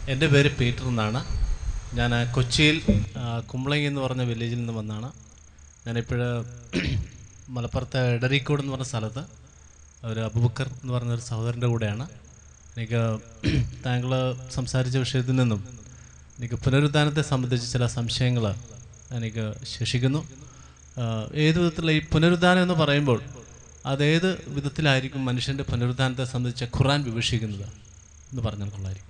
എൻ്റെ പേര് പീറ്റർ എന്നാണ് ഞാൻ കൊച്ചിയിൽ ആ, കുമ്പളങ്ങി എന്ന് പറഞ്ഞ വില്ലേജിൽ നിന്ന് വന്നാണ് ഞാനിപ്പോൾ മലപ്പുറത്തെ എടരിക്കോട് എന്ന് പറഞ്ഞ സ്ഥലത്ത് ഒരു അബുബക്കർ എന്ന് പറഞ്ഞ ഒരു സഹോദരൻ്റെ കൂടെയാണ് എനിക്ക് താങ്കൾ സംസാരിച്ച വിഷയത്തിൽ നിന്നും എനിക്ക് പുനരുദ്ധാനത്തെ സംബന്ധിച്ച് ചില സംശയങ്ങൾ എനിക്ക് ശേഷിക്കുന്നു ആ, ഏത് വിധത്തിലുള്ള ഈ പുനരുദ്ധാനം എന്ന് പറയുമ്പോൾ അതേത് വിധത്തിലായിരിക്കും മനുഷ്യൻ്റെ പുനരുദ്ധാനത്തെ സംബന്ധിച്ച് ഖുറാൻ വിവക്ഷിക്കുന്നത് എന്ന് പറഞ്ഞാൽ കൊള്ളായിരിക്കും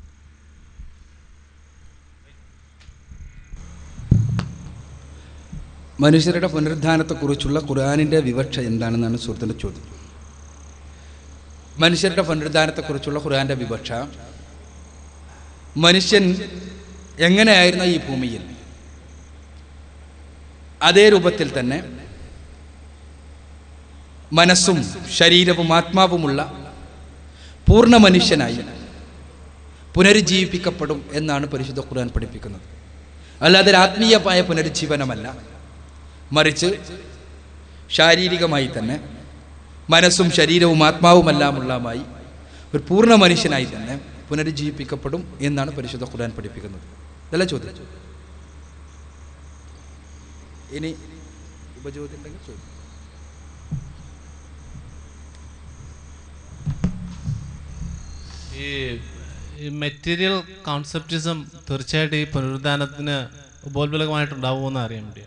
മനുഷ്യരുടെ പുനരുദ്ധാനത്തെക്കുറിച്ചുള്ള ഖുർആാനിൻ്റെ വിവക്ഷ എന്താണെന്നാണ് സുഹൃത്തിൻ്റെ ചോദ്യം മനുഷ്യരുടെ പുനരുദ്ധാനത്തെക്കുറിച്ചുള്ള ഖുർആാൻ്റെ വിവക്ഷ മനുഷ്യൻ എങ്ങനെയായിരുന്നു ഈ ഭൂമിയിൽ അതേ രൂപത്തിൽ തന്നെ മനസ്സും ശരീരവും ആത്മാവുമുള്ള പൂർണ്ണ മനുഷ്യനായി പുനരുജ്ജീവിപ്പിക്കപ്പെടും എന്നാണ് പരിശുദ്ധ ഖുർആൻ പഠിപ്പിക്കുന്നത് അല്ലാതെ ഒരു ആത്മീയമായ പുനരുജ്ജീവനമല്ല മറിച്ച് ശാരീരികമായി തന്നെ മനസ്സും ശരീരവും ആത്മാവുമെല്ലാമുള്ളമായി ഒരു പൂർണ്ണ മനുഷ്യനായി തന്നെ പുനരുജ്ജീവിപ്പിക്കപ്പെടും എന്നാണ് പരിശുദ്ധ ഖുർആൻ പഠിപ്പിക്കുന്നത് ഇതല്ല ചോദ്യം ഇനി ഉപചോദ്യം ഉണ്ടെങ്കിൽ ചോദ്യം ഈ ഈ മെറ്റീരിയൽ കോൺസെപ്റ്റിസം തീർച്ചയായിട്ടും ഈ പുനരുദ്ധാനത്തിന് ഉപോത്ബലകമായിട്ടുണ്ടാവുമെന്ന് അറിയാൻ വേണ്ടിയാണ്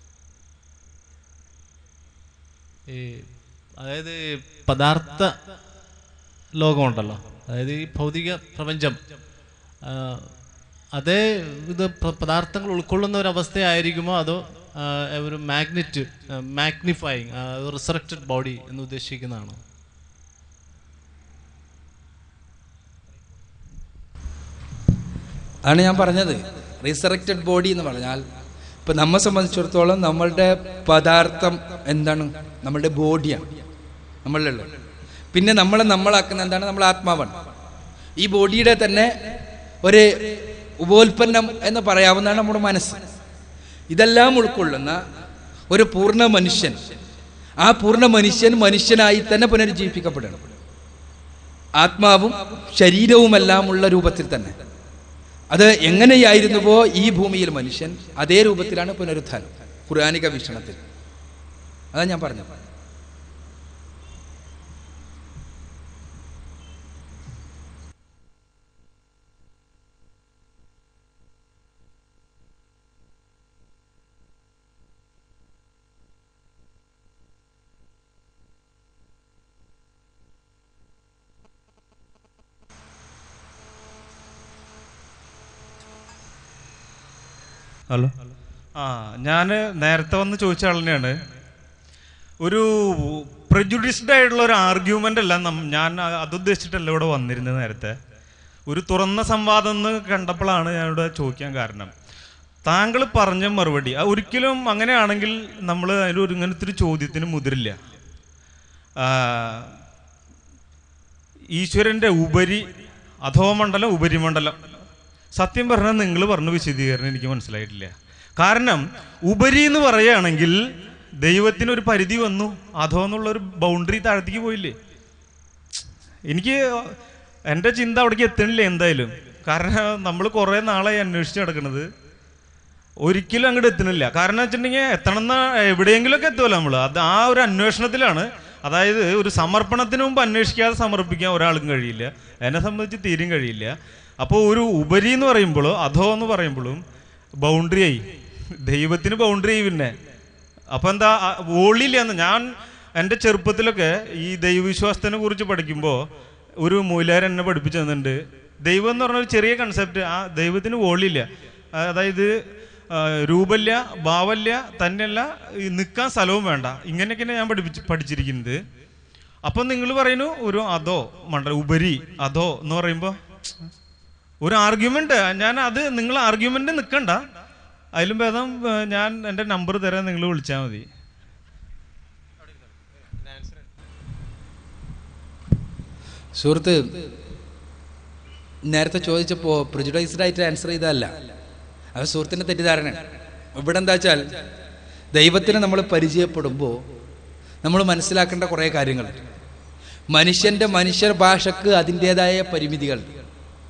ഈ അതായത് ഈ പദാർത്ഥ ലോകമുണ്ടല്ലോ അതായത് ഈ ഭൗതിക പ്രപഞ്ചം ആ, അതേ ഇത് പ- പദാർത്ഥങ്ങൾ ഉൾക്കൊള്ളുന്ന ഒരു അവസ്ഥയായിരിക്കുമോ അതോ ആ, ഒരു മാഗ്നറ്റ് മാഗ്നിഫൈങ് റിസറക്റ്റഡ് ബോഡി എന്ന് ഉദ്ദേശിക്കുന്നതാണോ അതാണ് ഞാൻ പറഞ്ഞത് റിസറക്റ്റഡ് ബോഡി എന്ന് പറഞ്ഞാൽ ഇപ്പം നമ്മെ സംബന്ധിച്ചിടത്തോളം നമ്മളുടെ പദാർത്ഥം എന്താണ് നമ്മളുടെ ബോഡിയാണ് നമ്മളിലുള്ളത് പിന്നെ നമ്മളെ നമ്മളാക്കുന്ന എന്താണ് നമ്മൾ ആത്മാവാണ് ഈ ബോഡിയുടെ തന്നെ ഒരു ഉപോൽപ്പന്നം എന്ന് പറയാവുന്നതാണ് നമ്മുടെ മനസ്സ് ഇതെല്ലാം ഉൾക്കൊള്ളുന്ന ഒരു പൂർണ്ണ മനുഷ്യൻ ആ പൂർണ്ണ മനുഷ്യൻ മനുഷ്യനായി തന്നെ പുനരുജ്ജീവിപ്പിക്കപ്പെടണം ആത്മാവും ശരീരവുമെല്ലാം ഉള്ള രൂപത്തിൽ തന്നെ അത് എങ്ങനെയായിരുന്നുവോ ഈ ഭൂമിയിൽ മനുഷ്യൻ അതേ രൂപത്തിലാണ് പുനരുത്ഥാനം ഖുർആാനിക വീക്ഷണത്തിൽ അതാ ഞാൻ പറഞ്ഞത് ഹലോ ആ ഞാൻ നേരത്തെ വന്ന് ചോദിച്ച ആൾ തന്നെയാണ് ഒരു പ്രജുഡിസ്ഡ് ആയിട്ടുള്ള ഒരു ആർഗ്യുമെന്റ് അല്ല നം- ഞാൻ അ- അതുദ്ദേശിച്ചിട്ടല്ല ഇവിടെ വന്നിരുന്നത് നേരത്തെ ഒരു തുറന്ന സംവാദം എന്ന് കണ്ടപ്പോഴാണ് ഞാൻ ഇവിടെ ചോദിക്കാൻ കാരണം താങ്കൾ പറഞ്ഞ മറുപടി ആ, ഒരിക്കലും അങ്ങനെയാണെങ്കിൽ നമ്മൾ അതിലൊരു ഇങ്ങനത്തെ ഒരു ചോദ്യത്തിന് മുതിരില്ല ആ, ഈശ്വരന്റെ ഉപരി അധോമണ്ഡലം ഉപരിമണ്ഡലം സത്യം പറഞ്ഞാൽ നിങ്ങൾ പറഞ്ഞ വിശദീകരണം എനിക്ക് മനസ്സിലായിട്ടില്ല കാരണം ഉപരി എന്ന് പറയുകയാണെങ്കിൽ ദൈവത്തിന് ഒരു പരിധി വന്നു അധോ എന്നുള്ള ഒരു ബൗണ്ടറി താഴത്തേക്ക് പോയില്ലേ എനിക്ക് എൻ്റെ ചിന്ത അവിടേക്ക് എത്തണില്ല എന്തായാലും കാരണം നമ്മൾ കുറേ നാളായി അന്വേഷിച്ച് നടക്കുന്നത് ഒരിക്കലും അങ്ങോട്ട് എത്തണില്ല കാരണം വെച്ചിട്ടുണ്ടെങ്കിൽ എത്തണമെന്ന എവിടെയെങ്കിലുമൊക്കെ എത്തുമല്ലോ നമ്മൾ അത് ആ ഒരു അന്വേഷണത്തിലാണ് അതായത് ഒരു സമർപ്പണത്തിന് മുമ്പ് അന്വേഷിക്കാതെ സമർപ്പിക്കാൻ ഒരാൾക്കും കഴിയില്ല എന്നെ സംബന്ധിച്ച് തീരും കഴിയില്ല അപ്പോൾ ഒരു ഉപരി എന്ന് പറയുമ്പോഴോ അധോ എന്ന് പറയുമ്പോഴും ബൗണ്ടറി ആയി ദൈവത്തിന് ബൗണ്ടറി ആയി പിന്നെ അപ്പൊ എന്താ ഓളില്ല എന്ന് ഞാൻ എൻ്റെ ചെറുപ്പത്തിലൊക്കെ ഈ ദൈവവിശ്വാസത്തിനെ കുറിച്ച് പഠിക്കുമ്പോൾ ഒരു മൂലാരൻ എന്നെ പഠിപ്പിച്ചു തന്നിട്ടുണ്ട് ദൈവം എന്ന് പറഞ്ഞ ഒരു ചെറിയ കൺസെപ്റ്റ് ആ ദൈവത്തിന് വോളില്ല അതായത് ആ, രൂപമില്ല ഭാവമില്ല തന്നെയല്ല ഈ നിൽക്കാൻ സ്ഥലവും വേണ്ട ഇങ്ങനെയൊക്കെയാണ് ഞാൻ പഠിപ്പിച്ച് പഠിച്ചിരിക്കുന്നത് അപ്പം നിങ്ങൾ പറയുന്നു ഒരു അതോ മണ്ഡലം ഉപരി അതോ എന്ന് പറയുമ്പോൾ ഒരു ആർഗ്യുമെന്റ് ഞാൻ അത് നിങ്ങൾ ആർഗ്യുമെന്റ് നിൽക്കണ്ട അതിലും ഭേദം ഏ, ഞാൻ എൻ്റെ നമ്പർ തരാൻ നിങ്ങൾ വിളിച്ചാൽ മതി സുഹൃത്ത് നേരത്തെ ചോദിച്ചപ്പോൾ പ്രിജുഡൈസ്ഡ് ആയിട്ട് ആൻസർ ചെയ്തതല്ല അത് സുഹൃത്തിൻ്റെ തെറ്റിദ്ധാരണയാണ് ഇവിടെ എന്താ വെച്ചാൽ ദൈവത്തിനെ നമ്മൾ പരിചയപ്പെടുമ്പോൾ നമ്മൾ മനസ്സിലാക്കേണ്ട കുറേ കാര്യങ്ങളുണ്ട് മനുഷ്യൻ്റെ മനുഷ്യ ഭാഷക്ക് അതിൻ്റേതായ പരിമിതികൾ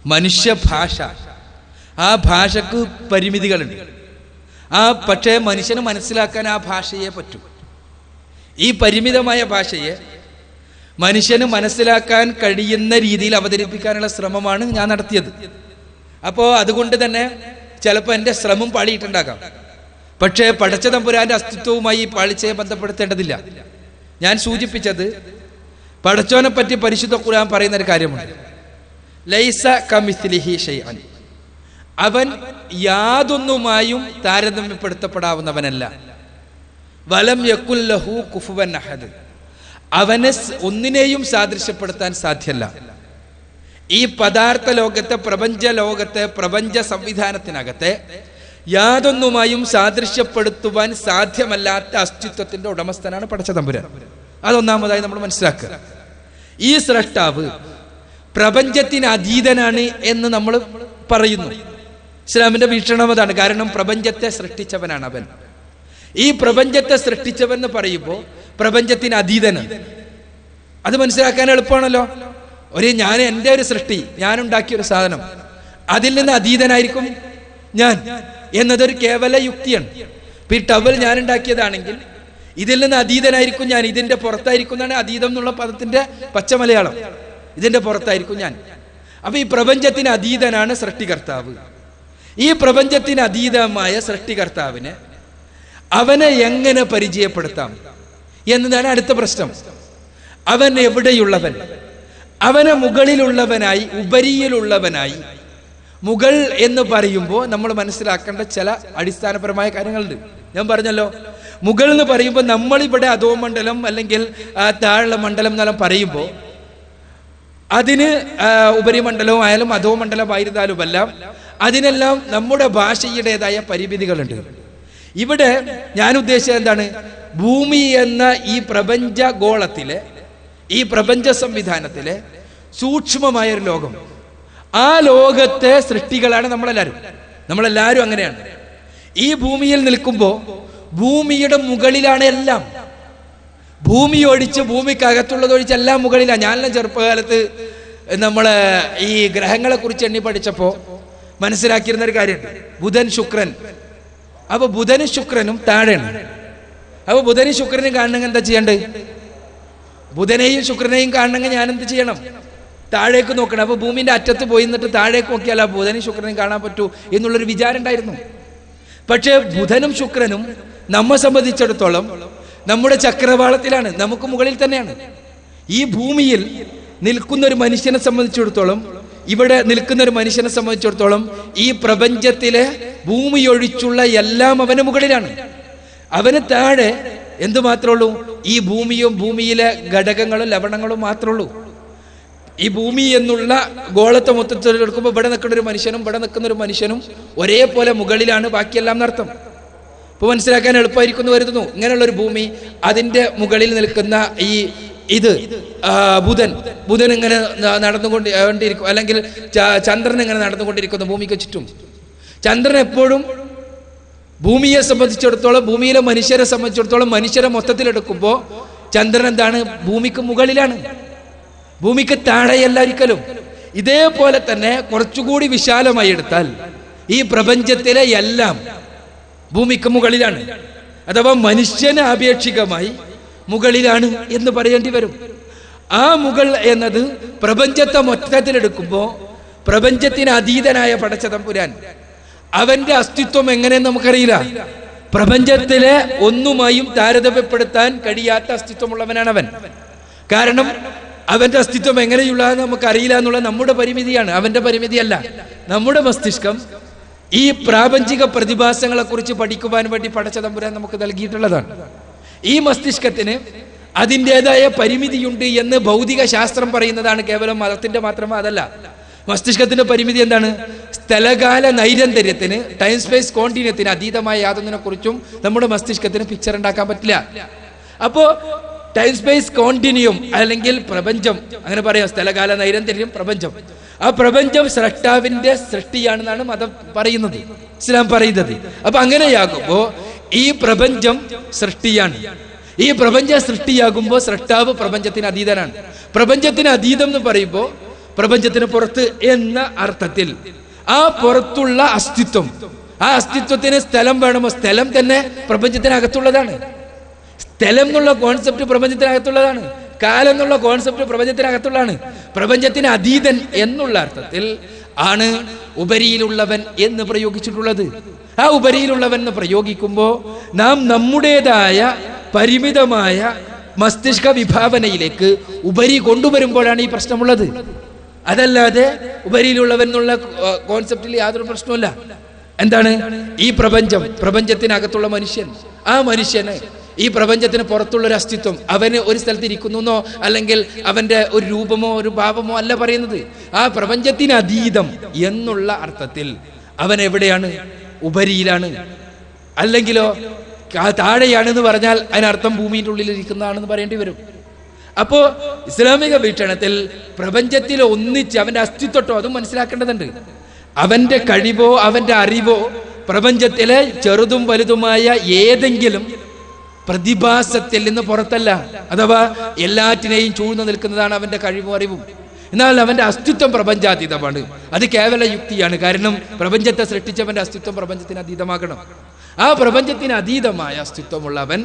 മനുഷ്യ ഭാഷ ആ ഭാഷക്ക് പരിമിതികളുണ്ട് ആ പക്ഷേ മനുഷ്യന് മനസ്സിലാക്കാൻ ആ ഭാഷയെ പറ്റും ഈ പരിമിതമായ ഭാഷയെ മനുഷ്യന് മനസ്സിലാക്കാൻ കഴിയുന്ന രീതിയിൽ അവതരിപ്പിക്കാനുള്ള ശ്രമമാണ് ഞാൻ നടത്തിയത് അപ്പോൾ അതുകൊണ്ട് തന്നെ ചിലപ്പോൾ എൻ്റെ ശ്രമം പാളിയിട്ടുണ്ടാകാം പക്ഷേ പടച്ച തമ്പുരാന്റെ അസ്തിത്വവുമായി ഈ പാളിച്ചയെ ബന്ധപ്പെടുത്തേണ്ടതില്ല ഞാൻ സൂചിപ്പിച്ചത് പടച്ചോനെ പറ്റി പരിശുദ്ധ ഖുർആൻ പറയുന്ന ഒരു കാര്യമുണ്ട് ലൈസ കമിസ്ലിഹി ഷൈഅൻ അവൻ യാതൊന്നുമായും താരതമ്യപ്പെടുത്തപ്പെടാവുന്നവനല്ല വലം യക്കുല്ലഹു കുഫുവൻ അഹദ് അവനെ സ് ഒന്നിനെയും സാദൃശ്യപ്പെടുത്താൻ സാധ്യല്ല ഈ പദാർത്ഥ ലോകത്തെ പ്രപഞ്ച ലോകത്തെ പ്രപഞ്ച സംവിധാനത്തിനകത്തെ യാതൊന്നുമായും സാദൃശ്യപ്പെടുത്തുവാൻ സാധ്യമല്ലാത്ത അസ്തിത്വത്തിന്റെ ഉടമസ്ഥനാണ് പടച്ച തമ്പുരാൻ അതൊന്നാമതായി നമ്മൾ മനസ്സിലാക്കുക ഈ സ്രഷ്ടാവ് പ്രപഞ്ചത്തിന് അതീതനാണ് എന്ന് നമ്മൾ പറയുന്നു ഇസ്ലാമിന്റെ വീക്ഷണം അതാണ് കാരണം പ്രപഞ്ചത്തെ സൃഷ്ടിച്ചവനാണ് അവൻ ഈ പ്രപഞ്ചത്തെ സൃഷ്ടിച്ചവൻ എന്ന് പറയുമ്പോൾ പ്രപഞ്ചത്തിന് അതീതനാണ് അത് മനസ്സിലാക്കാൻ എളുപ്പമാണല്ലോ ഒരു ഞാൻ എൻ്റെ ഒരു സൃഷ്ടി ഞാൻ ഉണ്ടാക്കിയ ഒരു സാധനം അതിൽ നിന്ന് അതീതനായിരിക്കും ഞാൻ എന്നതൊരു കേവല യുക്തിയാണ് ഇപ്പൊ ഈ ടവൽ ഞാൻ ഉണ്ടാക്കിയതാണെങ്കിൽ ഇതിൽ നിന്ന് അതീതനായിരിക്കും ഞാൻ ഇതിന്റെ പുറത്തായിരിക്കും എന്നാണ് അതീതം എന്നുള്ള പദത്തിന്റെ പച്ച മലയാളം ഇതിന്റെ പുറത്തായിരിക്കും ഞാൻ അപ്പൊ ഈ പ്രപഞ്ചത്തിന് അതീതനാണ് സൃഷ്ടികർത്താവ് ഈ പ്രപഞ്ചത്തിന് അതീതമായ സൃഷ്ടികർത്താവിനെ അവനെ എങ്ങനെ പരിചയപ്പെടുത്താം എന്നതാണ് അടുത്ത പ്രശ്നം അവൻ എവിടെയുള്ളവൻ അവനെ മുകളിലുള്ളവനായി ഉപരിയിലുള്ളവനായി മുകൾ എന്ന് പറയുമ്പോൾ നമ്മൾ മനസ്സിലാക്കേണ്ട ചില അടിസ്ഥാനപരമായ കാര്യങ്ങളുണ്ട് ഞാൻ പറഞ്ഞല്ലോ മുകൾ എന്ന് പറയുമ്പോൾ നമ്മളിവിടെ അധോമണ്ഡലം അല്ലെങ്കിൽ ആ, താഴെ മണ്ഡലം എന്നെല്ലാം പറയുമ്പോൾ അതിന് ആ, ഉപരിമണ്ഡലവും ആയാലും അധോമണ്ഡലമായിരുന്നാലുമെല്ലാം അതിനെല്ലാം നമ്മുടെ ഭാഷയുടേതായ പരിമിതികളുണ്ട് ഇവിടെ ഞാൻ ഉദ്ദേശിച്ചത് എന്താണ് ഭൂമി എന്ന ഈ പ്രപഞ്ച ഗോളത്തിലെ ഈ പ്രപഞ്ച സംവിധാനത്തിലെ സൂക്ഷ്മമായ ഒരു ലോകം ആ ലോകത്തെ സൃഷ്ടികളാണ് നമ്മളെല്ലാവരും നമ്മളെല്ലാവരും അങ്ങനെയാണ് ഈ ഭൂമിയിൽ നിൽക്കുമ്പോൾ ഭൂമിയുടെ മുകളിലാണ് എല്ലാം ഭൂമി ഒഴിച്ച് ഭൂമിക്കകത്തുള്ളത് ഒഴിച്ച് എല്ലാം മുകളിലാണ് ഞാനെല്ലാം ചെറുപ്പകാലത്ത് നമ്മള് ഈ ഗ്രഹങ്ങളെ കുറിച്ച് എണ്ണി പഠിച്ചപ്പോ മനസ്സിലാക്കിയിരുന്ന ഒരു കാര്യമുണ്ട് ബുധൻ ശുക്രൻ അപ്പൊ ബുധനും ശുക്രനും താഴെയാണ് അപ്പൊ ബുധനും ശുക്രനും കാണണമെങ്കിൽ എന്താ ചെയ്യണ്ടേ ബുധനെയും ശുക്രനെയും കാണണമെങ്കിൽ ഞാൻ എന്ത് ചെയ്യണം താഴേക്ക് നോക്കണം അപ്പൊ ഭൂമിന്റെ അറ്റത്ത് പോയി നിന്നിട്ട് താഴേക്ക് നോക്കിയാൽ ആ ബുധനും ശുക്രനെയും കാണാൻ പറ്റൂ എന്നുള്ളൊരു വിചാരം ഉണ്ടായിരുന്നു പക്ഷേ ബുധനും ശുക്രനും നമ്മെ സംബന്ധിച്ചിടത്തോളം നമ്മുടെ ചക്രവാളത്തിലാണ് നമുക്ക് മുകളിൽ തന്നെയാണ് ഈ ഭൂമിയിൽ നിൽക്കുന്ന ഒരു മനുഷ്യനെ സംബന്ധിച്ചിടത്തോളം ഇവിടെ നിൽക്കുന്ന ഒരു മനുഷ്യനെ സംബന്ധിച്ചിടത്തോളം ഈ പ്രപഞ്ചത്തിലെ ഭൂമി ഒഴിച്ചുള്ള എല്ലാം അവന് മുകളിലാണ് അവന് താഴെ എന്ത് മാത്രമേ ഉള്ളൂ ഈ ഭൂമിയും ഭൂമിയിലെ ഘടകങ്ങളും ലവണങ്ങളും മാത്രമേ ഉള്ളൂ ഈ ഭൂമി എന്നുള്ള ഗോളത്തെ മൊത്തത്തിൽ എടുക്കുമ്പോൾ ഇവിടെ നിൽക്കുന്ന ഒരു മനുഷ്യനും ഇവിടെ നിൽക്കുന്ന ഒരു മനുഷ്യനും ഒരേപോലെ മുകളിലാണ് ബാക്കിയെല്ലാം എന്നർത്ഥം ഇപ്പൊ മനസ്സിലാക്കാൻ എളുപ്പമായിരിക്കുന്നു വരുന്നു ഇങ്ങനെയുള്ള ഒരു ഭൂമി അതിന്റെ മുകളിൽ നിൽക്കുന്ന ഈ ഇത് ആ, ബുധൻ ബുധൻ ഇങ്ങനെ ന- നടന്നുകൊണ്ട് കൊണ്ടിരിക്കും അല്ലെങ്കിൽ ച- ചന്ദ്രൻ ഇങ്ങനെ നടന്നുകൊണ്ടിരിക്കുന്നു ഭൂമിക്ക് ചുറ്റും ചന്ദ്രൻ എപ്പോഴും ഭൂമിയെ സംബന്ധിച്ചിടത്തോളം ഭൂമിയിലെ മനുഷ്യരെ സംബന്ധിച്ചിടത്തോളം മനുഷ്യരെ മൊത്തത്തിലെടുക്കുമ്പോൾ ചന്ദ്രൻ എന്താണ് ഭൂമിക്ക് മുകളിലാണ് ഭൂമിക്ക് താഴെയല്ല ഒരിക്കലും ഇതേപോലെ തന്നെ കുറച്ചുകൂടി വിശാലമായി എടുത്താൽ ഈ പ്രപഞ്ചത്തിലെ എല്ലാം ഭൂമിക്ക് മുകളിലാണ് അഥവാ മനുഷ്യന് ആപേക്ഷികമായി മുകളിലാണ് എന്ന് പറയേണ്ടി വരും ആ മുകൾ എന്നത് പ്രപഞ്ചത്തെ മൊത്തത്തിലെടുക്കുമ്പോൾ പ്രപഞ്ചത്തിന് അതീതനായ പടച്ച തമ്പുരാൻ അവന്റെ അസ്തിത്വം എങ്ങനെയെന്ന് നമുക്കറിയില്ല പ്രപഞ്ചത്തിലെ ഒന്നുമായും താരതമ്യപ്പെടുത്താൻ കഴിയാത്ത അസ്തിത്വമുള്ളവനാണ് അവൻ കാരണം അവന്റെ അസ്തിത്വം എങ്ങനെയുള്ളതെന്ന് നമുക്കറിയില്ല എന്നുള്ള നമ്മുടെ പരിമിതിയാണ് അവന്റെ പരിമിതിയല്ല നമ്മുടെ മസ്തിഷ്കം ഈ പ്രാപഞ്ചിക പ്രതിഭാസങ്ങളെ കുറിച്ച് പഠിക്കുവാൻ വേണ്ടി പടച്ച തമ്പുരാൻ നമുക്ക് നൽകിയിട്ടുള്ളതാണ് ഈ മസ്തിഷ്കത്തിന് അതിൻ്റെതായ പരിമിതിയുണ്ട് എന്ന് ഭൗതിക ശാസ്ത്രം പറയുന്നതാണ് കേവലം മതത്തിന്റെ മാത്രമേ അതല്ല മസ്തിഷ്കത്തിന്റെ പരിമിതി എന്താണ് സ്ഥലകാല നൈരന്തര്യത്തിന് ടൈം സ്പേസ് കോണ്ടിന്യത്തിന് അതീതമായ യാതൊന്നിനെ കുറിച്ചും നമ്മുടെ മസ്തിഷ്കത്തിന് പിക്ചർ ഉണ്ടാക്കാൻ പറ്റില്ല അപ്പോ ടൈം സ്പേസ് കോണ്ടിന്യൂം അല്ലെങ്കിൽ പ്രപഞ്ചം അങ്ങനെ പറയാം സ്ഥലകാല നൈരന്തര്യം പ്രപഞ്ചം ആ പ്രപഞ്ചം സ്രഷ്ടാവിന്റെ സൃഷ്ടിയാണെന്നാണ് മതം പറയുന്നത് ഇസ്ലാം പറയുന്നത് അപ്പൊ അങ്ങനെയാകുമ്പോ ഈ പ്രപഞ്ചം സൃഷ്ടിയാണ് ഈ പ്രപഞ്ച സൃഷ്ടിയാകുമ്പോൾ സൃഷ്ടാവ് പ്രപഞ്ചത്തിന് അതീതനാണ് പ്രപഞ്ചത്തിന് അതീതം എന്ന് പറയുമ്പോൾ പ്രപഞ്ചത്തിന് പുറത്ത് എന്ന അർത്ഥത്തിൽ ആ പുറത്തുള്ള അസ്തിത്വം ആ അസ്തിത്വത്തിന് സ്ഥലം വേണമോ സ്ഥലം തന്നെ പ്രപഞ്ചത്തിനകത്തുള്ളതാണ് സ്ഥലം എന്നുള്ള കോൺസെപ്റ്റ് പ്രപഞ്ചത്തിനകത്തുള്ളതാണ് കാലം എന്നുള്ള കോൺസെപ്റ്റ് പ്രപഞ്ചത്തിനകത്തുള്ളതാണ് പ്രപഞ്ചത്തിന് അതീതൻ എന്നുള്ള അർത്ഥത്തിൽ ആണ് ഉപരിയിലുള്ളവൻ എന്ന് പ്രയോഗിച്ചിട്ടുള്ളത് ആ ഉപരിയിലുള്ളവൻ എന്ന് പ്രയോഗിക്കുമ്പോൾ നാം നമ്മുടേതായ പരിമിതമായ മസ്തിഷ്ക വിഭാവനയിലേക്ക് ഉപരി കൊണ്ടുവരുമ്പോഴാണ് ഈ പ്രശ്നമുള്ളത് അതല്ലാതെ ഉപരിയിലുള്ളവൻ എന്നുള്ള കോൺസെപ്റ്റിൽ യാതൊരു പ്രശ്നവുമില്ല എന്താണ് ഈ പ്രപഞ്ചം പ്രപഞ്ചത്തിനകത്തുള്ള മനുഷ്യൻ ആ മനുഷ്യന് ഈ പ്രപഞ്ചത്തിന് പുറത്തുള്ള ഒരു അസ്തിത്വം അവന് ഒരു സ്ഥലത്ത് ഇരിക്കുന്നു അല്ലെങ്കിൽ അവന്റെ ഒരു രൂപമോ ഒരു ഭാവമോ അല്ല പറയുന്നത് ആ പ്രപഞ്ചത്തിന് അതീതം എന്നുള്ള അർത്ഥത്തിൽ അവൻ എവിടെയാണ് ഉപരിയിലാണ് അല്ലെങ്കിലോ കാ- താഴെയാണെന്ന് പറഞ്ഞാൽ അതിനർത്ഥം ഭൂമിയുടെ ഉള്ളിൽ ഇരിക്കുന്നതാണെന്ന് പറയേണ്ടി വരും അപ്പോ ഇസ്ലാമിക വീക്ഷണത്തിൽ പ്രപഞ്ചത്തിൽ ഒന്നിച്ച് അവന്റെ അസ്തിത്വട്ടോ അതും മനസ്സിലാക്കേണ്ടതുണ്ട് അവന്റെ കഴിവോ അവന്റെ അറിവോ പ്രപഞ്ചത്തിലെ ചെറുതും വലുതുമായ ഏതെങ്കിലും പ്രതിഭാസത്തിൽ നിന്ന് പുറത്തല്ല അഥവാ എല്ലാറ്റിനെയും ചൂഴ്ന്നു നിൽക്കുന്നതാണ് അവന്റെ കഴിവും അറിവും എന്നാൽ അവന്റെ അസ്തിത്വം പ്രപഞ്ചാതീതമാണ് അത് കേവല യുക്തിയാണ് കാരണം പ്രപഞ്ചത്തെ സൃഷ്ടിച്ചവന്റെ അസ്തിത്വം പ്രപഞ്ചത്തിന് അതീതമാകണം ആ പ്രപഞ്ചത്തിന് അതീതമായ അസ്തിത്വമുള്ളവൻ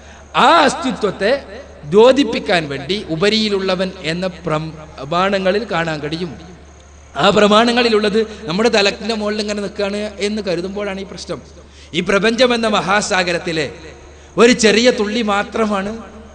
ആ അസ്തിത്വത്തെ ദ്യോതിപ്പിക്കാൻ വേണ്ടി ഉപരിയിലുള്ളവൻ എന്ന പ്രമാണങ്ങളിൽ കാണാൻ കഴിയും ആ പ്രമാണങ്ങളിലുള്ളത് നമ്മുടെ തലക്കിന്റെ മുകളിൽ ഇങ്ങനെ നിൽക്കുകയാണ് എന്ന് കരുതുമ്പോഴാണ് ഈ പ്രശ്നം ഈ പ്രപഞ്ചം എന്ന മഹാസാഗരത്തിലെ ഒരു ചെറിയ തുള്ളി മാത്രമാണ്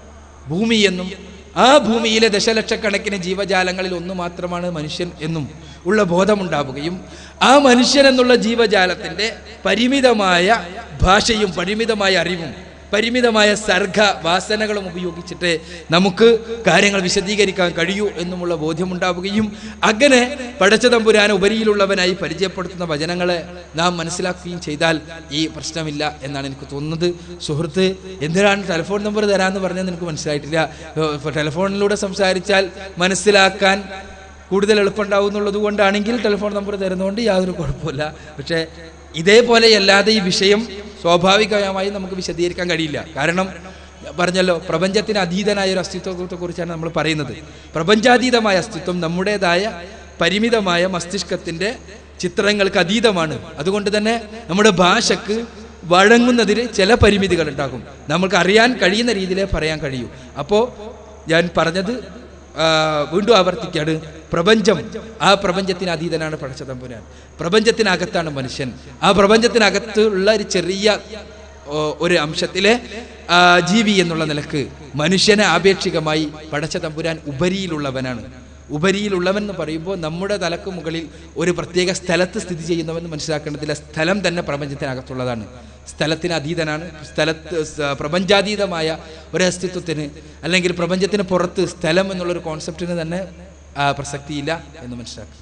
ഭൂമി എന്നും ആ ഭൂമിയിലെ ദശലക്ഷക്കണക്കിന് ജീവജാലങ്ങളിൽ ഒന്ന് മാത്രമാണ് മനുഷ്യൻ എന്നും ഉള്ള ബോധമുണ്ടാവുകയും ആ മനുഷ്യൻ എന്നുള്ള ജീവജാലത്തിന്റെ പരിമിതമായ ഭാഷയും പരിമിതമായ അറിവും പരിമിതമായ സർഗ വാസനകളും ഉപയോഗിച്ചിട്ട് നമുക്ക് കാര്യങ്ങൾ വിശദീകരിക്കാൻ കഴിയൂ എന്നുമുള്ള ബോധ്യമുണ്ടാവുകയും അങ്ങനെ പടച്ചതമ്പുരാൻ ഉപരിയിലുള്ളവനായി പരിചയപ്പെടുത്തുന്ന വചനങ്ങളെ നാം മനസ്സിലാക്കുകയും ചെയ്താൽ ഈ പ്രശ്നമില്ല എന്നാണ് എനിക്ക് തോന്നുന്നത് സുഹൃത്ത് എന്തിനാണ് ടെലിഫോൺ നമ്പർ തരാമെന്ന് പറഞ്ഞത് എനിക്ക് മനസ്സിലായിട്ടില്ല ഏഹ് ടെലിഫോണിലൂടെ സംസാരിച്ചാൽ മനസ്സിലാക്കാൻ കൂടുതൽ എളുപ്പമുണ്ടാവും എന്നുള്ളത് കൊണ്ടാണെങ്കിൽ ടെലിഫോൺ നമ്പർ തരുന്നതുകൊണ്ട് യാതൊരു കുഴപ്പമില്ല പക്ഷേ ഇതേപോലെ അല്ലാതെ ഈ വിഷയം സ്വാഭാവികമായി നമുക്ക് വിശദീകരിക്കാൻ കഴിയില്ല കാരണം ഞാൻ പറഞ്ഞല്ലോ പ്രപഞ്ചത്തിന് അതീതനായ ഒരു അസ്തിത്വത്തെ കുറിച്ചാണ് നമ്മൾ പറയുന്നത് പ്രപഞ്ചാതീതമായ അസ്തിത്വം നമ്മുടേതായ പരിമിതമായ മസ്തിഷ്കത്തിന്റെ ചിത്രങ്ങൾക്ക് അതീതമാണ് അതുകൊണ്ട് തന്നെ നമ്മുടെ ഭാഷക്ക് വഴങ്ങുന്നതിന് ചില പരിമിതികൾ ഉണ്ടാകും നമുക്ക് അറിയാൻ കഴിയുന്ന രീതിയിലേ പറയാൻ കഴിയൂ അപ്പോൾ ഞാൻ പറഞ്ഞത് ആ, വീണ്ടും ആവർത്തിക്കാണ് പ്രപഞ്ചം ആ പ്രപഞ്ചത്തിന് അതീതനാണ് പടച്ചതമ്പുരാൻ പ്രപഞ്ചത്തിനകത്താണ് മനുഷ്യൻ ആ പ്രപഞ്ചത്തിനകത്ത് ഉള്ള ഒരു ചെറിയ ഓ, ഒരു അംശത്തിലെ ആ, ജീവി എന്നുള്ള നിലക്ക് മനുഷ്യനെ ആപേക്ഷികമായി പടച്ചതമ്പുരാൻ ഉപരിയിലുള്ളവനാണ് ഉപരിയിലുള്ളവൻ എന്ന് പറയുമ്പോൾ നമ്മുടെ തലക്ക് മുകളിൽ ഒരു പ്രത്യേക സ്ഥലത്ത് സ്ഥിതി ചെയ്യുന്നവൻ എന്ന് മനസ്സിലാക്കേണ്ടതില്ല സ്ഥലം തന്നെ പ്രപഞ്ചത്തിനകത്തുള്ളതാണ് സ്ഥലത്തിന് അതീതനാണ് സ്ഥലത്ത് സ- പ്രപഞ്ചാതീതമായ ഒരു അസ്തിത്വത്തിന് അല്ലെങ്കിൽ പ്രപഞ്ചത്തിന് പുറത്ത് സ്ഥലം എന്നുള്ളൊരു കോൺസെപ്റ്റിന് തന്നെ ആ, പ്രസക്തിയില്ല എന്ന് മനസ്സിലാക്കുക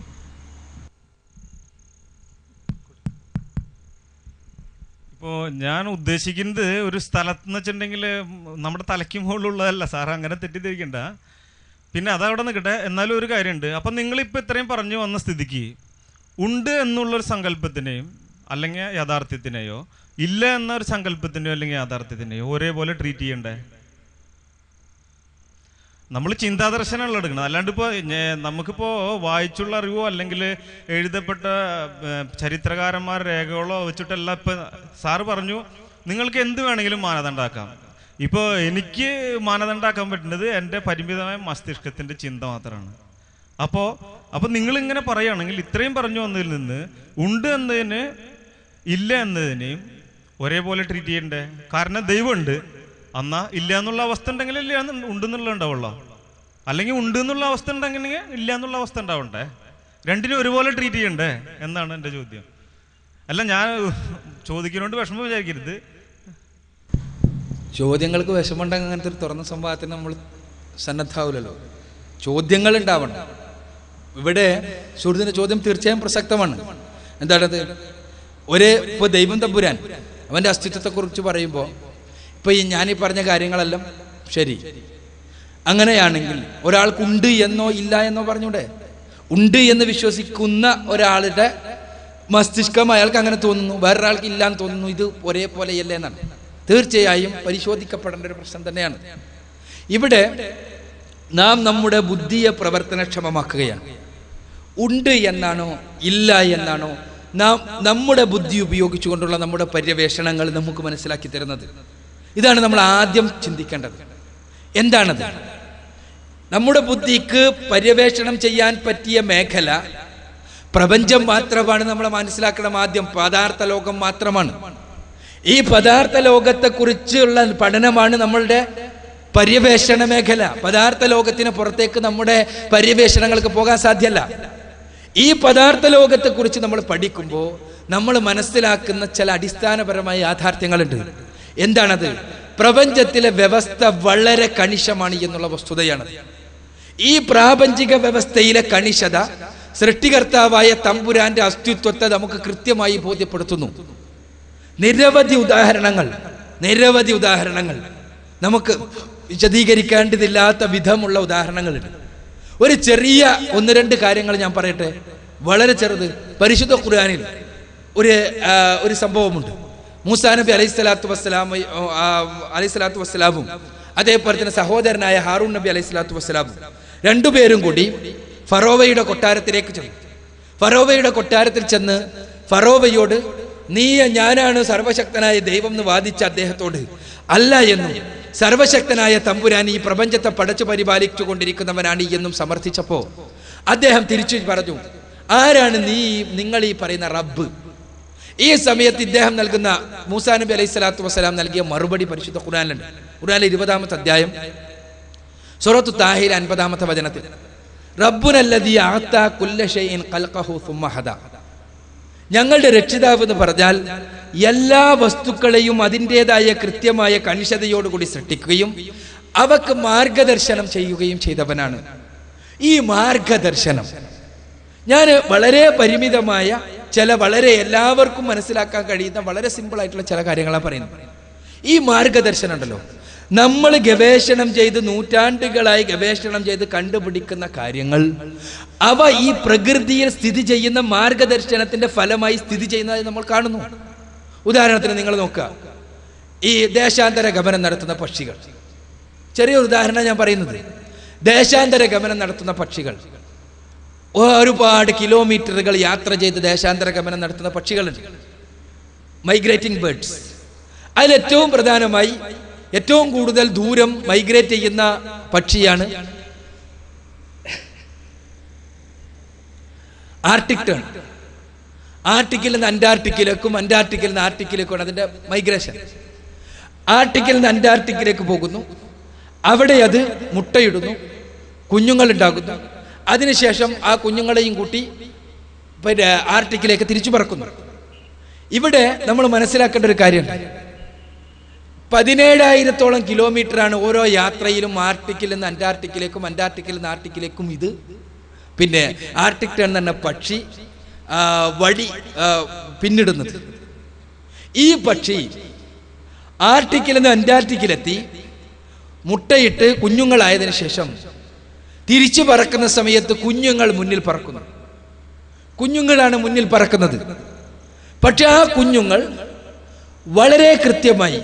ഇപ്പോൾ ഞാൻ ഉദ്ദേശിക്കുന്നത് ഒരു സ്ഥലത്ത് എന്ന് വെച്ചിട്ടുണ്ടെങ്കിൽ നമ്മുടെ തലയ്ക്ക് മുകളിലുള്ളതല്ല സാർ അങ്ങനെ തെറ്റിദ്ധരിക്കണ്ട പിന്നെ അതവിടെ നിൽക്കട്ടെ എന്നാലും ഒരു കാര്യമുണ്ട് അപ്പം നിങ്ങളിപ്പോൾ ഇത്രയും പറഞ്ഞു വന്ന സ്ഥിതിക്ക് ഉണ്ട് എന്നുള്ളൊരു സങ്കല്പത്തിനെയും അല്ലെങ്കിൽ യാഥാർത്ഥ്യത്തിനെയോ ഇല്ല എന്നൊരു സങ്കല്പത്തിനെയോ അല്ലെങ്കിൽ യാഥാർത്ഥ്യത്തിനെയോ ഒരേപോലെ ട്രീറ്റ് ചെയ്യണ്ടേ നമ്മൾ ചിന്താദർശനമല്ല എടുക്കണം അല്ലാണ്ട് ഇപ്പോൾ നമുക്കിപ്പോൾ വായിച്ചുള്ള അറിവോ അല്ലെങ്കിൽ എഴുതപ്പെട്ട ഏർ, ചരിത്രകാരന്മാർ രേഖകളോ വെച്ചിട്ടല്ല ഇപ്പം സാറ് പറഞ്ഞു നിങ്ങൾക്ക് എന്ത് വേണമെങ്കിലും മാനദണ്ഡമാക്കാം ഇപ്പോൾ എനിക്ക് മാനദണ്ഡമാക്കാൻ പറ്റുന്നത് എൻ്റെ പരിമിതമായ മസ്തിഷ്കത്തിൻ്റെ ചിന്ത മാത്രമാണ് അപ്പോൾ അപ്പോൾ നിങ്ങളിങ്ങനെ പറയുകയാണെങ്കിൽ ഇത്രയും പറഞ്ഞു വന്നതിൽ നിന്ന് ഉണ്ട് എന്നതിന് ഇല്ല എന്നതിനെയും ഒരേപോലെ ട്രീറ്റ് ചെയ്യണ്ടേ കാരണം ദൈവമുണ്ട് എന്നാ ഇല്ല എന്നുള്ള അവസ്ഥ ഉണ്ടെങ്കിൽ ഇല്ല എന്ന് ഉണ്ടെന്നുള്ള ഉണ്ടാവുള്ളൂ അല്ലെങ്കിൽ ഉണ്ട് എന്നുള്ള അവസ്ഥ ഉണ്ടെങ്കിൽ ഇല്ല എന്നുള്ള അവസ്ഥ ഉണ്ടാവണ്ടേ രണ്ടിനും ഒരുപോലെ ട്രീറ്റ് ചെയ്യണ്ടേ എന്നാണ് എൻ്റെ ചോദ്യം അല്ല ഞാൻ ചോദിക്കുന്നതുകൊണ്ട് വിഷമം വിചാരിക്കരുത് ചോദ്യങ്ങൾക്ക് വിഷമുണ്ടെങ്കിൽ അങ്ങനത്തെ ഒരു തുറന്ന സംവാദത്തിന് നമ്മൾ സന്നദ്ധാവില്ലല്ലോ ചോദ്യങ്ങൾ ഉണ്ടാവണം ഇവിടെ സുഹൃത്തിൻ്റെ ചോദ്യം തീർച്ചയായും പ്രസക്തമാണ് എന്താണത് ഒരു ഇപ്പോൾ ദൈവം തമ്പുരാൻ അവൻ്റെ അസ്തിത്വത്തെക്കുറിച്ച് പറയുമ്പോൾ ഇപ്പോൾ ഈ ഞാനീ പറഞ്ഞ കാര്യങ്ങളെല്ലാം ശരി അങ്ങനെയാണെങ്കിൽ ഒരാൾക്കുണ്ട് എന്നോ ഇല്ല എന്നോ പറഞ്ഞൂടെ ഉണ്ട് എന്ന് വിശ്വസിക്കുന്ന ഒരാളുടെ മസ്തിഷ്കം അയാൾക്ക് അങ്ങനെ തോന്നുന്നു വേറൊരാൾക്ക് ഇല്ല എന്ന് തോന്നുന്നു ഇത് ഒരേപോലെയല്ലേ എന്നാണ് തീർച്ചയായും പരിശോധിക്കപ്പെടേണ്ട ഒരു പ്രശ്നം തന്നെയാണ് ഇവിടെ നാം നമ്മുടെ ബുദ്ധിയെ പ്രവർത്തനക്ഷമമാക്കുകയാണ് ഉണ്ട് എന്നാണോ ഇല്ല എന്നാണോ നാം നമ്മുടെ ബുദ്ധി ഉപയോഗിച്ചുകൊണ്ടുള്ള നമ്മുടെ പര്യവേഷണങ്ങൾ നമുക്ക് മനസ്സിലാക്കി തരുന്നത് ഇതാണ് നമ്മൾ ആദ്യം ചിന്തിക്കേണ്ടത് എന്താണത് നമ്മുടെ ബുദ്ധിക്ക് പര്യവേഷണം ചെയ്യാൻ പറ്റിയ മേഖല പ്രപഞ്ചം മാത്രമാണ് നമ്മൾ മനസ്സിലാക്കണം ആദ്യം പദാർത്ഥ ലോകം മാത്രമാണ് ഈ പദാർത്ഥ ലോകത്തെ കുറിച്ചുള്ള പഠനമാണ് നമ്മളുടെ പര്യവേഷണ മേഖല പദാർത്ഥ ലോകത്തിന് പുറത്തേക്ക് നമ്മുടെ പര്യവേഷണങ്ങൾക്ക് പോകാൻ സാധ്യമല്ല ഈ പദാർത്ഥ ലോകത്തെ കുറിച്ച് നമ്മൾ പഠിക്കുമ്പോൾ നമ്മൾ മനസ്സിലാക്കുന്ന ചില അടിസ്ഥാനപരമായ യാഥാർത്ഥ്യങ്ങളുണ്ട് എന്താണത് പ്രപഞ്ചത്തിലെ വ്യവസ്ഥ വളരെ കണിശമാണ് എന്നുള്ള വസ്തുതയാണ് ഈ പ്രാപഞ്ചിക വ്യവസ്ഥയിലെ കണിശത സൃഷ്ടികർത്താവായ തമ്പുരാന്റെ അസ്തിത്വത്തെ നമുക്ക് കൃത്യമായി ബോധ്യപ്പെടുത്തുന്നു നിരവധി ഉദാഹരണങ്ങൾ നിരവധി ഉദാഹരണങ്ങൾ നമുക്ക് വിശദീകരിക്കേണ്ടതില്ലാത്ത വിധമുള്ള ഉദാഹരണങ്ങളുണ്ട് ഒരു ചെറിയ ഒന്ന് രണ്ട് കാര്യങ്ങൾ ഞാൻ പറയട്ടെ വളരെ ചെറുത് പരിശുദ്ധ ഖുർആനിൽ ഒരു ആ, ഒരു സംഭവമുണ്ട് മൂസാ നബി അലൈഹി സ്വലാത്തു വസ്സലാം അലൈഹി സ്വലാത്തു വസ്സലാമും അതേപോലെ തന്നെ സഹോദരനായ ഹാറൂൺ നബി അലൈഹി സ്വലാത്തു വസ്സലാമും രണ്ടുപേരും കൂടി ഫറോവയുടെ കൊട്ടാരത്തിലേക്ക് ചെന്നു ഫറോവയുടെ കൊട്ടാരത്തിൽ ചെന്ന് ഫറോവയോട് നീ ഞാനാണ് സർവശക്തനായ ദൈവം എന്ന് വാദിച്ച അദ്ദേഹത്തോട് അല്ല എന്നും സർവശക്തനായ തമ്പുരാൻ ഈ പ്രപഞ്ചത്തെ പടച്ചു പരിപാലിച്ചു കൊണ്ടിരിക്കുന്നവനാണ് എന്നും സമർത്ഥിച്ചപ്പോ അദ്ദേഹം തിരിച്ചു പറഞ്ഞു ആരാണ് നീ നിങ്ങൾ ഈ പറയുന്ന റബ്ബ് ഈ സമയത്ത് ഇദ്ദേഹം നൽകുന്ന മൂസാ നബി അലൈഹി സ്വലാത്തു വസ്സലാം നൽകിയ മറുപടി പരിശുദ്ധ ഖുർആനിലുണ്ട് ഖുർആനിലെ ഇരുപതാമത്തെ അധ്യായം സൂറത്തു താഹിൽ അൻപതാമത്തെ വചനത്തിൽ റബ്ബുനല്ലദീ ആത്താ കുല്ല ഷൈഇൻ ഖൽഖഹു സുമ്മ ഹദാ ഞങ്ങളുടെ രക്ഷിതാവ് എന്ന് പറഞ്ഞാൽ എല്ലാ വസ്തുക്കളെയും അതിൻ്റെതായ കൃത്യമായ കണിശതയോടുകൂടി സൃഷ്ടിക്കുകയും അവക്ക് മാർഗദർശനം ചെയ്യുകയും ചെയ്തവനാണ് ഈ മാർഗദർശനം ഞാൻ വളരെ പരിമിതമായ ചില വളരെ എല്ലാവർക്കും മനസ്സിലാക്കാൻ കഴിയുന്ന വളരെ സിമ്പിൾ ആയിട്ടുള്ള ചില കാര്യങ്ങളാണ് പറയുന്നത് ഈ മാർഗദർശനം ഉണ്ടല്ലോ നമ്മൾ ഗവേഷണം ചെയ്ത് നൂറ്റാണ്ടുകളായി ഗവേഷണം ചെയ്ത് കണ്ടുപിടിക്കുന്ന കാര്യങ്ങൾ അവ ഈ പ്രകൃതിയിൽ സ്ഥിതി ചെയ്യുന്ന മാർഗദർശനത്തിന്റെ ഫലമായി സ്ഥിതി ചെയ്യുന്നതായി നമ്മൾ കാണുന്നു ഉദാഹരണത്തിന് നിങ്ങൾ നോക്കുക ഈ ദേശാന്തര ഗമനം നടത്തുന്ന പക്ഷികൾ ചെറിയൊരു ഉദാഹരണം ഞാൻ പറയുന്നത് ദേശാന്തര ഗമനം നടത്തുന്ന പക്ഷികൾ ഒരുപാട് കിലോമീറ്ററുകൾ യാത്ര ചെയ്ത് ദേശാന്തര ഗമനം നടത്തുന്ന പക്ഷികളുണ്ട് മൈഗ്രേറ്റിംഗ് ബേർഡ്സ് അതിൽ ഏറ്റവും പ്രധാനമായി ഏറ്റവും കൂടുതൽ ദൂരം മൈഗ്രേറ്റ് ചെയ്യുന്ന പക്ഷിയാണ് ആർട്ടിക് ടേൺ ആർട്ടിക്കിൽ നിന്ന് അന്റാർട്ടിക്കിലേക്കും അന്റാർട്ടിക്കിൽ നിന്ന് ആർട്ടിക്കിലേക്കുമാണ് അതിന്റെ മൈഗ്രേഷൻ ആർട്ടിക്കിൽ നിന്ന് അന്റാർട്ടിക്കിലേക്ക് പോകുന്നു അവിടെ അത് മുട്ടയിടുന്നു കുഞ്ഞുങ്ങൾ ഉണ്ടാകുന്നു അതിനുശേഷം ആ കുഞ്ഞുങ്ങളെയും കൂട്ടി പിന്നെ ആർട്ടിക്കിലേക്ക് തിരിച്ചു പറക്കുന്നു ഇവിടെ നമ്മൾ മനസ്സിലാക്കേണ്ട ഒരു കാര്യമുണ്ട് പതിനേഴായിരത്തോളം കിലോമീറ്ററാണ് ഓരോ യാത്രയിലും ആർട്ടിക്കിൽ നിന്ന് അന്റാർട്ടിക്കിലേക്കും അന്റാർട്ടിക്കിൽ നിന്ന് ആർട്ടിക്കിലേക്കും ഇത് പിന്നെ ആർട്ടിക് ടേൺ എന്ന പക്ഷി ആ, വഴി ആ, പിന്നിടുന്നത് ഈ പക്ഷി ആർട്ടിക്കിൽ നിന്ന് അന്റാർട്ടിക്കിലെത്തി മുട്ടയിട്ട് കുഞ്ഞുങ്ങളായതിനു ശേഷം തിരിച്ചു പറക്കുന്ന സമയത്ത് കുഞ്ഞുങ്ങൾ മുന്നിൽ പറക്കുന്നു കുഞ്ഞുങ്ങളാണ് മുന്നിൽ പറക്കുന്നത് പക്ഷെ ആ കുഞ്ഞുങ്ങൾ വളരെ കൃത്യമായി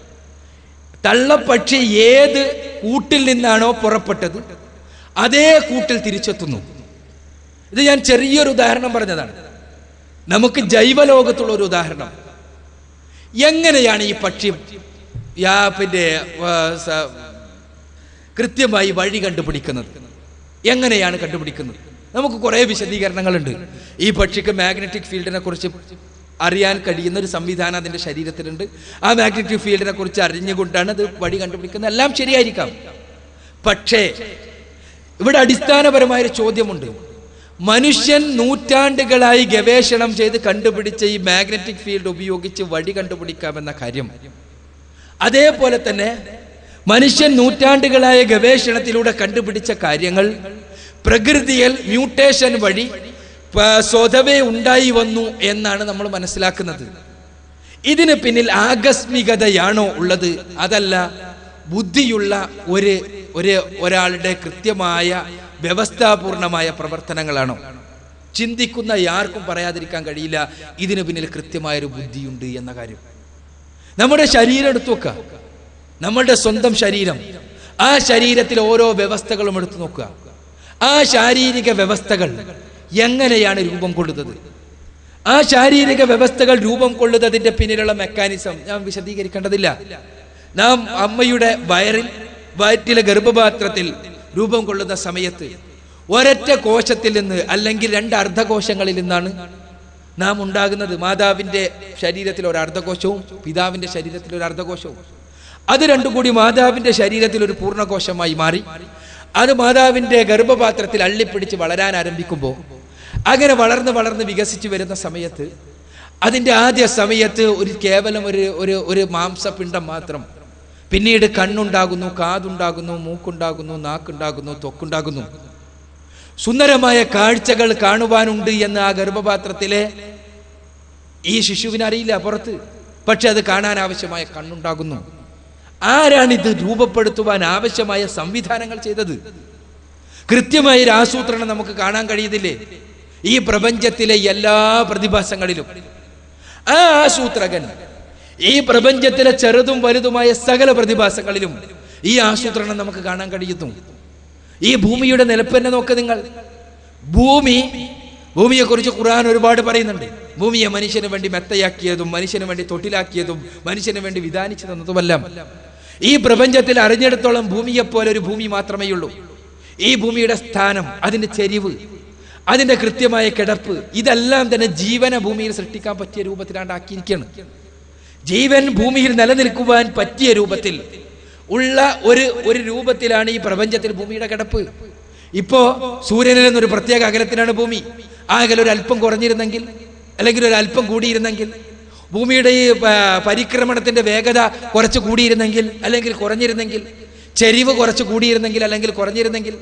തള്ളപ്പക്ഷി ഏത് കൂട്ടിൽ നിന്നാണോ പുറപ്പെട്ടത് അതേ കൂട്ടിൽ തിരിച്ചെത്തുന്നു ഇത് ഞാൻ ചെറിയൊരു ഉദാഹരണം പറഞ്ഞതാണ് നമുക്ക് ജൈവലോകത്തുള്ള ഒരു ഉദാഹരണം എങ്ങനെയാണ് ഈ പക്ഷി യാ പിന്നെ ആ, സ- കൃത്യമായി വഴി കണ്ടുപിടിക്കുന്നത് എങ്ങനെയാണ് കണ്ടുപിടിക്കുന്നത് നമുക്ക് കുറേ വിശദീകരണങ്ങളുണ്ട് ഈ പക്ഷിക്ക് മാഗ്നറ്റിക് ഫീൽഡിനെ കുറിച്ച് അറിയാൻ കഴിയുന്ന ഒരു സംവിധാനം അതിൻ്റെ ശരീരത്തിലുണ്ട് ആ മാഗ്നറ്റിക് ഫീൽഡിനെ കുറിച്ച് അറിഞ്ഞുകൊണ്ടാണ് അത് വഴി കണ്ടുപിടിക്കുന്നത് എല്ലാം ശരിയായിരിക്കാം പക്ഷേ ഇവിടെ അടിസ്ഥാനപരമായ ഒരു ചോദ്യമുണ്ട് മനുഷ്യൻ നൂറ്റാണ്ടുകളായി ഗവേഷണം ചെയ്ത് കണ്ടുപിടിച്ച ഈ മാഗ്നറ്റിക് ഫീൽഡ് ഉപയോഗിച്ച് വഴി കണ്ടുപിടിക്കാമെന്ന കാര്യം അതേപോലെ തന്നെ മനുഷ്യൻ നൂറ്റാണ്ടുകളായ ഗവേഷണത്തിലൂടെ കണ്ടുപിടിച്ച കാര്യങ്ങൾ പ്രകൃതിയിൽ മ്യൂട്ടേഷൻ വഴി പ- സ്വതവേ ഉണ്ടായി വന്നു എന്നാണ് നമ്മൾ മനസ്സിലാക്കുന്നത് ഇതിന് പിന്നിൽ ആകസ്മികതയാണോ ഉള്ളത് അതല്ല ബുദ്ധിയുള്ള ഒരു ഒരു ഒരാളുടെ കൃത്യമായ വ്യവസ്ഥാപൂർണമായ പ്രവർത്തനങ്ങളാണോ ചിന്തിക്കുന്ന ആർക്കും പറയാതിരിക്കാൻ കഴിയില്ല ഇതിന് പിന്നിൽ കൃത്യമായൊരു ബുദ്ധിയുണ്ട് എന്ന കാര്യം നമ്മുടെ ശരീരം എടുത്തു വെക്കുക നമ്മളുടെ സ്വന്തം ശരീരം ആ ശരീരത്തിലെ ഓരോ വ്യവസ്ഥകളും എടുത്തു നോക്കുക ആ ശാരീരിക വ്യവസ്ഥകൾ എങ്ങനെയാണ് രൂപം കൊള്ളുന്നത് ആ ശാരീരിക വ്യവസ്ഥകൾ രൂപം കൊള്ളുന്നതിന്റെ പിന്നിലുള്ള മെക്കാനിസം ഞാൻ വിശദീകരിക്കേണ്ടതില്ല നാം അമ്മയുടെ വയറിൽ വയറ്റിലെ ഗർഭപാത്രത്തിൽ രൂപം കൊള്ളുന്ന സമയത്ത് ഒരൊറ്റ കോശത്തിൽ നിന്ന് അല്ലെങ്കിൽ രണ്ട് അർദ്ധകോശങ്ങളിൽ നിന്നാണ് നാം ഉണ്ടാകുന്നത് മാതാവിന്റെ ശരീരത്തിൽ ഒരു അർദ്ധകോശവും പിതാവിന്റെ ശരീരത്തിൽ ഒരു അർദ്ധകോശവും അത് രണ്ടും കൂടി മാതാവിന്റെ ശരീരത്തിൽ ഒരു പൂർണ്ണകോശമായി മാറി അത് മാതാവിന്റെ ഗർഭപാത്രത്തിൽ അള്ളിപ്പിടിച്ച് വളരാൻ ആരംഭിക്കുമ്പോൾ അങ്ങനെ വളർന്ന് വളർന്ന് വികസിച്ചു വരുന്ന സമയത്ത് അതിൻ്റെ ആദ്യ സമയത്ത് ഒരു കേവലം ഒരു ഒരു ഒരു മാംസപിണ്ഡം മാത്രം പിന്നീട് കണ്ണുണ്ടാകുന്നു കാതുണ്ടാകുന്നു മൂക്കുണ്ടാകുന്നു നാക്കുണ്ടാകുന്നു ത്വക്കുണ്ടാകുന്നു സുന്ദരമായ കാഴ്ചകൾ കാണുവാനുണ്ട് എന്ന് ആ ഗർഭപാത്രത്തിലെ ഈ ശിശുവിന് അറിയില്ല പുറത്ത് പക്ഷെ അത് കാണാൻ ആവശ്യമായ കണ്ണുണ്ടാകുന്നു ആരാണിത് രൂപപ്പെടുത്തുവാൻ ആവശ്യമായ സംവിധാനങ്ങൾ ചെയ്തത് കൃത്യമായ ഒരു ആസൂത്രണം നമുക്ക് കാണാൻ കഴിയുന്നില്ലേ ഈ പ്രപഞ്ചത്തിലെ എല്ലാ പ്രതിഭാസങ്ങളിലും ആ ആസൂത്രകൻ ഈ പ്രപഞ്ചത്തിലെ ചെറുതും വലുതുമായ സകല പ്രതിഭാസങ്ങളിലും ഈ ആസൂത്രണം നമുക്ക് കാണാൻ കഴിയുന്നു ഈ ഭൂമിയുടെ നിലപ്പന്നെ നോക്ക് നിങ്ങൾ ഭൂമി ഭൂമിയെ കുറിച്ച് ഖുർആൻ ഒരുപാട് പറയുന്നുണ്ട് ഭൂമിയെ മനുഷ്യന് വേണ്ടി മെത്തയാക്കിയതും മനുഷ്യന് വേണ്ടി തൊട്ടിലാക്കിയതും മനുഷ്യന് വേണ്ടി വിധാനിച്ചു തന്നതുമെല്ലാം ഈ പ്രപഞ്ചത്തിൽ അറിഞ്ഞെടുത്തോളം ഭൂമിയെപ്പോലെ ഒരു ഭൂമി മാത്രമേ ഉള്ളൂ ഈ ഭൂമിയുടെ സ്ഥാനം അതിന്റെ ചെരിവ് അതിന്റെ കൃത്യമായ കിടപ്പ് ഇതെല്ലാം തന്നെ ജീവന ഭൂമിയിൽ സൃഷ്ടിക്കാൻ പറ്റിയ രൂപത്തിലാണ്ട് ആക്കിയിരിക്കുകയാണ് ജീവൻ ഭൂമിയിൽ നിലനിൽക്കുവാൻ പറ്റിയ രൂപത്തിൽ ഉള്ള ഒരു ഒരു രൂപത്തിലാണ് ഈ പ്രപഞ്ചത്തിൽ ഭൂമിയുടെ കിടപ്പ് ഇപ്പോ സൂര്യനിൽ നിന്നൊരു പ്രത്യേക അകലത്തിലാണ് ഭൂമി ആ അകലം ഒരു അല്പം കുറഞ്ഞിരുന്നെങ്കിൽ അല്ലെങ്കിൽ ഒരു അല്പം കൂടിയിരുന്നെങ്കിൽ ഭൂമിയുടെ ഈ പ- പരിക്രമണത്തിന്റെ വേഗത കുറച്ച് കൂടിയിരുന്നെങ്കിൽ അല്ലെങ്കിൽ കുറഞ്ഞിരുന്നെങ്കിൽ ചെരിവ് കുറച്ച് കൂടിയിരുന്നെങ്കിൽ അല്ലെങ്കിൽ കുറഞ്ഞിരുന്നെങ്കിൽ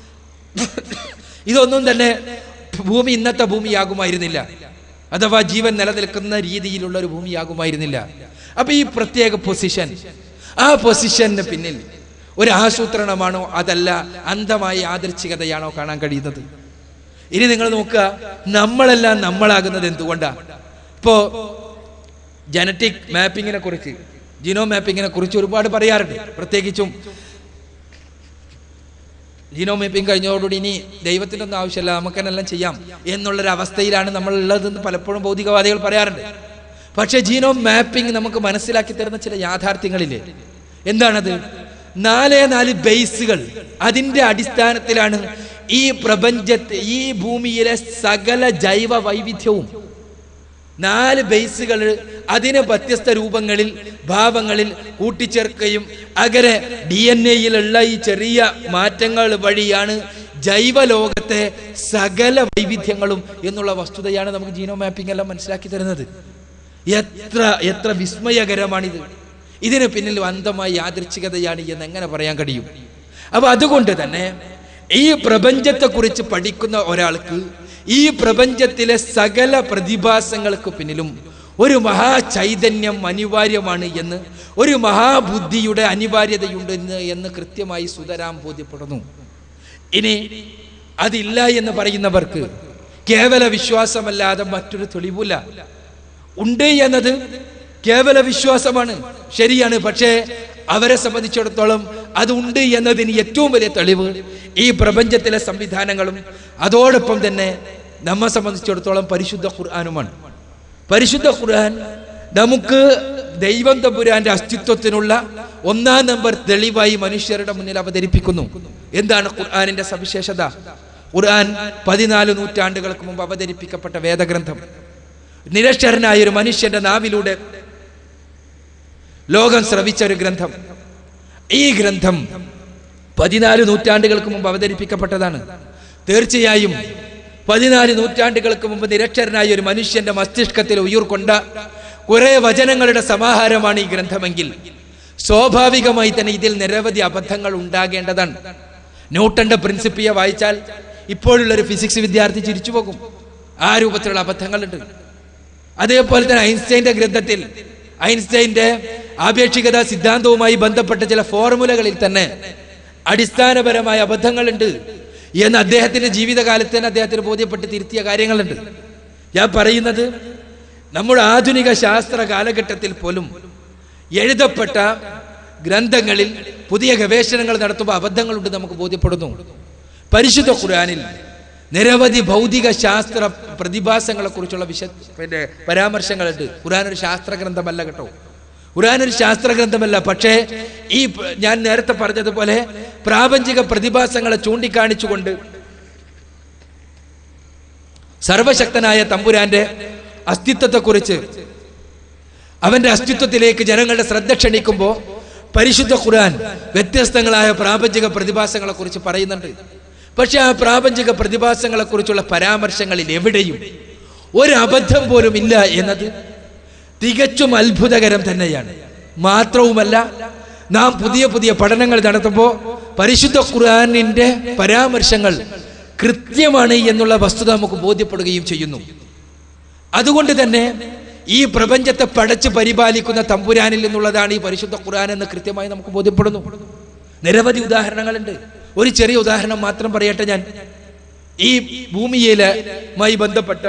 ഇതൊന്നും തന്നെ ഭൂമി ഇന്നത്തെ ഭൂമിയാകുമായിരുന്നില്ല അഥവാ ജീവൻ നിലനിൽക്കുന്ന രീതിയിലുള്ള ഒരു ഭൂമിയാകുമായിരുന്നില്ല അപ്പൊ ഈ പ്രത്യേക പൊസിഷൻ ആ പൊസിഷന് പിന്നിൽ ഒരു ആസൂത്രണമാണോ അതല്ല അന്ധമായ യാദൃച്ഛികതയാണോ കാണാൻ കഴിയുന്നത് ഇനി നിങ്ങൾ നോക്കുക നമ്മളെല്ലാം നമ്മളാകുന്നത് എന്തുകൊണ്ടാ ഇപ്പോ ജനറ്റിക് മാപ്പിങ്ങിനെ കുറിച്ച് ജീനോ മാപ്പിങ്ങിനെ കുറിച്ച് ഒരുപാട് പറയാറുണ്ട് പ്രത്യേകിച്ചും ജീനോ മാപ്പിംഗ് കഴിഞ്ഞതോടുകൂടി ഇനി ദൈവത്തിൻ്റെ ഒന്നും ആവശ്യമില്ല നമുക്ക് എന്നെല്ലാം ചെയ്യാം എന്നുള്ളൊരു അവസ്ഥയിലാണ് നമ്മൾ ഉള്ളതെന്ന് പലപ്പോഴും ഭൗതികവാദികൾ പറയാറുണ്ട് പക്ഷേ ജീനോം മാപ്പിംഗ് നമുക്ക് മനസ്സിലാക്കി തരുന്ന ചില യാഥാർത്ഥ്യങ്ങളില്ലേ എന്താണത് നാലേ നാല് ബേസുകൾ അതിൻ്റെ അടിസ്ഥാനത്തിലാണ് ഈ പ്രപഞ്ചത്തെ ഈ ഭൂമിയിലെ സകല ജൈവ വൈവിധ്യവും നാല് ബേസുകൾ അതിന് വ്യത്യസ്ത രൂപങ്ങളിൽ ഭാവങ്ങളിൽ കൂട്ടിച്ചേർക്കുകയും അങ്ങനെ ഡി എൻ എയിലുള്ള ഈ ചെറിയ മാറ്റങ്ങൾ വഴിയാണ് ജൈവലോകത്തെ സകല വൈവിധ്യങ്ങളും എന്നുള്ള വസ്തുതയാണ് നമുക്ക് ജീനോ മാപ്പിംഗ് എല്ലാം മനസ്സിലാക്കി തരുന്നത് എത്ര എത്ര വിസ്മയകരമാണിത് ഇതിന് പിന്നിൽ അന്ധമായ യാദൃച്ഛികതയാണ് എന്ന് എങ്ങനെ പറയാൻ കഴിയും അപ്പൊ അതുകൊണ്ട് തന്നെ ഈ പ്രപഞ്ചത്തെക്കുറിച്ച് പഠിക്കുന്ന ഒരാൾക്ക് ഈ പ്രപഞ്ചത്തിലെ സകല പ്രതിഭാസങ്ങൾക്ക് പിന്നിലും ഒരു മഹാചൈതന്യം അനിവാര്യമാണ് എന്ന് ഒരു മഹാബുദ്ധിയുടെ അനിവാര്യതയുണ്ട് എന്ന് എന്ന് കൃത്യമായി സുതരാം ബോധ്യപ്പെടുന്നു ഇനി അതില്ല എന്ന് പറയുന്നവർക്ക് കേവല വിശ്വാസമല്ലാതെ മറ്റൊരു തെളിവില്ല ഉണ്ട് എന്നത് കേവല വിശ്വാസമാണ് ശരിയാണ് പക്ഷേ അവരെ സംബന്ധിച്ചിടത്തോളം അതുണ്ട് എന്നതിന് ഏറ്റവും വലിയ തെളിവ് ഈ പ്രപഞ്ചത്തിലെ സംവിധാനങ്ങളും അതോടൊപ്പം തന്നെ നമ്മെ സംബന്ധിച്ചിടത്തോളം പരിശുദ്ധ ഖുർആാനുമാണ് പരിശുദ്ധ ഖുർആൻ നമുക്ക് ദൈവം തമ്പുരാന്റെ അസ്തിത്വത്തിനുള്ള ഒന്നാം നമ്പർ തെളിവായി മനുഷ്യരുടെ മുന്നിൽ അവതരിപ്പിക്കുന്നു എന്താണ് ഖുർആാനിന്റെ സവിശേഷത ഖുർആൻ പതിനാല് നൂറ്റാണ്ടുകൾക്ക് മുമ്പ് അവതരിപ്പിക്കപ്പെട്ട വേദഗ്രന്ഥം നിരക്ഷരനായ ഒരു മനുഷ്യന്റെ നാവിലൂടെ ലോകം ശ്രവിച്ച ഒരു ഗ്രന്ഥം ഈ ഗ്രന്ഥം പതിനാല് നൂറ്റാണ്ടുകൾക്ക് മുമ്പ് അവതരിപ്പിക്കപ്പെട്ടതാണ് തീർച്ചയായും പതിനാല് നൂറ്റാണ്ടുകൾക്ക് മുമ്പ് നിരക്ഷരനായ ഒരു മനുഷ്യന്റെ മസ്തിഷ്കത്തിൽ ഉയർക്കൊണ്ട കുറെ വചനങ്ങളുടെ സമാഹാരമാണ് ഈ ഗ്രന്ഥമെങ്കിൽ സ്വാഭാവികമായി തന്നെ ഇതിൽ നിരവധി അബദ്ധങ്ങൾ ഉണ്ടാകേണ്ടതാണ് ന്യൂട്ടന്റെ പ്രിൻസിപ്പിയ വായിച്ചാൽ ഇപ്പോഴുള്ള ഒരു ഫിസിക്സ് വിദ്യാർത്ഥി ചിരിച്ചു പോകും ആ രൂപത്തിലുള്ള അബദ്ധങ്ങളുണ്ട് അതേപോലെ തന്നെ ഐൻസ്റ്റൈന്റെ ഗ്രന്ഥത്തിൽ ഐൻസ്റ്റൈന്റെ ആപേക്ഷികത സിദ്ധാന്തവുമായി ബന്ധപ്പെട്ട ചില ഫോർമുലകളിൽ തന്നെ അടിസ്ഥാനപരമായ അബദ്ധങ്ങളുണ്ട് എന്ന് അദ്ദേഹത്തിന്റെ ജീവിതകാലത്ത് തന്നെ അദ്ദേഹത്തിന് ബോധ്യപ്പെട്ട് തിരുത്തിയ കാര്യങ്ങളുണ്ട് ഞാൻ പറയുന്നത് നമ്മുടെ ആധുനിക ശാസ്ത്ര കാലഘട്ടത്തിൽ പോലും എഴുതപ്പെട്ട ഗ്രന്ഥങ്ങളിൽ പുതിയ ഗവേഷണങ്ങൾ നടത്തുമ്പോൾ അബദ്ധങ്ങളുണ്ട് നമുക്ക് ബോധ്യപ്പെടുന്നു പരിശുദ്ധ ഖുർആനിൽ നിരവധി ഭൗതിക ശാസ്ത്ര പ്രതിഭാസങ്ങളെ കുറിച്ചുള്ള വിശ പിന്നെ പരാമർശങ്ങളുണ്ട് ഖുർആൻ ഒരു ശാസ്ത്ര ഗ്രന്ഥമല്ല കേട്ടോ ഖുർആൻ ഒരു ശാസ്ത്ര ഗ്രന്ഥമല്ല പക്ഷേ ഈ പ- ഞാൻ നേരത്തെ പറഞ്ഞതുപോലെ പ്രാപഞ്ചിക പ്രതിഭാസങ്ങളെ ചൂണ്ടിക്കാണിച്ചുകൊണ്ട് സർവശക്തനായ തമ്പുരാന്റെ അസ്തിത്വത്തെക്കുറിച്ച് അവന്റെ അസ്തിത്വത്തിലേക്ക് ജനങ്ങളുടെ ശ്രദ്ധ ക്ഷണിക്കുമ്പോൾ പരിശുദ്ധ ഖുർആൻ വ്യത്യസ്തങ്ങളായ പ്രാപഞ്ചിക പ്രതിഭാസങ്ങളെ കുറിച്ച് പറയുന്നുണ്ട് പക്ഷെ ആ പ്രാപഞ്ചിക പ്രതിഭാസങ്ങളെ കുറിച്ചുള്ള പരാമർശങ്ങളിൽ എവിടെയും ഒരു അബദ്ധം പോലും ഇല്ല എന്നത് തികച്ചും അത്ഭുതകരം തന്നെയാണ് മാത്രവുമല്ല നാം പുതിയ പുതിയ പഠനങ്ങൾ നടത്തുമ്പോൾ പരിശുദ്ധ ഖുർആനിന്റെ പരാമർശങ്ങൾ കൃത്യമാണ് എന്നുള്ള വസ്തുത നമുക്ക് ബോധ്യപ്പെടുകയും ചെയ്യുന്നു അതുകൊണ്ട് തന്നെ ഈ പ്രപഞ്ചത്തെ പടച്ച് പരിപാലിക്കുന്ന തമ്പുരാനിൽ നിന്നുള്ളതാണ് ഈ പരിശുദ്ധ ഖുർആൻ എന്ന് കൃത്യമായി നമുക്ക് ബോധ്യപ്പെടുന്നു നിരവധി ഉദാഹരണങ്ങളുണ്ട് ഒരു ചെറിയ ഉദാഹരണം മാത്രം പറയട്ടെ ഞാൻ ഈ ഭൂമിയിലുമായി ബന്ധപ്പെട്ട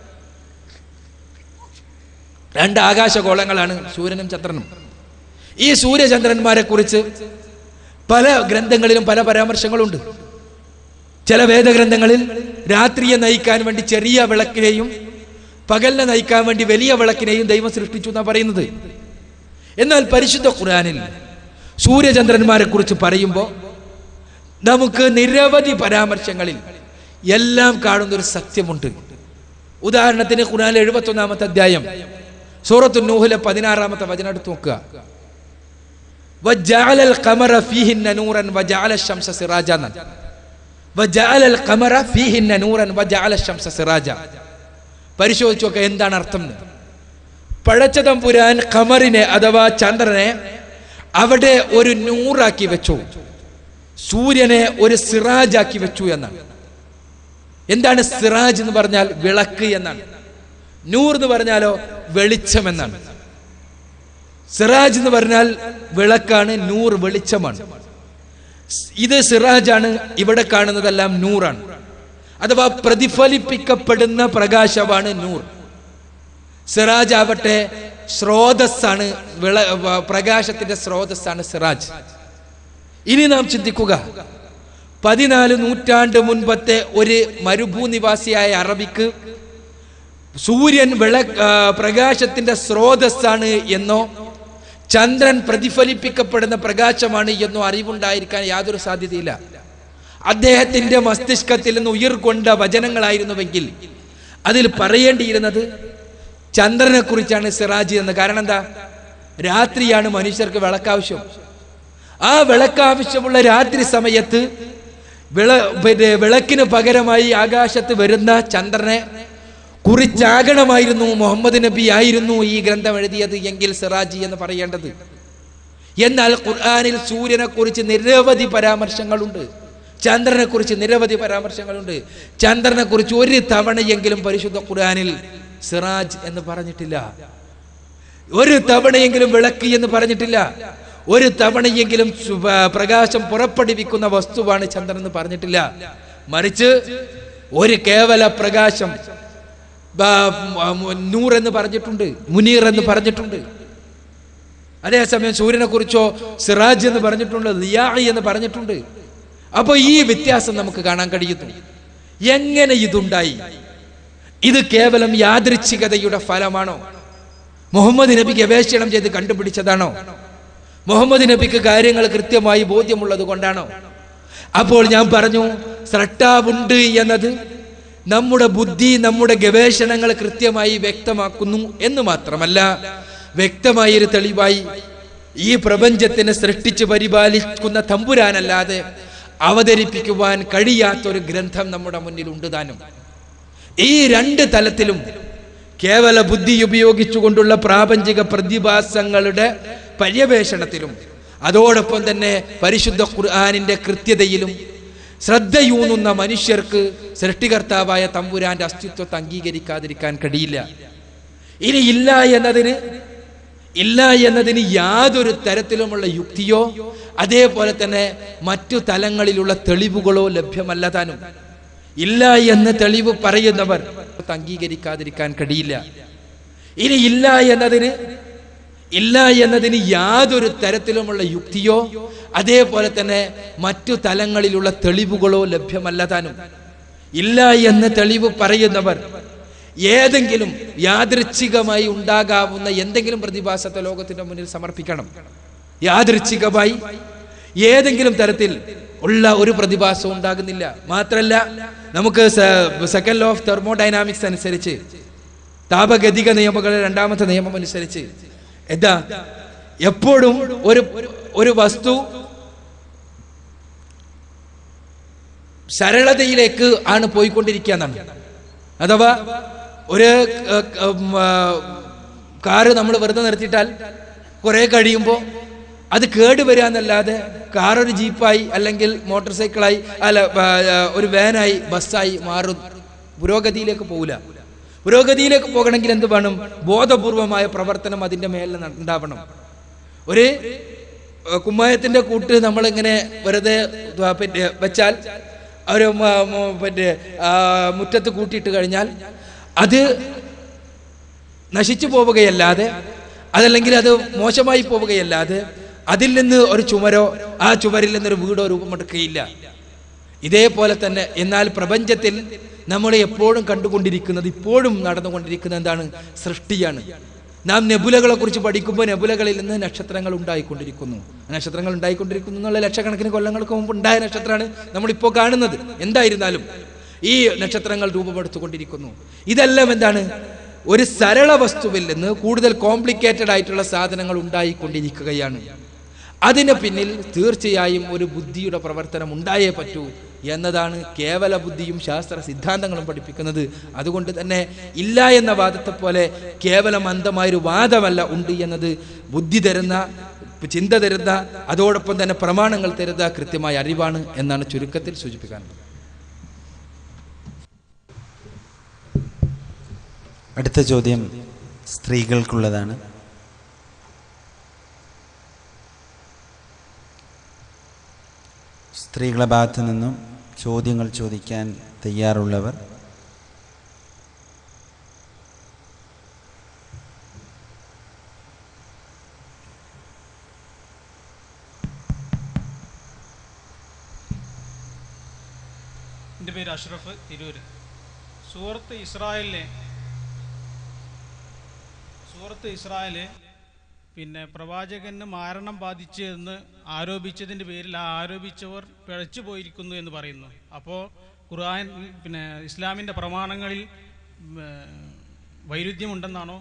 രണ്ട് ആകാശഗോളങ്ങളാണ് സൂര്യനും ചന്ദ്രനും ഈ സൂര്യചന്ദ്രന്മാരെ കുറിച്ച് പല ഗ്രന്ഥങ്ങളിലും പല പരാമർശങ്ങളുണ്ട് ചില വേദഗ്രന്ഥങ്ങളിൽ രാത്രിയെ നയിക്കാൻ വേണ്ടി ചെറിയ വിളക്കിനെയും പകലിനെ നയിക്കാൻ വേണ്ടി വലിയ വിളക്കിനെയും ദൈവം സൃഷ്ടിച്ചു എന്നാണ് പറയുന്നത് എന്നാൽ പരിശുദ്ധ ഖുർആനിൽ സൂര്യചന്ദ്രന്മാരെ കുറിച്ച് പറയുമ്പോൾ നമുക്ക് നിരവധി പരാമർശങ്ങളിൽ എല്ലാം കാണുന്ന ഒരു സത്യമുണ്ട് ഉദാഹരണത്തിന് ഖുർആനിലെ എഴുപത്തി ഒന്നാമത്തെ അധ്യായം സൂറത്തു നൂഹിലെ പതിനാറാമത്തെ വചനം എടുത്ത് നോക്കുക وجعل القمر فيهن نورا وجعل الشمس سراجا وجعل القمر فيهن نورا وجعل الشمس سراجا പരിശോധിച്ചു നോക്കുക എന്താണ് അർത്ഥം എന്ന്. പഴച്ച തമ്പുരാൻ ഖമറിനെ അഥവാ ചന്ദ്രനെ അവിടെ ഒരു നൂറാക്കി വെച്ചു സൂര്യനെ ഒരു സിറാജാക്കി വെച്ചു എന്നാണ് എന്താണ് സിറാജ് എന്ന് പറഞ്ഞാൽ വിളക്ക് എന്നാണ് നൂർ എന്ന് പറഞ്ഞാലോ വെളിച്ചം എന്നാണ് സിറാജ് എന്ന് പറഞ്ഞാൽ വിളക്കാണ് നൂർ വെളിച്ചമാണ് ഇത് സിറാജാണ് ഇവിടെ കാണുന്നതെല്ലാം നൂറാണ് അഥവാ പ്രതിഫലിപ്പിക്കപ്പെടുന്ന പ്രകാശമാണ് നൂർ സിറാജ് ആവട്ടെ സ്രോതസ്സാണ് വിള വ- പ്രകാശത്തിന്റെ സ്രോതസ്സാണ് സിറാജ് ഇനി നാം ചിന്തിക്കുക പതിനാല് നൂറ്റാണ്ട് മുൻപത്തെ ഒരു മരുഭൂനിവാസിയായ അറബിക്ക് സൂര്യൻ വിള ആ, പ്രകാശത്തിന്റെ സ്രോതസ്സാണ് എന്നോ ചന്ദ്രൻ പ്രതിഫലിപ്പിക്കപ്പെടുന്ന പ്രകാശമാണ് എന്നോ അറിവുണ്ടായിരിക്കാൻ യാതൊരു സാധ്യതയില്ല അദ്ദേഹത്തിന്റെ മസ്തിഷ്കത്തിൽ നിന്ന് ഉയർകൊണ്ട വചനങ്ങളായിരുന്നുവെങ്കിൽ അതിൽ പറയേണ്ടിയിരുന്നത് ചന്ദ്രനെ കുറിച്ചാണ് സിറാജ് എന്ന് കാരണം എന്താ രാത്രിയാണ് മനുഷ്യർക്ക് വിളക്കാവശ്യം ആ വിളക്കാവശ്യമുള്ള രാത്രി സമയത്ത് വിള പിന്നെ വിളക്കിന് പകരമായി ആകാശത്ത് വരുന്ന ചന്ദ്രനെ കുറിച്ചാകണമായിരുന്നു മുഹമ്മദ് നബി ആയിരുന്നു ഈ ഗ്രന്ഥം എഴുതിയത് എങ്കിൽ സിറാജി എന്ന് പറയേണ്ടത് എന്നാൽ ഖുർആനിൽ സൂര്യനെ കുറിച്ച് നിരവധി പരാമർശങ്ങളുണ്ട് ചന്ദ്രനെ കുറിച്ച് നിരവധി പരാമർശങ്ങളുണ്ട് ചന്ദ്രനെ കുറിച്ച് ഒരു തവണയെങ്കിലും പരിശുദ്ധ ഖുർആനിൽ സിറാജ് എന്ന് പറഞ്ഞിട്ടില്ല ഒരു തവണയെങ്കിലും വിളക്ക് എന്ന് പറഞ്ഞിട്ടില്ല ഒരു തവണയെങ്കിലും സു- പ- പ്രകാശം പുറപ്പെടുവിക്കുന്ന വസ്തുവാണ് ചന്ദ്രൻ എന്ന് പറഞ്ഞിട്ടില്ല മറിച്ച് ഒരു കേവല പ്രകാശം ബ- മ- മ- നൂർ എന്ന് പറഞ്ഞിട്ടുണ്ട് മുനീർ എന്ന് പറഞ്ഞിട്ടുണ്ട് അതേസമയം സൂര്യനെ കുറിച്ചോ സിറാജ് എന്ന് പറഞ്ഞിട്ടുണ്ട് ലിയായി എന്ന് പറഞ്ഞിട്ടുണ്ട് അപ്പൊ ഈ വ്യത്യാസം നമുക്ക് കാണാൻ കഴിയുന്നു എങ്ങനെ ഇതുണ്ടായി ഇത് കേവലം യാദൃച്ഛികതയുടെ ഫലമാണോ മുഹമ്മദ് നബി ഗവേഷണം ചെയ്ത് കണ്ടുപിടിച്ചതാണോ മുഹമ്മദ് നബിക്ക് കാര്യങ്ങൾ കൃത്യമായി ബോധ്യമുള്ളത് കൊണ്ടാണോ അപ്പോൾ ഞാൻ പറഞ്ഞു സ്രട്ടാവുണ്ട് എന്നത് നമ്മുടെ ബുദ്ധി നമ്മുടെ ഗവേഷണങ്ങൾ കൃത്യമായി വ്യക്തമാക്കുന്നു എന്ന് മാത്രമല്ല വ്യക്തമായ ഒരു തെളിവായി ഈ പ്രപഞ്ചത്തിനെ സൃഷ്ടിച്ച് പരിപാലിക്കുന്ന തമ്പുരാനല്ലാതെ അവതരിപ്പിക്കുവാൻ കഴിയാത്തൊരു ഗ്രന്ഥം നമ്മുടെ മുന്നിൽ ഉണ്ട് താനും ഈ രണ്ട് തലത്തിലും കേവല ബുദ്ധി ഉപയോഗിച്ചുകൊണ്ടുള്ള പ്രാപഞ്ചിക പ്രതിഭാസങ്ങളുടെ പര്യവേഷണത്തിലും അതോടൊപ്പം തന്നെ പരിശുദ്ധ ഖുർആാനിന്റെ കൃത്യതയിലും ശ്രദ്ധയൂന്നുന്ന മനുഷ്യർക്ക് സൃഷ്ടികർത്താവായ തമ്പുരാന്റെ അസ്തിത്വത്തെ അംഗീകരിക്കാതിരിക്കാൻ കഴിയില്ല ഇനി ഇല്ല എന്നതിന് ഇല്ല എന്നതിന് യാതൊരു തരത്തിലുമുള്ള യുക്തിയോ അതേപോലെ തന്നെ മറ്റു തലങ്ങളിലുള്ള തെളിവുകളോ ലഭ്യമല്ല താനും ഇല്ല എന്ന് തെളിവ് പറയുന്നവർ അംഗീകരിക്കാതിരിക്കാൻ കഴിയില്ല ഇനി ഇല്ല എന്നതിന് ഇല്ല എന്നതിന് യാതൊരു തരത്തിലുമുള്ള യുക്തിയോ അതേപോലെ തന്നെ മറ്റു തലങ്ങളിലുള്ള തെളിവുകളോ ലഭ്യമല്ല താനും ഇല്ല എന്ന് തെളിവ് പറയുന്നവർ ഏതെങ്കിലും യാദൃച്ഛികമായി ഉണ്ടാകാവുന്ന എന്തെങ്കിലും പ്രതിഭാസത്തെ ലോകത്തിന്റെ മുന്നിൽ സമർപ്പിക്കണം യാദൃച്ഛികമായി ഏതെങ്കിലും തരത്തിൽ ഉള്ള ഒരു പ്രതിഭാസം ഉണ്ടാകുന്നില്ല മാത്രല്ല നമുക്ക് സെക്കൻഡ് ലോ ഓഫ് തെർമോഡൈനാമിക്സ് അനുസരിച്ച് താപഗതിക നിയമങ്ങളുടെ രണ്ടാമത്തെ നിയമം അനുസരിച്ച് എന്താ എപ്പോഴും ഒരു ഒരു വസ്തു സരളതയിലേക്ക് ആണ് പോയിക്കൊണ്ടിരിക്കുക എന്നാണ് അഥവാ ഒരു ഏർ, ഉം, ആ, കാറ് നമ്മൾ വെറുതെ നിർത്തിയിട്ടാൽ കുറെ കഴിയുമ്പോൾ അത് കേടുവരിക എന്നല്ലാതെ കാർ ഒരു ജീപ്പായി അല്ലെങ്കിൽ മോട്ടോർ സൈക്കിളായി അല്ല ആ, ആ, ഒരു വാനായി ബസ്സായി മാറും പുരോഗതിയിലേക്ക് പോകില്ല പുരോഗതിയിലേക്ക് പോകണമെങ്കിൽ എന്ത് വേണം ബോധപൂർവമായ പ്രവർത്തനം അതിൻ്റെ മേലെ ന- ഉണ്ടാവണം ഒരു ഏർ, കുമ്മായത്തിന്റെ കൂട്ട് നമ്മളിങ്ങനെ വെറുതെ ദ്വ- പിന്നെ വെച്ചാൽ ഒരു മ- മ- പിന്നെ ആ, മുറ്റത്ത് കൂട്ടിയിട്ട് കഴിഞ്ഞാൽ അത് നശിച്ചു പോവുകയല്ലാതെ അതല്ലെങ്കിൽ അത് മോശമായി പോവുകയല്ലാതെ അതിൽ നിന്ന് ഒരു ചുമരോ ആ ചുമരിൽ നിന്നൊരു വീടോ രൂപമെടുക്കുകയില്ല ഇതേപോലെ തന്നെ എന്നാൽ പ്രപഞ്ചത്തിൽ നമ്മൾ എപ്പോഴും കണ്ടുകൊണ്ടിരിക്കുന്നത് ഇപ്പോഴും നടന്നുകൊണ്ടിരിക്കുന്നത് എന്താണ് സൃഷ്ടിയാണ് നാം നെബുലകളെ കുറിച്ച് പഠിക്കുമ്പോൾ നെബുലകളിൽ നിന്ന് നക്ഷത്രങ്ങൾ ഉണ്ടായിക്കൊണ്ടിരിക്കുന്നു നക്ഷത്രങ്ങൾ ഉണ്ടായിക്കൊണ്ടിരിക്കുന്നു എന്നുള്ള ലക്ഷക്കണക്കിന് കൊല്ലങ്ങൾക്ക് മുമ്പ് ഉണ്ടായ നക്ഷത്രമാണ് നമ്മളിപ്പോൾ കാണുന്നത് എന്തായിരുന്നാലും ഈ നക്ഷത്രങ്ങൾ രൂപപ്പെടുത്തുകൊണ്ടിരിക്കുന്നു ഇതെല്ലാം എന്താണ് ഒരു സരള വസ്തുവിൽ നിന്ന് കൂടുതൽ കോംപ്ലിക്കേറ്റഡ് ആയിട്ടുള്ള സാധനങ്ങൾ ഉണ്ടായിക്കൊണ്ടിരിക്കുകയാണ് അതിന് പിന്നിൽ തീർച്ചയായും ഒരു ബുദ്ധിയുടെ പ്രവർത്തനം ഉണ്ടായേ പറ്റൂ എന്നതാണ് കേവല ബുദ്ധിയും ശാസ്ത്ര സിദ്ധാന്തങ്ങളും പഠിപ്പിക്കുന്നത് അതുകൊണ്ട് തന്നെ ഇല്ല എന്ന വാദത്തെ പോലെ കേവലം അന്ധമായൊരു വാദമല്ല ഉണ്ട് എന്നത് ബുദ്ധി തരുന്ന ചിന്ത തരുന്ന അതോടൊപ്പം തന്നെ പ്രമാണങ്ങൾ തരുന്ന കൃത്യമായ അറിവാണ് എന്നാണ് ചുരുക്കത്തിൽ സൂചിപ്പിക്കാനുള്ളത് അടുത്ത ചോദ്യം സ്ത്രീകൾക്കുള്ളതാണ് സ്ത്രീകളുടെ ഭാഗത്തു നിന്നും ചോദ്യങ്ങൾ ചോദിക്കാൻ തയ്യാറുള്ളവർ എൻ്റെ പേര് അഷ്റഫ് തിരൂര് സൂറത്ത് ഇസ്രായേലിലെ സൂറത്ത് ഇസ്രായേല് പിന്നെ പ്രവാചകന് മാരണം ബാധിച്ചു എന്ന് ആരോപിച്ചതിൻ്റെ പേരിൽ ആ ആരോപിച്ചവർ പിഴച്ചു പോയിരിക്കുന്നു എന്ന് പറയുന്നു അപ്പോൾ ഖുർആൻ പിന്നെ ഇസ്ലാമിൻ്റെ പ്രമാണങ്ങളിൽ ഉം, ഏർ, വൈരുദ്ധ്യമുണ്ടെന്നാണോ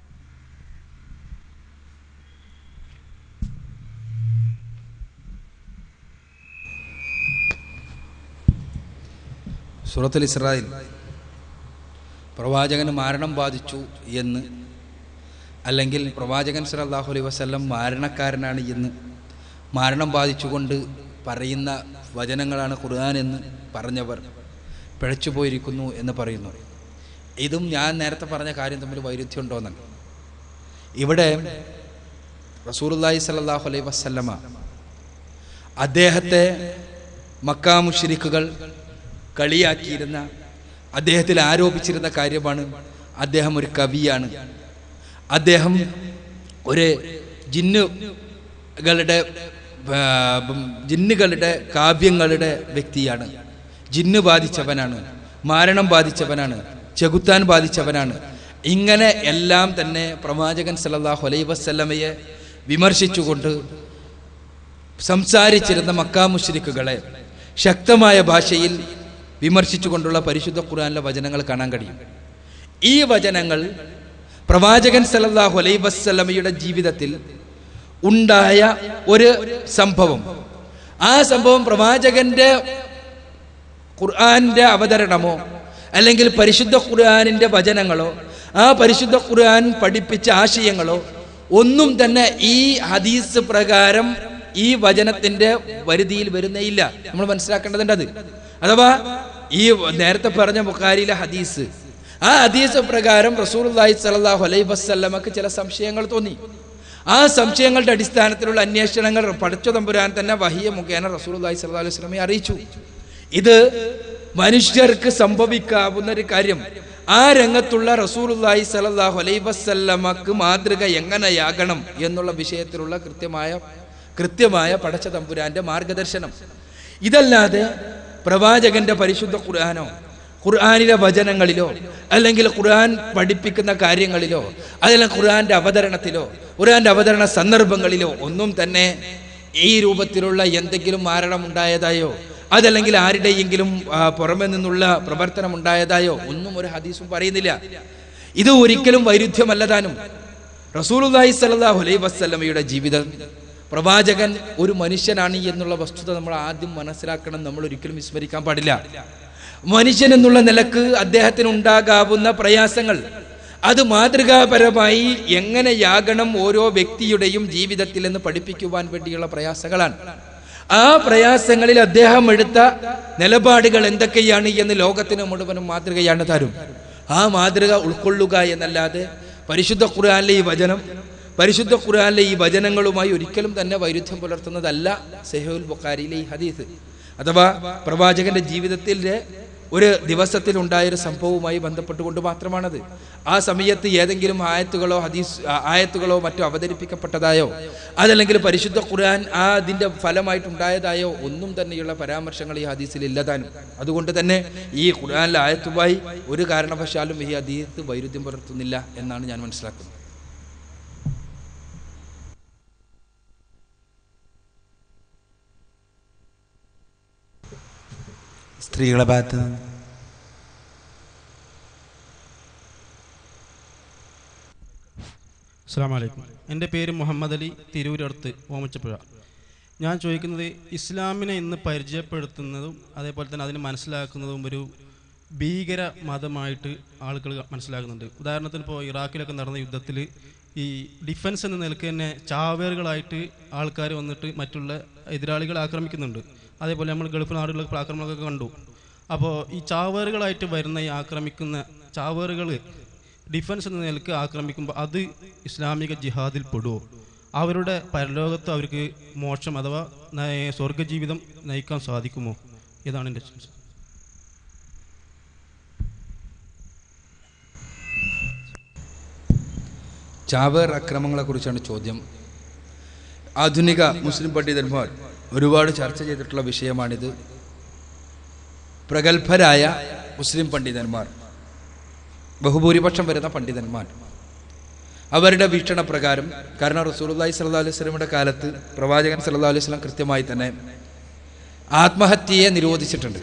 സൂറത്തുൽ ഇസ്രായേൽ പ്രവാചകന് മരണം ബാധിച്ചു എന്ന് അല്ലെങ്കിൽ പ്രവാചകൻ സല്ലല്ലാഹു അലൈഹി വസല്ലം മാരണക്കാരനാണ് എന്ന് മരണം ബാധിച്ചുകൊണ്ട് പറയുന്ന വചനങ്ങളാണ് ഖുർആൻ എന്ന് പറഞ്ഞവർ പിഴച്ചു പോയിരിക്കുന്നു എന്ന് പറയുന്നു ഇതും ഞാൻ നേരത്തെ പറഞ്ഞ കാര്യം തമ്മിൽ വൈരുദ്ധ്യം ഉണ്ടോന്നാണ് ഇവിടെ റസൂലുള്ളാഹി സ്വല്ലല്ലാഹു അലൈഹി വസല്ലമ അദ്ദേഹത്തെ മക്കാ മുശ്രിക്കുകൾ കളിയാക്കിയിരുന്ന അദ്ദേഹത്തിൽ ആരോപിച്ചിരുന്ന കാര്യമാണ് അദ്ദേഹം ഒരു കവിയാണ് അദ്ദേഹം ഒരു ജിന്നുകളുടെ ആ, ഉം, ജിന്നുകളുടെ കാവ്യങ്ങളുടെ വ്യക്തിയാണ് ജിന്ന് ബാധിച്ചവനാണ് മാരണം ബാധിച്ചവനാണ് ചെകുത്താൻ ബാധിച്ചവനാണ് ഇങ്ങനെ എല്ലാം തന്നെ പ്രവാചകൻ സല്ലല്ലാഹു അലൈഹി വസല്ലമയെ വിമർശിച്ചുകൊണ്ട് സംസാരിച്ചിരുന്ന മക്കാ മുശ്രിക്കുകളെ ശക്തമായ ഭാഷയിൽ വിമർശിച്ചുകൊണ്ടുള്ള പരിശുദ്ധ ഖുർആനിലെ വചനങ്ങൾ കാണാൻ കഴിയും ഈ വചനങ്ങൾ പ്രവാചകൻ സല്ലല്ലാഹു അലൈഹി വസല്ലമയുടെ ജീവിതത്തിൽ ഉണ്ടായ ഒരു സംഭവം ആ സംഭവം പ്രവാചകന്റെ ഖുർആന്റെ അവതരണമോ അല്ലെങ്കിൽ പരിശുദ്ധ ഖുർആനിന്റെ വചനങ്ങളോ ആ പരിശുദ്ധ ഖുർആൻ പഠിപ്പിച്ച ആശയങ്ങളോ ഒന്നും തന്നെ ഈ ഹദീസ് പ്രകാരം ഈ വചനത്തിന്റെ വരുതിയിൽ വരുന്നേയില്ല നമ്മൾ മനസ്സിലാക്കേണ്ടതുണ്ട് അത് അഥവാ ഈ നേരത്തെ പറഞ്ഞ ബുഖാരിയിലെ ഹദീസ് ആ ഹദീസ് പ്രകാരം റസൂലുള്ളാഹി സ്വല്ലല്ലാഹു അലൈഹി വസല്ലമക്ക് ചില സംശയങ്ങൾ തോന്നി ആ സംശയങ്ങളുടെ അടിസ്ഥാനത്തിലുള്ള അന്വേഷണങ്ങൾ പഠിച്ച തമ്പുരാൻ തന്നെ വഹിയ മുഖേന റസൂലുള്ളാഹി സ്വല്ലല്ലാഹു അലൈഹി വസല്ലമയെ അറിയിച്ചു ഇത് മനുഷ്യർക്ക് സംഭവിക്കാവുന്ന ഒരു കാര്യം ആ രംഗത്തുള്ള റസൂലുള്ളാഹി സ്വല്ലല്ലാഹു അലൈഹി വസല്ലമക്ക് മാതൃക എങ്ങനെയാകണം എന്നുള്ള വിഷയത്തിലുള്ള കൃത്യമായ കൃത്യമായ പടച്ച തമ്പുരാന്റെ മാർഗദർശനം ഇതല്ലാതെ പ്രവാചകന്റെ പരിശുദ്ധ ഖുർആാനോ ഖുർആാനിലെ വചനങ്ങളിലോ അല്ലെങ്കിൽ ഖുർആൻ പഠിപ്പിക്കുന്ന കാര്യങ്ങളിലോ അതല്ലെങ്കിൽ ഖുർആന്റെ അവതരണത്തിലോ ഖുർആന്റെ അവതരണ സന്ദർഭങ്ങളിലോ ഒന്നും തന്നെ ഈ രൂപത്തിലുള്ള എന്തെങ്കിലും മാരണം ഉണ്ടായതായോ അതല്ലെങ്കിൽ ആരുടെയെങ്കിലും ആ, പുറമെ നിന്നുള്ള പ്രവർത്തനം ഉണ്ടായതായോ ഒന്നും ഒരു ഹദീസും പറയുന്നില്ല ഇത് ഒരിക്കലും വൈരുദ്ധ്യമല്ലതാനും റസൂലുള്ളാഹി സ്വല്ലല്ലാഹു അലൈഹി വസല്ലമയുടെ ജീവിതം പ്രവാചകൻ ഒരു മനുഷ്യനാണ് എന്നുള്ള വസ്തുത നമ്മൾ ആദ്യം മനസ്സിലാക്കണം നമ്മൾ ഒരിക്കലും വിസ്മരിക്കാൻ പാടില്ല മനുഷ്യൻ എന്നുള്ള നിലക്ക് അദ്ദേഹത്തിന് ഉണ്ടാകാവുന്ന പ്രയാസങ്ങൾ അത് മാതൃകാപരമായി എങ്ങനെയാകണം ഓരോ വ്യക്തിയുടെയും ജീവിതത്തിൽ എന്ന് പഠിപ്പിക്കുവാൻ വേണ്ടിയുള്ള പ്രയാസങ്ങളാണ് ആ പ്രയാസങ്ങളിൽ അദ്ദേഹം എടുത്ത നിലപാടുകൾ എന്തൊക്കെയാണ് എന്ന് ലോകത്തിന് മുഴുവനും മാതൃകയാണ് തരും ആ മാതൃക ഉൾക്കൊള്ളുക എന്നല്ലാതെ പരിശുദ്ധ ഖുർആനിലെ ഈ വചനം പരിശുദ്ധ ഖുർആനിലെ ഈ വചനങ്ങളുമായി ഒരിക്കലും തന്നെ വൈരുദ്ധ്യം പുലർത്തുന്നതല്ല സെഹുൽ ബുഖാരിയിലെ ഈ ഹദീസ് അഥവാ പ്രവാചകന്റെ ജീവിതത്തിലെ ഒരു ദിവസത്തിൽ ഉണ്ടായ ഒരു സംഭവവുമായി ബന്ധപ്പെട്ടുകൊണ്ട് മാത്രമാണത് ആ സമയത്ത് ഏതെങ്കിലും ആയത്തുകളോ ഹദീസ് ആ, ആയത്തുകളോ മറ്റോ അവതരിപ്പിക്കപ്പെട്ടതായോ അതല്ലെങ്കിൽ പരിശുദ്ധ ഖുർആൻ ആ അതിന്റെ ഫലമായിട്ടുണ്ടായതായോ ഒന്നും തന്നെയുള്ള പരാമർശങ്ങൾ ഈ ഹദീസിൽ ഇല്ലതാനും അതുകൊണ്ട് തന്നെ ഈ ഖുർആനിലെ ആയത്തുമായി ഒരു കാരണവശാലും ഈ ഹദീസ് വൈരുദ്ധ്യം പുലർത്തുന്നില്ല എന്നാണ് ഞാൻ മനസ്സിലാക്കുന്നത് സ്ത്രീകളെ ഭാഗത്ത് നിന്ന് അസ്സാം വലൈക്കും എൻ്റെ പേര് മുഹമ്മദ് അലി തിരൂരടുത്ത് ഓമച്ചപ്പുഴ ഞാൻ ചോദിക്കുന്നത് ഇസ്ലാമിനെ ഇന്ന് പരിചയപ്പെടുത്തുന്നതും അതേപോലെ തന്നെ അതിനെ മനസ്സിലാക്കുന്നതും ഒരു ഭീകര മതമായിട്ട് ആളുകൾ മനസ്സിലാക്കുന്നുണ്ട് ഉദാഹരണത്തിന് ഇപ്പോൾ ഇറാഖിലൊക്കെ നടന്ന യുദ്ധത്തിൽ ഈ ഡിഫൻസ് എന്ന നിലയ്ക്ക് തന്നെ ചാവേറുകളായിട്ട് ആൾക്കാർ വന്നിട്ട് മറ്റുള്ള എതിരാളികളെ ആക്രമിക്കുന്നുണ്ട് അതേപോലെ നമ്മൾ ഗൾഫ് നാടുകളിലൊക്കെ ആക്രമണമൊക്കെ കണ്ടു അപ്പോൾ ഈ ചാവേറുകളായിട്ട് വരുന്ന ഈ ആക്രമിക്കുന്ന ചാവേറുകൾ ഡിഫൻസ് എന്ന നിലക്ക് ആക്രമിക്കുമ്പോൾ അത് ഇസ്ലാമിക ജിഹാദിൽ പെടുമോ അവരുടെ പരലോകത്ത് അവർക്ക് മോക്ഷം അഥവാ ന- സ്വർഗജീവിതം നയിക്കാൻ സാധിക്കുമോ ഇതാണ് എൻ്റെ ചോദ്യം. ചാവേർ അക്രമങ്ങളെക്കുറിച്ചാണ് ചോദ്യം ആധുനിക മുസ്ലിം പണ്ഡിതന്മാർ ഒരുപാട് ചർച്ച ചെയ്തിട്ടുള്ള വിഷയമാണിത് പ്രഗത്ഭരായ മുസ്ലിം പണ്ഡിതന്മാർ ബഹുഭൂരിപക്ഷം വരുന്ന പണ്ഡിതന്മാർ അവരുടെ വീക്ഷണപ്രകാരം കാരണം റസൂലുള്ളാഹി സ്വല്ലല്ലാഹു അലൈഹി വസല്ലമയുടെ കാലത്ത് പ്രവാചകൻ സല്ലല്ലാഹു അലൈഹി വസല്ലം കൃത്യമായി തന്നെ ആത്മഹത്യയെ നിരോധിച്ചിട്ടുണ്ട്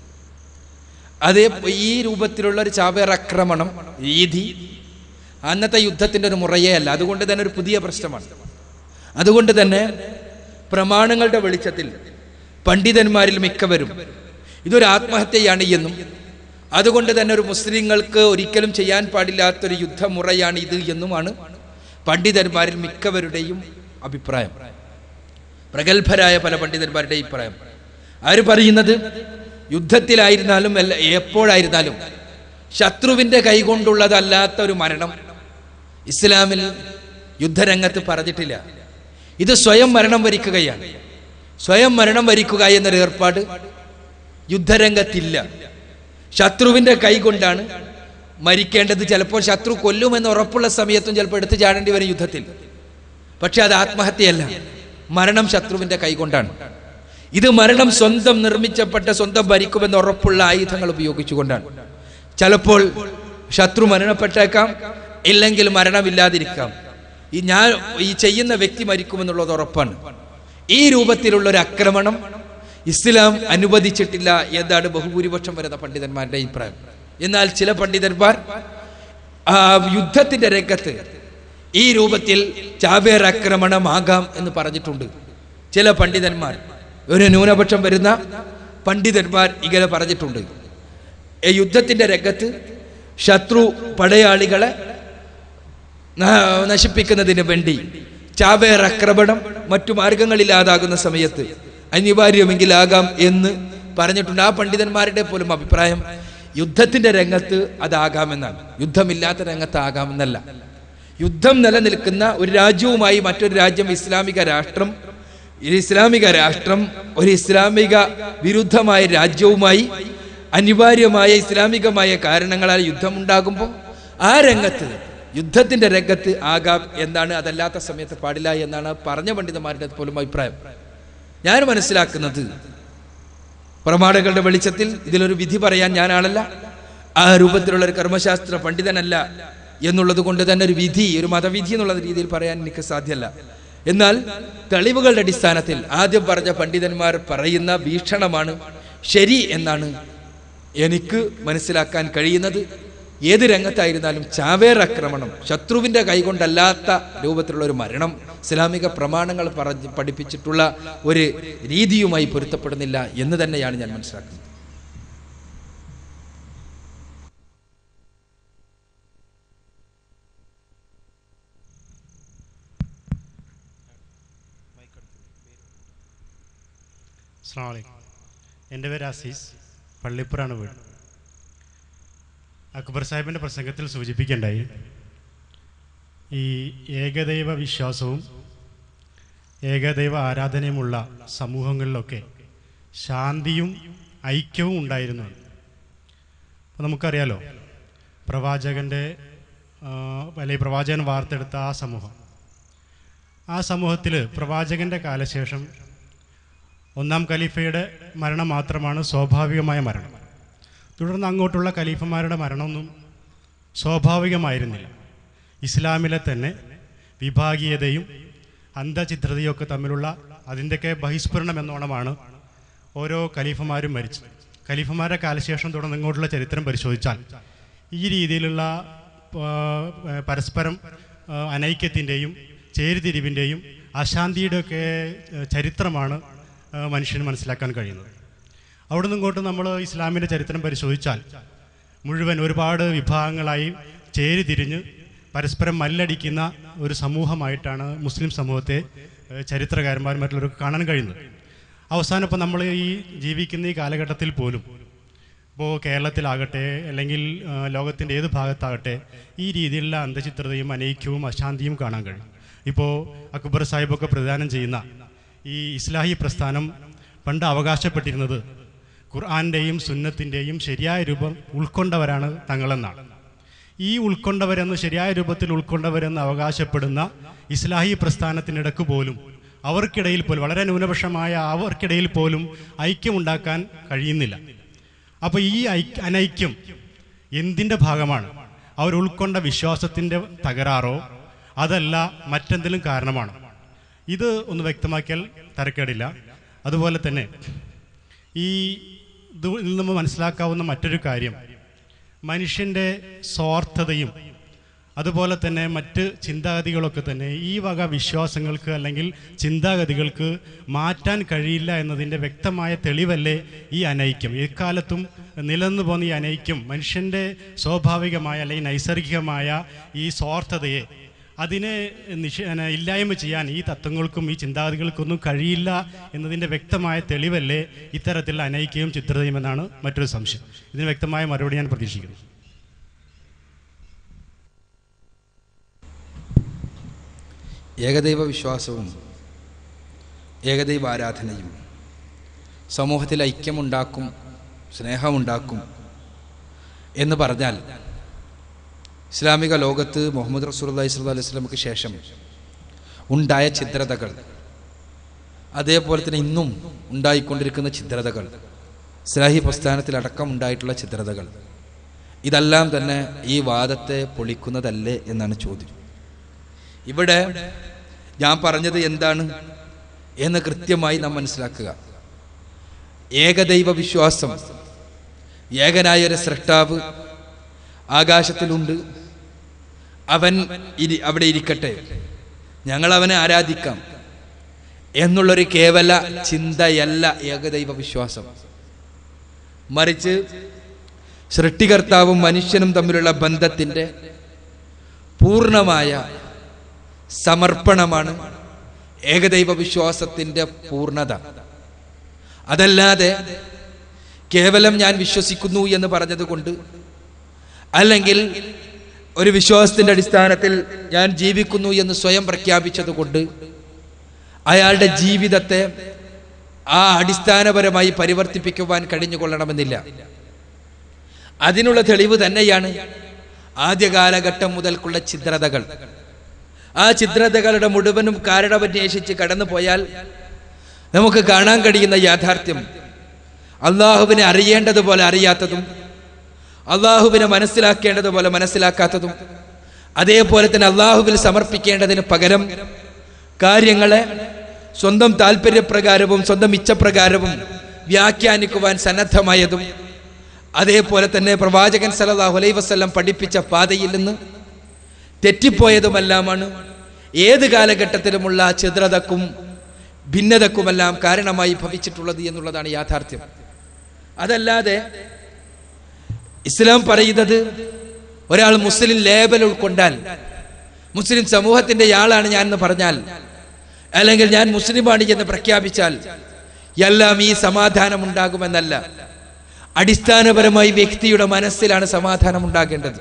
അത് ഈ രൂപത്തിലുള്ള ഒരു ചാവേർ ആക്രമണം രീതി അന്നത്തെ യുദ്ധത്തിന്റെ ഒരു മുറയേ അല്ല അതുകൊണ്ട് തന്നെ ഒരു പുതിയ പ്രശ്നമാണ് അതുകൊണ്ട് തന്നെ പ്രമാണങ്ങളുടെ വെളിച്ചത്തിൽ പണ്ഡിതന്മാരിൽ മിക്കവരും ഇതൊരു ആത്മഹത്യയാണ് എന്നും അതുകൊണ്ട് തന്നെ ഒരു മുസ്ലിങ്ങൾക്ക് ഒരിക്കലും ചെയ്യാൻ പാടില്ലാത്തൊരു യുദ്ധമുറയാണ് ഇത് എന്നുമാണ് പണ്ഡിതന്മാരിൽ മിക്കവരുടെയും അഭിപ്രായം പ്രഗത്ഭരായ പല പണ്ഡിതന്മാരുടെ അഭിപ്രായം അവർ പറയുന്നത് യുദ്ധത്തിലായിരുന്നാലും അല്ല എപ്പോഴായിരുന്നാലും ശത്രുവിന്റെ കൈകൊണ്ടുള്ളതല്ലാത്ത ഒരു മരണം ഇസ്ലാമിൽ യുദ്ധരംഗത്ത് പറഞ്ഞിട്ടില്ല ഇത് സ്വയം മരണം വരിക്കുകയാണ് സ്വയം മരണം വരിക്കുക എന്നൊരു ഏർപ്പാട് യുദ്ധരംഗത്തില്ല ശത്രുവിന്റെ കൈകൊണ്ടാണ് മരിക്കേണ്ടത് ചിലപ്പോൾ ശത്രു കൊല്ലുമെന്ന് ഉറപ്പുള്ള സമയത്തും ചിലപ്പോൾ എടുത്തു ചാടേണ്ടി വരും യുദ്ധത്തിൽ പക്ഷെ അത് ആത്മഹത്യയല്ല മരണം ശത്രുവിന്റെ കൈകൊണ്ടാണ് ഇത് മരണം സ്വന്തം നിർമ്മിച്ചപ്പെട്ട സ്വന്തം ഭരിക്കുമെന്ന് ഉറപ്പുള്ള ആയുധങ്ങൾ ഉപയോഗിച്ചുകൊണ്ടാണ് ചിലപ്പോൾ ശത്രു മരണപ്പെട്ടേക്കാം ഇല്ലെങ്കിൽ മരണമില്ലാതിരിക്കാം ഈ ഞാൻ ഈ ചെയ്യുന്ന വ്യക്തി മരിക്കുമെന്നുള്ളത് ഉറപ്പാണ് ഈ രൂപത്തിലുള്ള ഒരു ആക്രമണം ഇസ്ലാം അനുവദിച്ചിട്ടില്ല എന്നാണ് ബഹുഭൂരിപക്ഷം വരുന്ന പണ്ഡിതന്മാരുടെ അഭിപ്രായം എന്നാൽ ചില പണ്ഡിതന്മാർ ആ യുദ്ധത്തിന്റെ രംഗത്ത് ഈ രൂപത്തിൽ ചാവേർ ആക്രമണമാകാം എന്ന് പറഞ്ഞിട്ടുണ്ട് ചില പണ്ഡിതന്മാർ ഒരു ന്യൂനപക്ഷം വരുന്ന പണ്ഡിതന്മാർ ഇങ്ങനെ പറഞ്ഞിട്ടുണ്ട് ഈ യുദ്ധത്തിന്റെ രംഗത്ത് ശത്രു പടയാളികളെ ന- നശിപ്പിക്കുന്നതിന് വേണ്ടി ചാവേർ ആക്രമണം മറ്റു മാർഗങ്ങളില്ലാതാകുന്ന സമയത്ത് അനിവാര്യമെങ്കിലാകാം എന്ന് പറഞ്ഞിട്ടുണ്ട് ആ പണ്ഡിതന്മാരുടെ പോലും അഭിപ്രായം യുദ്ധത്തിന്റെ രംഗത്ത് അതാകാമെന്നാണ് യുദ്ധമില്ലാത്ത രംഗത്ത് ആകാമെന്നല്ല യുദ്ധം നിലനിൽക്കുന്ന ഒരു രാജ്യവുമായി മറ്റൊരു രാജ്യം ഇസ്ലാമിക രാഷ്ട്രം ഒരു ഇസ്ലാമിക രാഷ്ട്രം ഒരു ഇസ്ലാമിക വിരുദ്ധമായ രാജ്യവുമായി അനിവാര്യമായ ഇസ്ലാമികമായ കാരണങ്ങളാൽ യുദ്ധമുണ്ടാകുമ്പോൾ ആ രംഗത്ത് യുദ്ധത്തിന്റെ രംഗത്ത് ആകാം എന്നാണ് അതല്ലാത്ത സമയത്ത് പാടില്ല എന്നാണ് പറഞ്ഞ പണ്ഡിതന്മാരുടെ പോലും അഭിപ്രായം ഞാൻ മനസ്സിലാക്കുന്നത് പ്രമാണങ്ങളുടെ വെളിച്ചത്തിൽ ഇതിലൊരു വിധി പറയാൻ ഞാൻ ആളല്ല ആ രൂപത്തിലുള്ള ഒരു കർമ്മശാസ്ത്ര പണ്ഡിതനല്ല എന്നുള്ളത് കൊണ്ട് തന്നെ ഒരു വിധി ഒരു മതവിധി എന്നുള്ള രീതിയിൽ പറയാൻ എനിക്ക് സാധ്യമല്ല എന്നാൽ തെളിവുകളുടെ അടിസ്ഥാനത്തിൽ ആദ്യം പറഞ്ഞ പണ്ഡിതന്മാർ പറയുന്ന വീക്ഷണമാണ് ശരി എന്നാണ് എനിക്ക് മനസ്സിലാക്കാൻ കഴിയുന്നത് ഏത് രംഗത്തായിരുന്നാലും ചാവേർ ആക്രമണം ശത്രുവിന്റെ കൈകൊണ്ടല്ലാത്ത രൂപത്തിലുള്ള ഒരു മരണം ഇസ്ലാമിക പ്രമാണങ്ങൾ പറഞ്ഞ് പഠിപ്പിച്ചിട്ടുള്ള ഒരു രീതിയുമായി പൊരുത്തപ്പെടുന്നില്ല എന്ന് തന്നെയാണ് ഞാൻ മനസ്സിലാക്കുന്നത് അസ്സാം വലൈക്കും എൻ്റെ പേര് അസീസ് പള്ളിപ്പുറാണ് വീട് അക്ബർ സാഹിബിൻ്റെ പ്രസംഗത്തിൽ സൂചിപ്പിക്കേണ്ടായി ഈ ഏകദൈവ വിശ്വാസവും ഏകദൈവ ആരാധനയുമുള്ള സമൂഹങ്ങളിലൊക്കെ ശാന്തിയും ഐക്യവും ഉണ്ടായിരുന്നു അപ്പോൾ നമുക്കറിയാലോ പ്രവാചകൻ്റെ ആ, അല്ലെങ്കിൽ പ്രവാചകൻ വാർത്തെടുത്ത ആ സമൂഹം ആ സമൂഹത്തിൽ പ്രവാചകൻ്റെ കാലശേഷം ഒന്നാം ഖലീഫയുടെ മരണം മാത്രമാണ് സ്വാഭാവികമായ മരണം തുടർന്ന് അങ്ങോട്ടുള്ള ഖലീഫമാരുടെ മരണമൊന്നും സ്വാഭാവികമായിരുന്നില്ല ഇസ്ലാമിലെ തന്നെ വിഭാഗീയതയും അന്ധചിത്രതയും ഒക്കെ തമ്മിലുള്ള അതിൻ്റെയൊക്കെ ബഹിസ്ഫുരണം എന്നോണമാണ് ഓരോ ഖലീഫമാരും മരിച്ചത് ഖലീഫമാരുടെ കാലശേഷം തുടർന്ന് ഇങ്ങോട്ടുള്ള ചരിത്രം പരിശോധിച്ചാൽ ഈ രീതിയിലുള്ള ആ, പരസ്പരം ആ, അനൈക്യത്തിൻ്റെയും ചേരിതിരിവിൻ്റെയും അശാന്തിയുടെയൊക്കെ ആ, ചരിത്രമാണ് ആ, മനുഷ്യന് മനസ്സിലാക്കാൻ കഴിയുന്നത് അവിടെ നിന്ന് ഇങ്ങോട്ട് നമ്മൾ ഇസ്ലാമിൻ്റെ ചരിത്രം പരിശോധിച്ചാൽ മുഴുവൻ ഒരുപാട് വിഭാഗങ്ങളായി ചേരിതിരിഞ്ഞ് പരസ്പരം മല്ലടിക്കുന്ന ഒരു സമൂഹമായിട്ടാണ് മുസ്ലിം സമൂഹത്തെ ഏഹ്, ചരിത്രകാരന്മാരും മറ്റുള്ളവർക്ക് കാണാൻ കഴിയുന്നത് അവസാനം ഇപ്പോൾ നമ്മൾ ഈ ജീവിക്കുന്ന ഈ കാലഘട്ടത്തിൽ പോലും ഇപ്പോൾ കേരളത്തിലാകട്ടെ അല്ലെങ്കിൽ ലോകത്തിൻ്റെ ഏത് ഭാഗത്താകട്ടെ ഈ രീതിയിലുള്ള അന്ധചിത്രതയും അനൈക്യവും അശാന്തിയും കാണാൻ കഴിയും ഇപ്പോൾ അക്ബർ സാഹിബൊക്കെ പ്രദാനം ചെയ്യുന്ന ഈ ഇസ്ലാഹി പ്രസ്ഥാനം പണ്ട് അവകാശപ്പെട്ടിരുന്നത് ഖുർആാൻ്റെയും സുന്നത്തിൻ്റെയും ശരിയായ രൂപം ഉൾക്കൊണ്ടവരാണ് തങ്ങളെന്നാണ് ഈ ഉൾക്കൊണ്ടവരെന്ന് ശരിയായ രൂപത്തിൽ ഉൾക്കൊണ്ടവരെന്ന് അവകാശപ്പെടുന്ന ഇസ്ലാഹി പ്രസ്ഥാനത്തിനിടക്ക് പോലും അവർക്കിടയിൽ പോലും വളരെ ന്യൂനപക്ഷമായ അവർക്കിടയിൽ പോലും ഐക്യമുണ്ടാക്കാൻ കഴിയുന്നില്ല അപ്പോൾ ഈ ഐക്യ അനൈക്യം എന്തിൻ്റെ ഭാഗമാണ് അവർ ഉൾക്കൊണ്ട വിശ്വാസത്തിൻ്റെ തകരാറോ അതല്ല മറ്റെന്തെങ്കിലും കാരണമാണോ ഇത് ഒന്ന് വ്യക്തമാക്കിയാൽ തരക്കേടില്ല അതുപോലെ തന്നെ ഈ ഇതിൽ നിന്ന് മനസ്സിലാക്കാവുന്ന മറ്റൊരു കാര്യം മനുഷ്യൻ്റെ സ്വാർത്ഥതയും അതുപോലെ തന്നെ മറ്റ് ചിന്താഗതികളൊക്കെ തന്നെ ഈ വക വിശ്വാസങ്ങൾക്ക് അല്ലെങ്കിൽ ചിന്താഗതികൾക്ക് മാറ്റാൻ കഴിയില്ല എന്നതിൻ്റെ വ്യക്തമായ തെളിവല്ലേ ഈ അനൈക്യം എക്കാലത്തും നിലനിന്നു പോകുന്ന ഈ അനൈക്യം മനുഷ്യൻ്റെ സ്വാഭാവികമായ അല്ലെങ്കിൽ നൈസർഗികമായ ഈ സ്വാർത്ഥതയെ അതിനെ നിഷ ന- ഇല്ലായ്മ ചെയ്യാൻ ഈ തത്വങ്ങൾക്കും ഈ ചിന്താഗതികൾക്കൊന്നും കഴിയില്ല എന്നതിൻ്റെ വ്യക്തമായ തെളിവല്ലേ ഇത്തരത്തിലുള്ള അനൈക്യവും ചിത്രതയും എന്നാണ് മറ്റൊരു സംശയം ഇതിന് വ്യക്തമായ മറുപടി ഞാൻ പ്രതീക്ഷിക്കുന്നു ഏകദൈവ വിശ്വാസവും ഏകദൈവ ആരാധനയും സമൂഹത്തിൽ ഐക്യമുണ്ടാക്കും സ്നേഹമുണ്ടാക്കും എന്ന് പറഞ്ഞാൽ ഇസ്ലാമിക ലോകത്ത് മുഹമ്മദ് റസൂലി സ്വല്ലു അലൈഹി സ്വലമക്ക് ശേഷം ഉണ്ടായ ഛിദ്രതകൾ അതേപോലെ തന്നെ ഇന്നും ഉണ്ടായിക്കൊണ്ടിരിക്കുന്ന ഛിദ്രതകൾ ഇസ്ലാഹി പ്രസ്ഥാനത്തിലടക്കം ഉണ്ടായിട്ടുള്ള ഛിദ്രതകൾ ഇതെല്ലാം തന്നെ ഈ വാദത്തെ പൊളിക്കുന്നതല്ലേ എന്നാണ് ചോദ്യം ഇവിടെ ഞാൻ പറഞ്ഞത് എന്താണ് എന്ന് കൃത്യമായി നാം മനസ്സിലാക്കുക ഏകദൈവ വിശ്വാസം ഏകനായ ഒരു സൃഷ്ടാവ് ആകാശത്തിലുണ്ട് അവൻ ഇരി അവിടെ ഇരിക്കട്ടെ ഞങ്ങൾ അവനെ ആരാധിക്കാം എന്നുള്ളൊരു കേവല ചിന്തയല്ല ഏകദൈവ വിശ്വാസം മറിച്ച് സൃഷ്ടികർത്താവും മനുഷ്യനും തമ്മിലുള്ള ബന്ധത്തിൻ്റെ പൂർണ്ണമായ സമർപ്പണമാണ് ഏകദൈവ വിശ്വാസത്തിൻ്റെ പൂർണ്ണത അതല്ലാതെ കേവലം ഞാൻ വിശ്വസിക്കുന്നു എന്ന് പറഞ്ഞതുകൊണ്ട് അല്ലെങ്കിൽ ഒരു വിശ്വാസത്തിന്റെ അടിസ്ഥാനത്തിൽ ഞാൻ ജീവിക്കുന്നു എന്ന് സ്വയം പ്രഖ്യാപിച്ചതുകൊണ്ട് അയാളുടെ ജീവിതത്തെ ആ അടിസ്ഥാനപരമായി പരിവർത്തിപ്പിക്കുവാൻ കഴിഞ്ഞുകൊള്ളണമെന്നില്ല അതിനുള്ള തെളിവ് തന്നെയാണ് ആദ്യകാലഘട്ടം മുതൽക്കുള്ള ഛിദ്രതകൾ ആ ഛിദ്രതകളുടെ മുഴുവനും കാരണമന്വേഷിച്ച് കടന്നു പോയാൽ നമുക്ക് കാണാൻ കഴിയുന്ന യാഥാർത്ഥ്യം അള്ളാഹുവിനെ അറിയേണ്ടതുപോലെ അറിയാത്തതും അള്ളാഹുവിനെ മനസ്സിലാക്കേണ്ടതുപോലെ മനസ്സിലാക്കാത്തതും അതേപോലെ തന്നെ അള്ളാഹുവിൽ സമർപ്പിക്കേണ്ടതിന് പകരം കാര്യങ്ങളെ സ്വന്തം താല്പര്യപ്രകാരവും സ്വന്തം ഇച്ഛപ്രകാരവും വ്യാഖ്യാനിക്കുവാൻ സന്നദ്ധമായതും അതേപോലെ തന്നെ പ്രവാചകൻ സല്ലല്ലാഹു അലൈഹി വസല്ലം പഠിപ്പിച്ച പാതയിൽ നിന്ന് തെറ്റിപ്പോയതുമെല്ലാമാണ് ഏത് കാലഘട്ടത്തിലുമുള്ള ചിദ്രതക്കും ഭിന്നതക്കുമെല്ലാം കാരണമായി ഭവിച്ചിട്ടുള്ളത് എന്നുള്ളതാണ് യാഥാർത്ഥ്യം അതല്ലാതെ ഇസ്ലാം പറയുന്നത് ഒരാൾ മുസ്ലിം ലേബൽ ഉൾക്കൊണ്ടാൽ മുസ്ലിം സമൂഹത്തിന്റെ ആളാണ് ഞാൻ എന്ന് പറഞ്ഞാൽ അല്ലെങ്കിൽ ഞാൻ മുസ്ലിമാണ് എന്ന് പ്രഖ്യാപിച്ചാൽ എല്ലാം ഈ സമാധാനം ഉണ്ടാകുമെന്നല്ല അടിസ്ഥാനപരമായി വ്യക്തിയുടെ മനസ്സിലാണ് സമാധാനം ഉണ്ടാകേണ്ടത്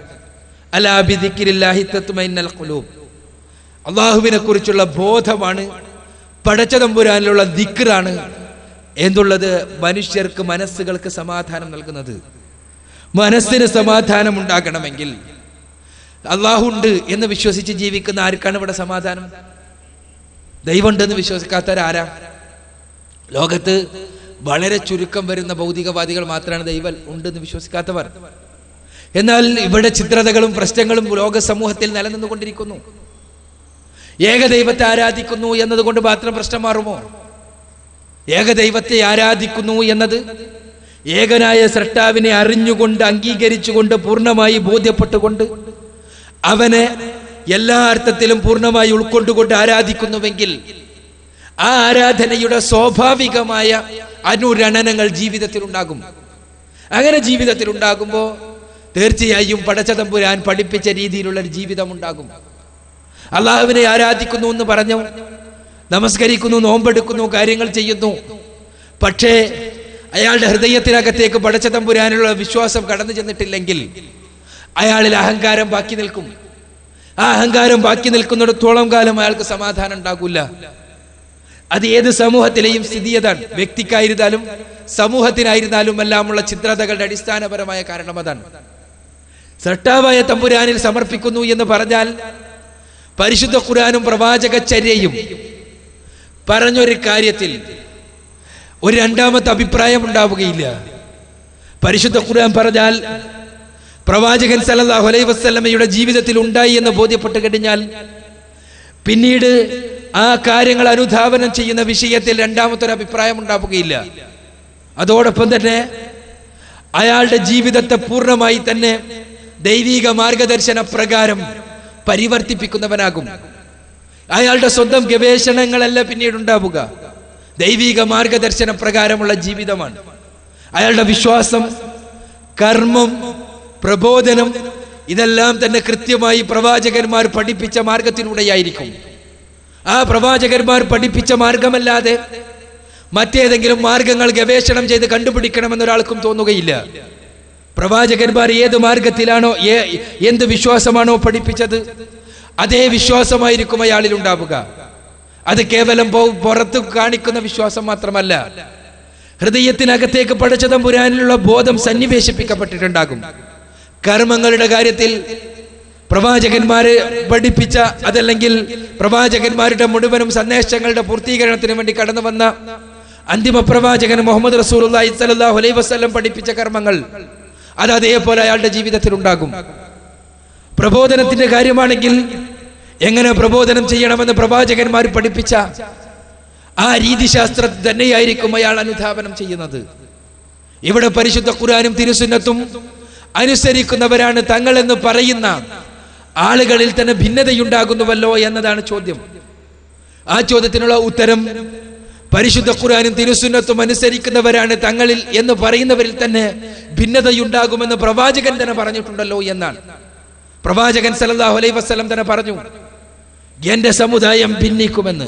അള്ളാഹുവിനെ കുറിച്ചുള്ള ബോധമാണ് പടച്ചതമ്പുരാനിലുള്ള ദിക്റാണ് എന്നുള്ളത് മനുഷ്യർക്ക് മനസ്സുകൾക്ക് സമാധാനം നൽകുന്നത് മനസ്സിന് സമാധാനം ഉണ്ടാകണമെങ്കിൽ അള്ളാഹുണ്ട് എന്ന് വിശ്വസിച്ച് ജീവിക്കുന്ന ആർക്കാണ് ഇവിടെ സമാധാനം ദൈവമുണ്ടെന്ന് വിശ്വസിക്കാത്തവരാരാ ലോകത്ത് വളരെ ചുരുക്കം വരുന്ന ഭൗതികവാദികൾ മാത്രമാണ് ദൈവം ഉണ്ടെന്ന് വിശ്വസിക്കാത്തവർ എന്നാൽ ഇവിടെ ചിത്രതകളും പ്രശ്നങ്ങളും ലോക സമൂഹത്തിൽ നിലനിന്നുകൊണ്ടിരിക്കുന്നു ഏകദൈവത്തെ ആരാധിക്കുന്നു എന്നതുകൊണ്ട് മാത്രം പ്രശ്നം മാറുമോ ഏകദൈവത്തെ ആരാധിക്കുന്നു എന്നത് ഏകനായ സൃഷ്ടാവിനെ അറിഞ്ഞുകൊണ്ട് അംഗീകരിച്ചുകൊണ്ട് പൂർണ്ണമായി ബോധ്യപ്പെട്ടുകൊണ്ട് അവനെ എല്ലാ അർത്ഥത്തിലും പൂർണ്ണമായി ഉൾക്കൊണ്ടുകൊണ്ട് ആരാധിക്കുന്നുവെങ്കിൽ ആ ആരാധനയുടെ സ്വാഭാവികമായ അനുരണനങ്ങൾ ജീവിതത്തിൽ ഉണ്ടാകും അങ്ങനെ ജീവിതത്തിൽ ഉണ്ടാകുമ്പോൾ തീർച്ചയായും പടച്ചതമ്പുരാൻ പഠിപ്പിച്ച രീതിയിലുള്ള ഒരു ജീവിതം ഉണ്ടാകും അള്ളാഹുവിനെ ആരാധിക്കുന്നു എന്ന് പറഞ്ഞു നമസ്കരിക്കുന്നു നോമ്പെടുക്കുന്നു കാര്യങ്ങൾ ചെയ്യുന്നു പക്ഷേ അയാളുടെ ഹൃദയത്തിനകത്തേക്ക് പടച്ചതമ്പുരാനുള്ള വിശ്വാസം കടന്നു ചെന്നിട്ടില്ലെങ്കിൽ അയാളിൽ അഹങ്കാരം ബാക്കി നിൽക്കും ആ അഹങ്കാരം ബാക്കി നിൽക്കുന്നിടത്തോളം കാലം അയാൾക്ക് സമാധാനം ഉണ്ടാകില്ല അത് ഏത് സമൂഹത്തിലെയും സ്ഥിതി അതാണ് വ്യക്തിക്കായിരുന്നാലും സമൂഹത്തിനായിരുന്നാലും എല്ലാമുള്ള ചിത്രതകളുടെ അടിസ്ഥാനപരമായ കാരണം അതാണ് സട്ടാവായ തമ്പുരാനിൽ സമർപ്പിക്കുന്നു എന്ന് പറഞ്ഞാൽ പരിശുദ്ധ ഖുരാനും പ്രവാചകചര്യയും പറഞ്ഞൊരു കാര്യത്തിൽ ഒരു രണ്ടാമത്തെ അഭിപ്രായം ഉണ്ടാവുകയില്ല പരിശുദ്ധ ഖുർആൻ പറഞ്ഞാൽ പ്രവാചകൻ സല്ലല്ലാഹു അലൈഹി വസല്ലമയുടെ ജീവിതത്തിൽ ഉണ്ടായി എന്ന് ബോധ്യപ്പെട്ട് കഴിഞ്ഞാൽ പിന്നീട് ആ കാര്യങ്ങൾ അനുധാവനം ചെയ്യുന്ന വിഷയത്തിൽ രണ്ടാമത്തെ ഒരു അഭിപ്രായം ഉണ്ടാവുകയില്ല അതോടൊപ്പം തന്നെ അയാളുടെ ജീവിതത്തെ പൂർണ്ണമായി തന്നെ ദൈവിക മാർഗദർശന പ്രകാരം പരിവർത്തിപ്പിക്കുന്നവനാകും അയാളുടെ സ്വന്തം ഗവേഷണങ്ങളല്ല പിന്നീട് ഉണ്ടാവുക ദൈവിക മാർഗദർശന പ്രകാരമുള്ള ജീവിതമാണ് അയാളുടെ വിശ്വാസം കർമ്മം പ്രബോധനം ഇതെല്ലാം തന്നെ കൃത്യമായി പ്രവാചകന്മാർ പഠിപ്പിച്ച മാർഗത്തിലൂടെയായിരിക്കും ആ പ്രവാചകന്മാർ പഠിപ്പിച്ച മാർഗമല്ലാതെ മറ്റേതെങ്കിലും മാർഗങ്ങൾ ഗവേഷണം ചെയ്ത് കണ്ടുപിടിക്കണമെന്ന് ഒരാൾക്കും തോന്നുകയില്ല പ്രവാചകന്മാർ ഏത് മാർഗത്തിലാണോ ഏ- എന്ത് വിശ്വാസമാണോ പഠിപ്പിച്ചത് അതേ വിശ്വാസമായിരിക്കും അയാളിൽ ഉണ്ടാവുക അത് കേവലം പോ- പുറത്ത് കാണിക്കുന്ന വിശ്വാസം മാത്രമല്ല ഹൃദയത്തിനകത്തേക്ക് പടച്ചതമ്പുരാനിലുള്ള ബോധം സന്നിവേശിപ്പിക്കപ്പെട്ടിട്ടുണ്ടാകും കർമ്മങ്ങളുടെ കാര്യത്തിൽ പ്രവാചകന്മാര് പഠിപ്പിച്ച അതല്ലെങ്കിൽ പ്രവാചകന്മാരുടെ മുഴുവനും സന്ദേശങ്ങളുടെ പൂർത്തീകരണത്തിന് വേണ്ടി കടന്നു വന്ന അന്തിമ പ്രവാചകൻ മുഹമ്മദ് റസൂലുള്ളാഹി സ്വല്ലല്ലാഹു അലൈഹി വസല്ലം പഠിപ്പിച്ച കർമ്മങ്ങൾ അത് അതേപോലെ അയാളുടെ ജീവിതത്തിൽ ഉണ്ടാകും പ്രബോധനത്തിന്റെ കാര്യമാണെങ്കിൽ എങ്ങനെ പ്രബോധനം ചെയ്യണമെന്ന് പ്രവാചകന്മാർ പഠിപ്പിച്ച ആ രീതിശാസ്ത്രം തന്നെയായിരിക്കും അയാൾ അനുധാപനം ചെയ്യുന്നത് ഇവിടെ പരിശുദ്ധ ഖുർആനും തിരുസുന്നത്തും അനുസരിക്കുന്നവരാണ് തങ്ങളെന്ന് പറയുന്ന ആളുകളിൽ തന്നെ ഭിന്നതയുണ്ടാകുന്നുവല്ലോ എന്നതാണ് ചോദ്യം ആ ചോദ്യത്തിനുള്ള ഉത്തരം പരിശുദ്ധ ഖുർആനും തിരുസുന്നത്തും അനുസരിക്കുന്നവരാണ് തങ്ങളിൽ എന്ന് പറയുന്നവരിൽ തന്നെ ഭിന്നതയുണ്ടാകുമെന്ന് പ്രവാചകൻ തന്നെ പറഞ്ഞിട്ടുണ്ടല്ലോ എന്നാണ് പ്രവാചകൻ സല്ലല്ലാഹു അലൈഹി വസല്ലം തന്നെ പറഞ്ഞു എന്റെ സമുദായം ഭിന്നിക്കുമെന്ന്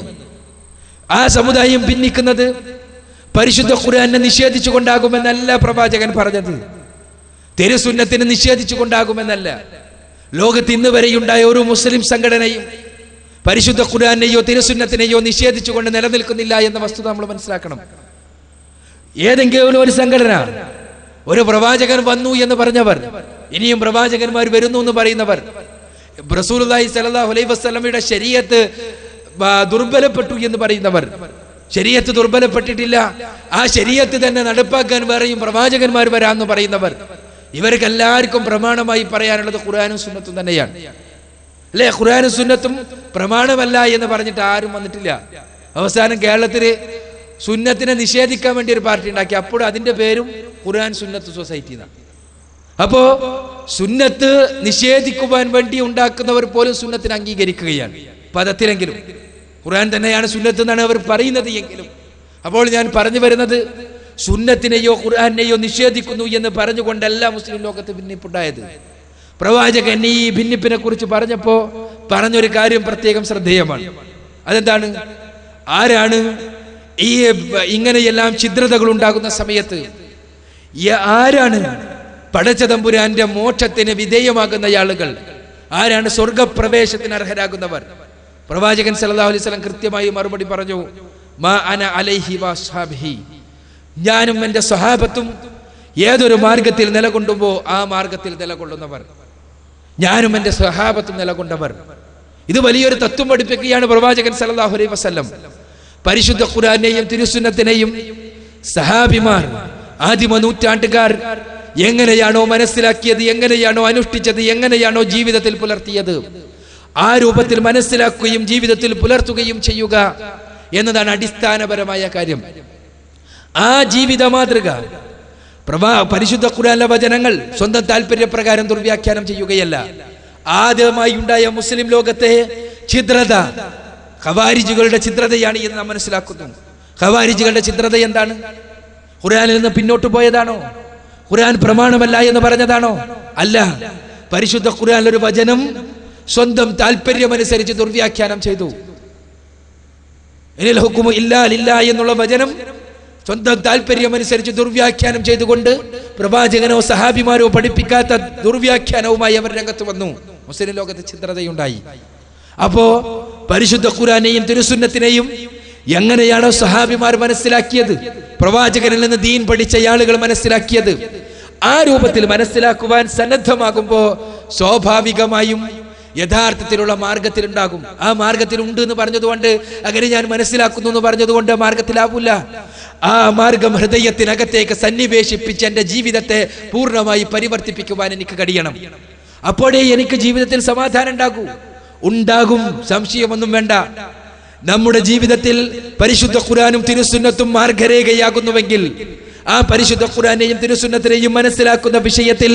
ആ സമുദായം ഭിന്നിക്കുന്നത് പരിശുദ്ധ ഖുർആനെ നിഷേധിച്ചു കൊണ്ടാകുമെന്നല്ല പ്രവാചകൻ പറഞ്ഞത് തിരുസുന്നത്തിന് നിഷേധിച്ചു കൊണ്ടാകുമെന്നല്ല ലോകത്ത് ഇന്ന് വരെയുണ്ടായ ഒരു മുസ്ലിം സംഘടനയും പരിശുദ്ധ ഖുർആനെയോ തിരുസുന്നത്തിനെയോ നിഷേധിച്ചുകൊണ്ട് നിലനിൽക്കുന്നില്ല എന്ന വസ്തുത നമ്മൾ മനസ്സിലാക്കണം ഏതെങ്കിലും ഒരു സംഘടന ഒരു പ്രവാചകൻ വന്നു എന്ന് പറഞ്ഞവർ ഇനിയും പ്രവാചകന്മാർ വരുന്നു എന്ന് പറയുന്നവർ റസൂലുള്ളാഹി സ്വല്ലല്ലാഹു അലൈഹി വസല്ലമയുടെ ശരീഅത്ത് ആ, ദുർബലപ്പെട്ടു എന്ന് പറയുന്നവർ ശരീഅത്ത് ദുർബലപ്പെട്ടിട്ടില്ല ആ ശരീഅത്ത് തന്നെ നടപ്പാക്കാൻ വേറെയും പ്രവാചകന്മാർ വരാമെന്ന് പറയുന്നവർ ഇവർക്ക് എല്ലാവർക്കും പ്രമാണമായി പറയാനുള്ളത് ഖുർആനും സുന്നത്തും തന്നെയാണ് അല്ലേ ഖുർആനും സുന്നത്തും പ്രമാണമല്ല എന്ന് പറഞ്ഞിട്ട് ആരും വന്നിട്ടില്ല അവസാനം കേരളത്തില് സുന്നത്തിനെ നിഷേധിക്കാൻ വേണ്ടി ഒരു പാർട്ടി ഉണ്ടാക്കി അപ്പോൾ അതിന്റെ പേരും ഖുർആൻ സുന്നത്ത് സൊസൈറ്റി എന്നാണ് അപ്പോ സുന്നത്ത് നിഷേധിക്കുവാൻ വേണ്ടി ഉണ്ടാക്കുന്നവർ പോലും സുന്നത്തിനെ അംഗീകരിക്കുകയാണ് പദത്തിലെങ്കിലും ഖുർആൻ തന്നെയാണ് സുന്നത്ത് എന്നാണ് അവർ പറയുന്നത് എങ്കിലും അപ്പോൾ ഞാൻ പറഞ്ഞു വരുന്നത് സുന്നത്തിനെയോ ഖുർആനെയോ നിഷേധിക്കുന്നു എന്ന് പറഞ്ഞുകൊണ്ടല്ല മുസ്ലിം ലോകത്ത് ഭിന്നിപ്പുണ്ടായത് പ്രവാചകൻ ഈ ഭിന്നിപ്പിനെ കുറിച്ച് പറഞ്ഞപ്പോ പറഞ്ഞൊരു കാര്യം പ്രത്യേകം ശ്രദ്ധേയമാണ് അതെന്താണ് ആരാണ് ഈ ഇങ്ങനെയെല്ലാം ഛിദ്രതകൾ ഉണ്ടാകുന്ന സമയത്ത് യ- ആരാണ് പടച്ചതമ്പുരാന്റെ മോക്ഷത്തിന് വിധേയമാകുന്ന ആളുകൾ ആരാണ് സ്വർഗപ്രവേശത്തിന് അർഹരാകുന്നവർ പ്രവാചകൻ സല്ലല്ലാഹു അലൈഹി വസല്ലം കൃത്യമായി മറുപടി പറഞ്ഞു മാ അന അലൈഹി വസ്ഹാബിഹി ഞാനും എൻ്റെ സ്വഹാബത്തും ഏതൊരു മാർഗത്തിൽ നിലകൊണ്ടുമ്പോ ആ മാർഗത്തിൽ നിലകൊള്ളുന്നവർ ഞാനും എൻ്റെ സ്വഹാബത്തും നിലകൊണ്ടവർ ഇത് വലിയൊരു തത്വം പഠിപ്പിക്കുകയാണ് പ്രവാചകൻ സല്ലല്ലാഹു അലൈഹി വസല്ലം പരിശുദ്ധ ഖുർആനെയും തിരുസുന്നത്തിനെയും സഹാബിമാർ ആദിമ നൂറ്റാണ്ടുകാർ എങ്ങനെയാണോ മനസ്സിലാക്കിയത് എങ്ങനെയാണോ അനുഷ്ഠിച്ചത് എങ്ങനെയാണോ ജീവിതത്തിൽ പുലർത്തിയത് ആ രൂപത്തിൽ മനസ്സിലാക്കുകയും ജീവിതത്തിൽ പുലർത്തുകയും ചെയ്യുക എന്നതാണ് അടിസ്ഥാനപരമായ കാര്യം ആ ജീവിത മാതൃക പ്രവാ പരിശുദ്ധ ഖുർആനിലെ വചനങ്ങൾ സ്വന്തം താല്പര്യപ്രകാരം ദുർവ്യാഖ്യാനം ചെയ്യുകയല്ല ആദ്യമായി ഉണ്ടായ മുസ്ലിം ലോകത്തെ ഛിദ്രത ഖവാരിജുകളുടെ ഛിദ്രതയാണ് എന്ന് നാം മനസ്സിലാക്കുന്നു ഖവാരിജുകളുടെ ഛിദ്രത എന്താണ് ഖുർആനിൽ നിന്ന് പിന്നോട്ട് പോയതാണോ ഖുർആൻ പ്രമാണമല്ല എന്ന് പറഞ്ഞതാണോ അല്ല പരിശുദ്ധ ഖുർആനിൽ ഒരു വചനം സ്വന്തം താല്പര്യമനുസരിച്ച് ദുർവ്യാഖ്യാനം ചെയ്തു ഇനിൽ ഹുക്കുമു ഇല്ലാ ലില്ലാ എന്നുള്ള വചനം സ്വന്തം താല്പര്യമനുസരിച്ച് ദുർവ്യാഖ്യാനം ചെയ്തുകൊണ്ട് പ്രവാചകനോ സഹാബിമാരോ പഠിപ്പിക്കാത്ത ദുർവ്യാഖ്യാനവുമായി അവർ രംഗത്ത് വന്നു മുസ്ലിം ലോകത്ത് ചിത്രതയുണ്ടായി അപ്പോ പരിശുദ്ധ ഖുറാനെയും തിരുസുന്നത്തിനെയും എങ്ങനെയാണോ സഹാബിമാർ മനസ്സിലാക്കിയത് പ്രവാചകനിൽ നിന്ന് ദീൻ പഠിച്ച ആളുകൾ മനസ്സിലാക്കിയത് ആ രൂപത്തിൽ മനസ്സിലാക്കുവാൻ സന്നദ്ധമാകുമ്പോ സ്വാഭാവികമായും യഥാർത്ഥത്തിലുള്ള മാർഗത്തിലുണ്ടാകും ആ മാർഗത്തിൽ ഉണ്ട് എന്ന് പറഞ്ഞതുകൊണ്ട് അങ്ങനെ ഞാൻ മനസ്സിലാക്കുന്നു എന്ന് പറഞ്ഞതുകൊണ്ട് ആ മാർഗത്തിലാവില്ല ആ മാർഗം ഹൃദയത്തിനകത്തേക്ക് സന്നിവേശിപ്പിച്ച് എൻ്റെ ജീവിതത്തെ പൂർണ്ണമായി പരിവർത്തിപ്പിക്കുവാൻ എനിക്ക് കഴിയണം അപ്പോഴേ എനിക്ക് ജീവിതത്തിൽ സമാധാനം ഉണ്ടാകൂ ഉണ്ടാകും സംശയമൊന്നും വേണ്ട നമ്മുടെ ജീവിതത്തിൽ പരിശുദ്ധ ഖുറാനും തിരുസുന്നത്തും മാർഗരേഖയാകുന്നുവെങ്കിൽ ആ പരിശുദ്ധ ഖുറാനെയും തിരുസുന്നത്തിനെയും മനസ്സിലാക്കുന്ന വിഷയത്തിൽ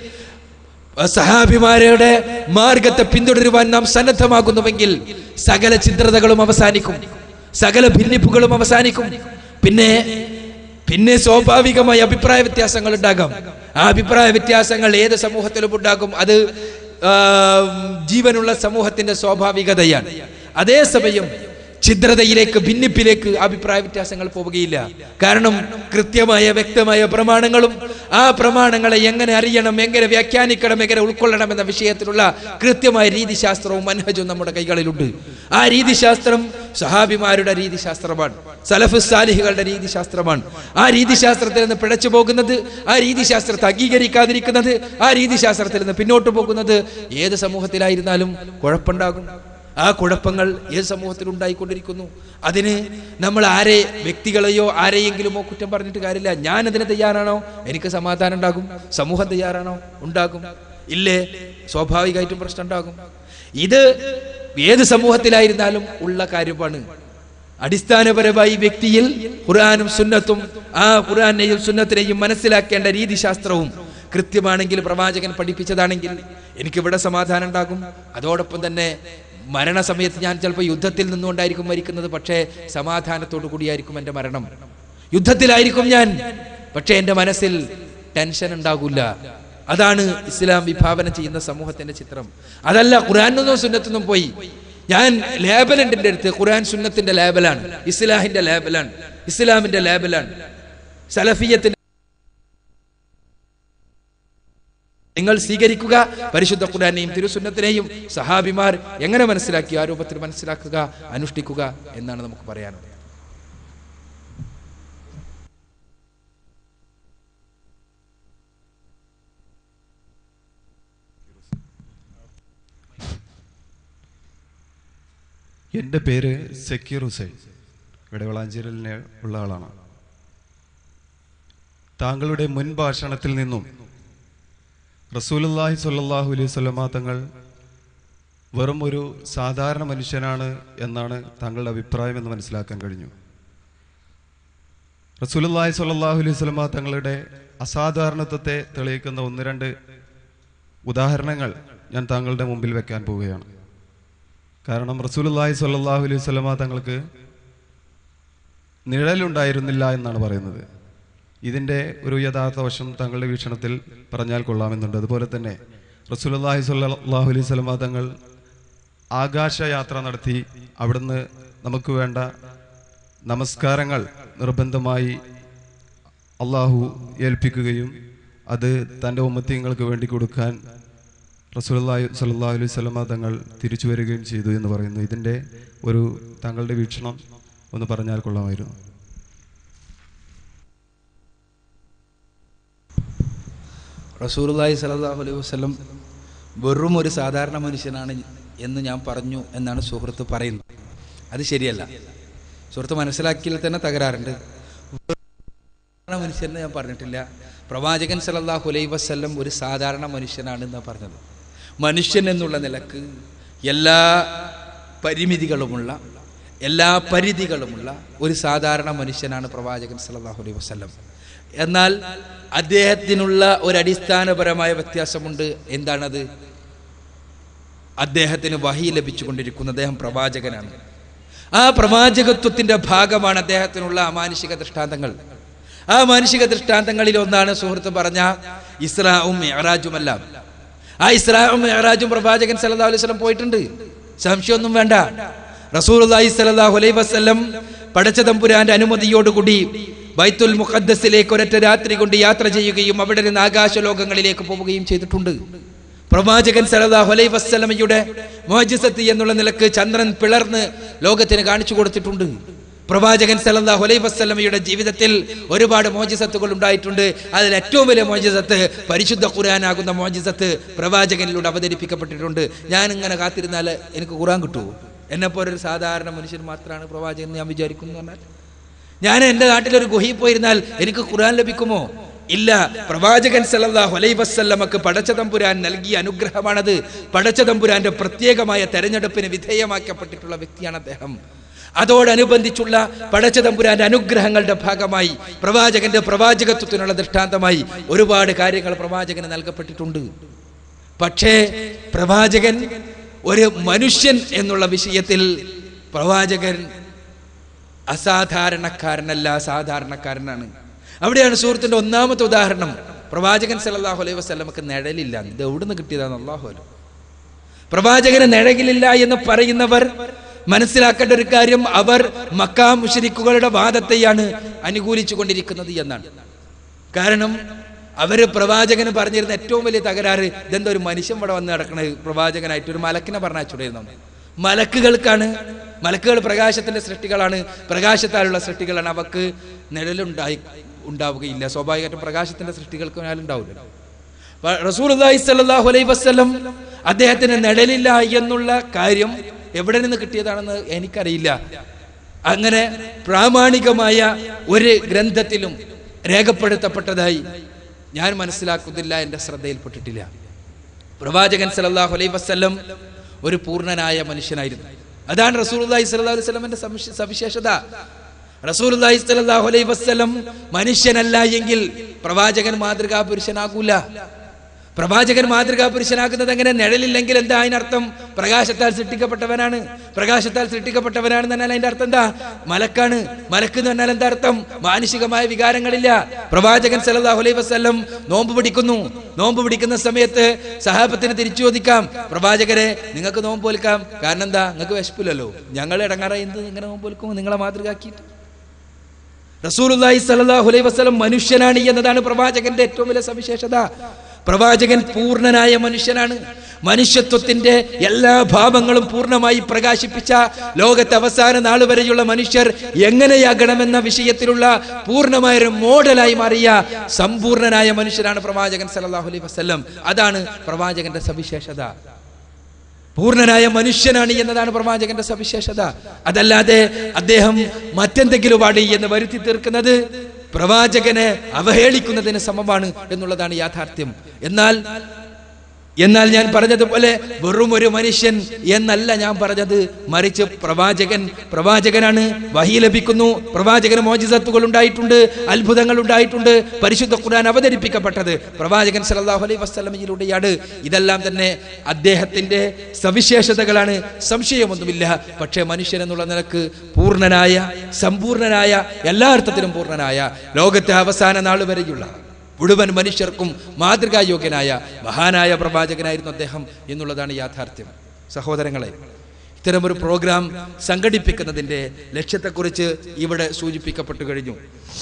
സഹാബിമാരുടെ മാർഗത്തെ പിന്തുടരുവാൻ നാം സന്നദ്ധമാകുന്നുവെങ്കിൽ സകല ചിത്രതകളും അവസാനിക്കും സകല ഭിന്നിപ്പുകളും അവസാനിക്കും പിന്നെ പിന്നെ സ്വാഭാവികമായി അഭിപ്രായ വ്യത്യാസങ്ങൾ ഉണ്ടാകാം ആ അഭിപ്രായ വ്യത്യാസങ്ങൾ ഏത് സമൂഹത്തിലും ഉണ്ടാകും അത് ആ, ജീവനുള്ള സമൂഹത്തിന്റെ സ്വാഭാവികതയാണ് അതേസമയം ഛിദ്രതയിലേക്ക് ഭിന്നിപ്പിലേക്ക് അഭിപ്രായ വ്യത്യാസങ്ങൾ പോവുകയില്ല കാരണം കൃത്യമായ വ്യക്തമായ പ്രമാണങ്ങളും ആ പ്രമാണങ്ങളെ എങ്ങനെ അറിയണം എങ്ങനെ വ്യാഖ്യാനിക്കണം എങ്ങനെ ഉൾക്കൊള്ളണം എന്ന വിഷയത്തിലുള്ള കൃത്യമായ രീതിശാസ്ത്രവും മനഹജും നമ്മുടെ കൈകളിലുണ്ട് ആ രീതിശാസ്ത്രം സഹാബിമാരുടെ രീതിശാസ്ത്രമാണ് സലഫ് സാലിഹികളുടെ രീതിശാസ്ത്രമാണ് ആ രീതിശാസ്ത്രത്തിൽ നിന്ന് പിഴച്ചു പോകുന്നത് ആ രീതിശാസ്ത്രത്തെ അംഗീകരിക്കാതിരിക്കുന്നത് ആ രീതിശാസ്ത്രത്തിൽ നിന്ന് പിന്നോട്ട് പോകുന്നത് ഏത് സമൂഹത്തിലായിരുന്നാലും കുഴപ്പമുണ്ടാകും ആ കുഴപ്പങ്ങൾ ഏത് സമൂഹത്തിൽ ഉണ്ടായിക്കൊണ്ടിരിക്കുന്നു അതിന് നമ്മൾ ആരെ വ്യക്തികളെയോ ആരെയെങ്കിലുമോ കുറ്റം പറഞ്ഞിട്ട് കാര്യമില്ല ഞാൻ അതിന് തയ്യാറാണോ എനിക്ക് സമാധാനം ഉണ്ടാകും സമൂഹം തയ്യാറാണോ ഉണ്ടാകും ഇല്ലേ സ്വാഭാവികമായിട്ടും പ്രശ്നം ഉണ്ടാകും ഇത് ഏത് സമൂഹത്തിലായിരുന്നാലും ഉള്ള കാര്യമാണ് അടിസ്ഥാനപരമായി വ്യക്തിയിൽ ഖുർആാനും സുന്നത്തും ആ ഖുർആാനെയും സുന്നത്തിനെയും മനസ്സിലാക്കേണ്ട രീതിശാസ്ത്രവും കൃത്യമാണെങ്കിൽ പ്രവാചകൻ പഠിപ്പിച്ചതാണെങ്കിൽ എനിക്കിവിടെ സമാധാനം ഉണ്ടാകും അതോടൊപ്പം തന്നെ മരണസമയത്ത് ഞാൻ ചിലപ്പോൾ യുദ്ധത്തിൽ നിന്നുകൊണ്ടായിരിക്കും മരിക്കുന്നത് പക്ഷേ സമാധാനത്തോടു കൂടിയായിരിക്കും എൻ്റെ മരണം യുദ്ധത്തിലായിരിക്കും ഞാൻ പക്ഷേ എൻ്റെ മനസ്സിൽ ടെൻഷൻ ഉണ്ടാകില്ല അതാണ് ഇസ്ലാം വിഭാവനം ചെയ്യുന്ന സമൂഹത്തിന്റെ ചിത്രം അതല്ല ഖുറാനൊന്നും സുന്നത്തൊന്നും പോയി ഞാൻ ലേബലുണ്ട് എൻ്റെ അടുത്ത് ഖുറാൻ സുന്നത്തിന്റെ ലേബലാണ് ഇസ്ലാഹിന്റെ ലേബലാണ് ഇസ്ലാമിന്റെ ലേബലാണ് സലഫിയത്തിന്റെ നിങ്ങൾ സ്വീകരിക്കുക പരിശുദ്ധ ഖുർആനെയും തിരുസുന്നത്തിനെയും സഹാബിമാർ എങ്ങനെ മനസ്സിലാക്കി ആ രൂപത്തിൽ മനസ്സിലാക്കുക അനുഷ്ഠിക്കുക എന്നാണ് നമുക്ക് പറയാനുള്ളത് എൻ്റെ പേര് സക്കീർ ഹുസൈൻ ഇവിടെ വളാഞ്ചേരിലിനെ ഉള്ള ആളാണ് താങ്കളുടെ മുൻ ഭാഷണത്തിൽ നിന്നും റസൂലുല്ലാഹി സ്വല്ലല്ലാഹു അലൈഹി സ്വലമ തങ്ങൾ വെറും ഒരു സാധാരണ മനുഷ്യനാണ് എന്നാണ് താങ്കളുടെ അഭിപ്രായം എന്ന് മനസ്സിലാക്കാൻ കഴിഞ്ഞു റസൂലുല്ലാഹി സ്വല്ലല്ലാഹു അലൈഹി സ്വലമ തങ്ങളുടെ അസാധാരണത്വത്തെ തെളിയിക്കുന്ന ഒന്ന് രണ്ട് ഉദാഹരണങ്ങൾ ഞാൻ താങ്കളുടെ മുമ്പിൽ വെക്കാൻ പോവുകയാണ് കാരണം റസൂലുല്ലാഹി സ്വല്ലല്ലാഹു അലൈഹി സ്വലമ തങ്ങൾക്ക് നിഴലുണ്ടായിരുന്നില്ല എന്നാണ് പറയുന്നത് ഇതിൻ്റെ ഒരു യഥാർത്ഥ വശം താങ്കളുടെ വീക്ഷണത്തിൽ പറഞ്ഞാൽ കൊള്ളാമെന്നുണ്ട് അതുപോലെ തന്നെ റസൂലുല്ലാഹി സ്വല്ലല്ലാഹു അലൈഹി സ്വലമ തങ്ങൾ ആകാശയാത്ര നടത്തി അവിടുന്ന് നമുക്ക് വേണ്ട നമസ്കാരങ്ങൾ നിർബന്ധമായി അള്ളാഹു ഏൽപ്പിക്കുകയും അത് തൻ്റെ ഉമ്മത്തിങ്ങൾക്ക് വേണ്ടി കൊടുക്കാൻ റസൂലുള്ളാഹി സ്വല്ലല്ലാഹു അലൈഹി വസല്ലമ തങ്ങൾ തിരിച്ചു വരികയും ചെയ്തു എന്ന് പറയുന്നു ഇതിൻ്റെ ഒരു താങ്കളുടെ വീക്ഷണം ഒന്ന് പറഞ്ഞാൽ കൊള്ളാമായിരുന്നു റസൂലുള്ളാഹി സ്വല്ലല്ലാഹു അലൈഹി വസല്ലം വെറും ഒരു സാധാരണ മനുഷ്യനാണ് എന്ന് ഞാൻ പറഞ്ഞു എന്നാണ് സുഹൃത്ത് പറയുന്നത് അത് ശരിയല്ല സുഹൃത്ത് മനസ്സിലാക്കിയാൽ തന്നെ തകരാറുണ്ട് സാധാരണ മനുഷ്യൻ ഞാൻ പറഞ്ഞിട്ടില്ല പ്രവാചകൻ സല്ലല്ലാഹു അലൈഹി വസല്ലം ഒരു സാധാരണ മനുഷ്യനാണ് എന്നാണ് പറഞ്ഞത് മനുഷ്യൻ എന്നുള്ള നിലക്ക് എല്ലാ പരിമിതികളുമുള്ള എല്ലാ പരിധികളുമുള്ള ഒരു സാധാരണ മനുഷ്യനാണ് പ്രവാചകൻ സല്ലല്ലാഹു അലൈഹി വസല്ലം എന്നാൽ അദ്ദേഹത്തിനുള്ള ഒരു അടിസ്ഥാനപരമായ വ്യത്യാസമുണ്ട് എന്താണത് അദ്ദേഹത്തിന് വഹി ലഭിച്ചുകൊണ്ടിരിക്കുന്ന അദ്ദേഹം പ്രവാചകനാണ് ആ പ്രവാചകത്വത്തിന്റെ ഭാഗമാണ് അദ്ദേഹത്തിനുള്ള അമാനുഷിക ദൃഷ്ടാന്തങ്ങൾ ആ മാനുഷിക ദൃഷ്ടാന്തങ്ങളിൽ ഒന്നാണ് സുഹൃത്ത് പറഞ്ഞ ഇസ്രാവും മെഹറാജുമെല്ലാം ആ ഇസ്രാവും മെഹറാജും പ്രവാചകൻ സല്ലല്ലാഹു അലൈഹി വസല്ലം പോയിട്ടുണ്ട് സംശയമൊന്നും വേണ്ട റസൂലുള്ളാഹി സ്വല്ലല്ലാഹു അലൈഹി വസല്ലം പടച്ച തമ്പുരാന്റെ അനുമതിയോടുകൂടി ബൈത്തുൽ മുഖദ്ദസിലേക്ക് ഒരൊറ്റ രാത്രി കൊണ്ട് യാത്ര ചെയ്യുകയും അവിടെ നിന്ന് ആകാശ ലോകങ്ങളിലേക്ക് പോവുകയും ചെയ്തിട്ടുണ്ട് പ്രവാചകൻ സല്ലല്ലാഹു അലൈഹി വസല്ലമയുടെ മോജിസത്ത് എന്നുള്ള നിലക്ക് ചന്ദ്രൻ പിളർന്ന് ലോകത്തിന് കാണിച്ചു കൊടുത്തിട്ടുണ്ട് പ്രവാചകൻ സല്ലല്ലാഹു അലൈഹി വസല്ലമയുടെ ജീവിതത്തിൽ ഒരുപാട് മോജിസത്തുകൾ ഉണ്ടായിട്ടുണ്ട് അതിൽ ഏറ്റവും വലിയ മോജിസത്ത് പരിശുദ്ധ ഖുർആനാകുന്ന മോജിസത്ത് പ്രവാചകനിലൂടെ അവതരിപ്പിക്കപ്പെട്ടിട്ടുണ്ട് ഞാൻ ഇങ്ങനെ കാത്തിരുന്നാൽ എനിക്ക് ഖുർആൻ കിട്ടുമോ എന്നെ പോലെ ഒരു സാധാരണ മനുഷ്യൻ മാത്രമാണ് പ്രവാചകൻ എന്ന് ഞാൻ വിചാരിക്കുന്നു എന്ന് പറഞ്ഞാൽ ഞാൻ എൻ്റെ നാട്ടിലൊരു ഗുഹയിൽ പോയിരുന്നാൽ എനിക്ക് ഖുർആൻ ലഭിക്കുമോ ഇല്ല പ്രവാചകൻ സല്ലല്ലാഹു അലൈഹി വസല്ലമക്ക് പടച്ചതമ്പുരാൻ നൽകിയ അനുഗ്രഹമാണത് പടച്ചതമ്പുരാന്റെ പ്രത്യേകമായ തെരഞ്ഞെടുപ്പിന് വിധേയമാക്കപ്പെട്ടിട്ടുള്ള വ്യക്തിയാണ് അദ്ദേഹം അതോടനുബന്ധിച്ചുള്ള പടച്ചതമ്പുരാന്റെ അനുഗ്രഹങ്ങളുടെ ഭാഗമായി പ്രവാചകന്റെ പ്രവാചകത്വത്തിനുള്ള ദൃഷ്ടാന്തമായി ഒരുപാട് കാര്യങ്ങൾ പ്രവാചകന് നൽകപ്പെട്ടിട്ടുണ്ട് പക്ഷേ പ്രവാചകൻ ഒരു മനുഷ്യൻ എന്നുള്ള വിഷയത്തിൽ പ്രവാചകൻ അസാധാരണക്കാരനല്ല സാധാരണക്കാരനാണ് അവിടെയാണ് സുഹൃത്തിന്റെ ഒന്നാമത്തെ ഉദാഹരണം പ്രവാചകൻ സല്ലല്ലാഹു അലൈഹി വസല്ലമക്ക് നിഴലില്ല ഇത് എവിടുന്ന് കിട്ടിയതാണ് അള്ളാഹു അലം പ്രവാചകന് നിഴലില്ല എന്ന് പറയുന്നവർ മനസ്സിലാക്കേണ്ട ഒരു കാര്യം അവർ മക്കാ മുഷരിക്കുകളുടെ വാദത്തെയാണ് അനുകൂലിച്ചു കൊണ്ടിരിക്കുന്നത് എന്നാണ് കാരണം അവര് പ്രവാചകന് പറഞ്ഞിരുന്ന ഏറ്റവും വലിയ തകരാറ് ഇതെന്താ ഒരു മനുഷ്യൻ ഇവിടെ വന്ന് കിടക്കണത് പ്രവാചകനായിട്ട് ഒരു മലക്കിനെ പറഞ്ഞാച്ചുണ്ടായിരുന്നു മലക്കുകൾക്കാണ് മലക്കുകൾ പ്രകാശത്തിന്റെ സൃഷ്ടികളാണ് പ്രകാശത്താലുള്ള സൃഷ്ടികളാണ് അവക്ക് നിഴലുണ്ടായി ഉണ്ടാവുകയില്ല സ്വാഭാവികമായിട്ടും പ്രകാശത്തിന്റെ സൃഷ്ടികൾക്ക് നിഴലുണ്ടാവില്ല റസൂലുള്ളാഹി സ്വല്ലല്ലാഹു അലൈഹി വസല്ലം അദ്ദേഹത്തിന് നിഴലില്ല എന്നുള്ള കാര്യം എവിടെ നിന്ന് കിട്ടിയതാണെന്ന് എനിക്കറിയില്ല അങ്ങനെ പ്രാമാണികമായ ഒരു ഗ്രന്ഥത്തിലും രേഖപ്പെടുത്തപ്പെട്ടതായി ഞാൻ മനസ്സിലാക്കുന്നില്ല എൻ്റെ ശ്രദ്ധയിൽപ്പെട്ടിട്ടില്ല പ്രവാചകൻ സല്ലല്ലാഹു അലൈഹി വസല്ലം ഒരു പൂർണ്ണനായ മനുഷ്യനായിരുന്നു അതാണ് റസൂലുള്ളാഹി സ്വല്ലല്ലാഹു അലൈഹി വസല്ലമന്റെ സവിശ- സവിശേഷത റസൂലുള്ളാഹി സ്വല്ലല്ലാഹു അലൈഹി വസല്ലം മനുഷ്യനല്ല എങ്കിൽ പ്രവാചകൻ മാതൃകാ പുരുഷനാകൂല പ്രവാചകൻ മാതൃകാ പുരുഷനാക്കുന്നത് എങ്ങനെ നിഴലില്ലെങ്കിൽ എന്താ അതിനർത്ഥം പ്രകാശത്താൽ സൃഷ്ടിക്കപ്പെട്ടവനാണ് പ്രകാശത്താൽ സൃഷ്ടിക്കപ്പെട്ടവനാണെന്ന് പറഞ്ഞാൽ അതിന്റെ അർത്ഥം എന്താ മലക്കാണ് മലക്ക് എന്ന് പറഞ്ഞാൽ എന്താ അർത്ഥം മാനുഷികമായ വികാരങ്ങളില്ല പ്രവാചകൻ സല്ലല്ലാഹു അലൈഹി വസല്ലം നോമ്പ് പിടിക്കുന്നു നോമ്പ് പിടിക്കുന്ന സമയത്ത് സഹാബത്തിന് തിരിച്ചു ചോദിക്കാം പ്രവാചകരെ നിങ്ങൾക്ക് നോമ്പ് പോൽക്കാം കാരണം എന്താ നിങ്ങൾക്ക് വിശപ്പില്ലല്ലോ ഞങ്ങൾ ഇടങ്ങാറായി എന്ത് ഇങ്ങനെ നോമ്പ് പോൽക്കും നിങ്ങളെ മാതൃകാക്കിയിട്ട് റസൂലുള്ളാഹി സ്വല്ലല്ലാഹു അലൈഹി വസല്ലം മനുഷ്യനാണ് എന്നതാണ് പ്രവാചകന്റെ ഏറ്റവും വലിയ സവിശേഷത പ്രവാചകൻ പൂർണ്ണനായ മനുഷ്യനാണ് മനുഷ്യത്വത്തിന്റെ എല്ലാ ഭാവങ്ങളും പൂർണ്ണമായി പ്രകാശിപ്പിച്ച ലോകത്തെ അവസാന നാൾ വരെയുള്ള മനുഷ്യർ എങ്ങനെയാകണമെന്ന വിഷയത്തിലുള്ള പൂർണ്ണമായ ഒരു മോഡലായി മാറിയ സമ്പൂർണനായ മനുഷ്യനാണ് പ്രവാചകൻ സല്ലല്ലാഹു അലൈഹി വസല്ലം അതാണ് പ്രവാചകന്റെ സവിശേഷത പൂർണ്ണനായ മനുഷ്യനാണ് എന്നതാണ് പ്രവാചകന്റെ സവിശേഷത അതല്ലാതെ അദ്ദേഹം മറ്റെന്തെങ്കിലും പാടി എന്ന് വരുത്തി തീർക്കുന്നത് പ്രവാചകനെ അവഹേളിക്കുന്നതിന് സമമാണ് എന്നുള്ളതാണ് യാഥാർത്ഥ്യം എന്നാൽ എന്നാൽ ഞാൻ പറഞ്ഞതുപോലെ വെറും ഒരു മനുഷ്യൻ എന്നല്ല ഞാൻ പറഞ്ഞത് മറിച്ച് പ്രവാചകൻ പ്രവാചകനാണ് വഹി ലഭിക്കുന്നു പ്രവാചകന് മോചിതത്വങ്ങൾ ഉണ്ടായിട്ടുണ്ട് അത്ഭുതങ്ങൾ ഉണ്ടായിട്ടുണ്ട് പരിശുദ്ധ ഖുർആൻ അവതരിപ്പിക്കപ്പെട്ടത് പ്രവാചകൻ സല്ലല്ലാഹു അലൈഹി വസല്ലമയിലൂടെയാണ് ഇതെല്ലാം തന്നെ അദ്ദേഹത്തിന്റെ സവിശേഷതകളാണ് സംശയമൊന്നുമില്ല പക്ഷേ മനുഷ്യൻ എന്നുള്ള നിലക്ക് പൂർണ്ണനായ സമ്പൂർണനായ എല്ലാ അർത്ഥത്തിലും പൂർണ്ണനായ ലോകത്തെ അവസാന നാൾ വരെയുള്ള മുഴുവൻ മനുഷ്യർക്കും മാതൃകായോഗ്യനായ മഹാനായ പ്രവാചകനായിരുന്നു അദ്ദേഹം എന്നുള്ളതാണ് യാഥാർത്ഥ്യം സഹോദരങ്ങളെ ഇത്തരമൊരു പ്രോഗ്രാം സംഘടിപ്പിക്കുന്നതിന്റെ ലക്ഷ്യത്തെക്കുറിച്ച് ഇവിടെ സൂചിപ്പിക്കപ്പെട്ടു കഴിഞ്ഞു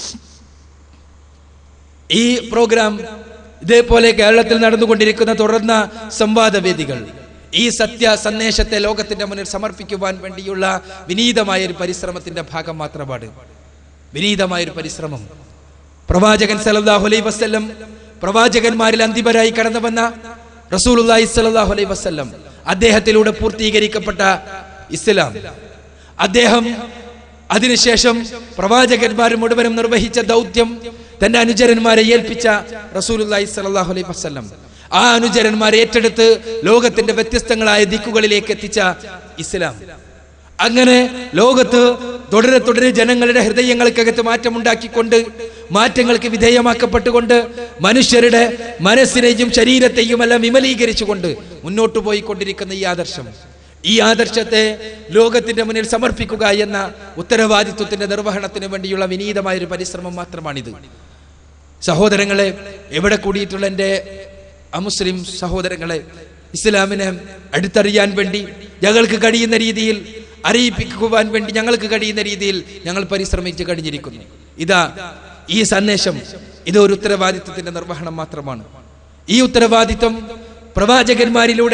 ഈ പ്രോഗ്രാം ഇതേപോലെ കേരളത്തിൽ നടന്നുകൊണ്ടിരിക്കുന്ന തുടർന്ന സംവാദവേദികൾ ഈ സത്യ സന്ദേശത്തെ ലോകത്തിന്റെ മുന്നിൽ സമർപ്പിക്കുവാൻ വേണ്ടിയുള്ള വിനീതമായ ഒരു പരിശ്രമത്തിന്റെ ഭാഗം മാത്രമാണ് വിനീതമായ ഒരു പരിശ്രമം പ്രവാചകൻ സല്ലല്ലാഹു അലൈഹി വസല്ലം പ്രവാചകന്മാരിൽ അന്തിമരായി കടന്നു വന്ന റസൂലുള്ളാഹി സ്വല്ലല്ലാഹു അലൈഹി വസല്ലം അദ്ദേഹത്തിലൂടെ പൂർത്തീകരിക്കപ്പെട്ട ഇസ്ലാം അദ്ദേഹം അതിനുശേഷം പ്രവാചകന്മാർ മുഴുവനും നിർവഹിച്ച ദൗത്യം തന്റെ അനുചരന്മാരെ ഏൽപ്പിച്ച റസൂലുള്ളാഹി സ്വല്ലല്ലാഹു അലൈഹി വസല്ലം ആ അനുചരന്മാരെ ഏറ്റെടുത്ത് ലോകത്തിന്റെ വ്യത്യസ്തങ്ങളായ ദിക്കുകളിലേക്ക് എത്തിച്ച ഇസ്ലാം അങ്ങനെ ലോകത്ത് തുടരെ തുടരെ ജനങ്ങളുടെ ഹൃദയങ്ങൾക്കകത്ത് മാറ്റമുണ്ടാക്കിക്കൊണ്ട് മാറ്റങ്ങൾക്ക് വിധേയമാക്കപ്പെട്ടുകൊണ്ട് മനുഷ്യരുടെ മനസ്സിനെയും ശരീരത്തെയും എല്ലാം വിമലീകരിച്ചുകൊണ്ട് മുന്നോട്ട് പോയിക്കൊണ്ടിരിക്കുന്ന ഈ ആദർശം ഈ ആദർശത്തെ ലോകത്തിന്റെ മുന്നിൽ സമർപ്പിക്കുക എന്ന ഉത്തരവാദിത്വത്തിന്റെ നിർവഹണത്തിന് വേണ്ടിയുള്ള വിനീതമായ ഒരു പരിശ്രമം മാത്രമാണിത് സഹോദരങ്ങളെ എവിടെ കൂടിയിട്ടുള്ള എൻ്റെ അമുസ്ലിം സഹോദരങ്ങളെ ഇസ്ലാമിനെ അടുത്തറിയാൻ വേണ്ടി ഞങ്ങൾക്ക് കഴിയുന്ന രീതിയിൽ അറിയിപ്പിക്കുവാൻ വേണ്ടി ഞങ്ങൾക്ക് കഴിയുന്ന രീതിയിൽ ഞങ്ങൾ പരിശ്രമിച്ച് കഴിഞ്ഞിരിക്കുന്നു ഇതാ ഈ സന്ദേശം ഇത് ഒരു ഉത്തരവാദിത്വത്തിന്റെ നിർവഹണം മാത്രമാണ് ഈ ഉത്തരവാദിത്വം പ്രവാചകന്മാരിലൂടെ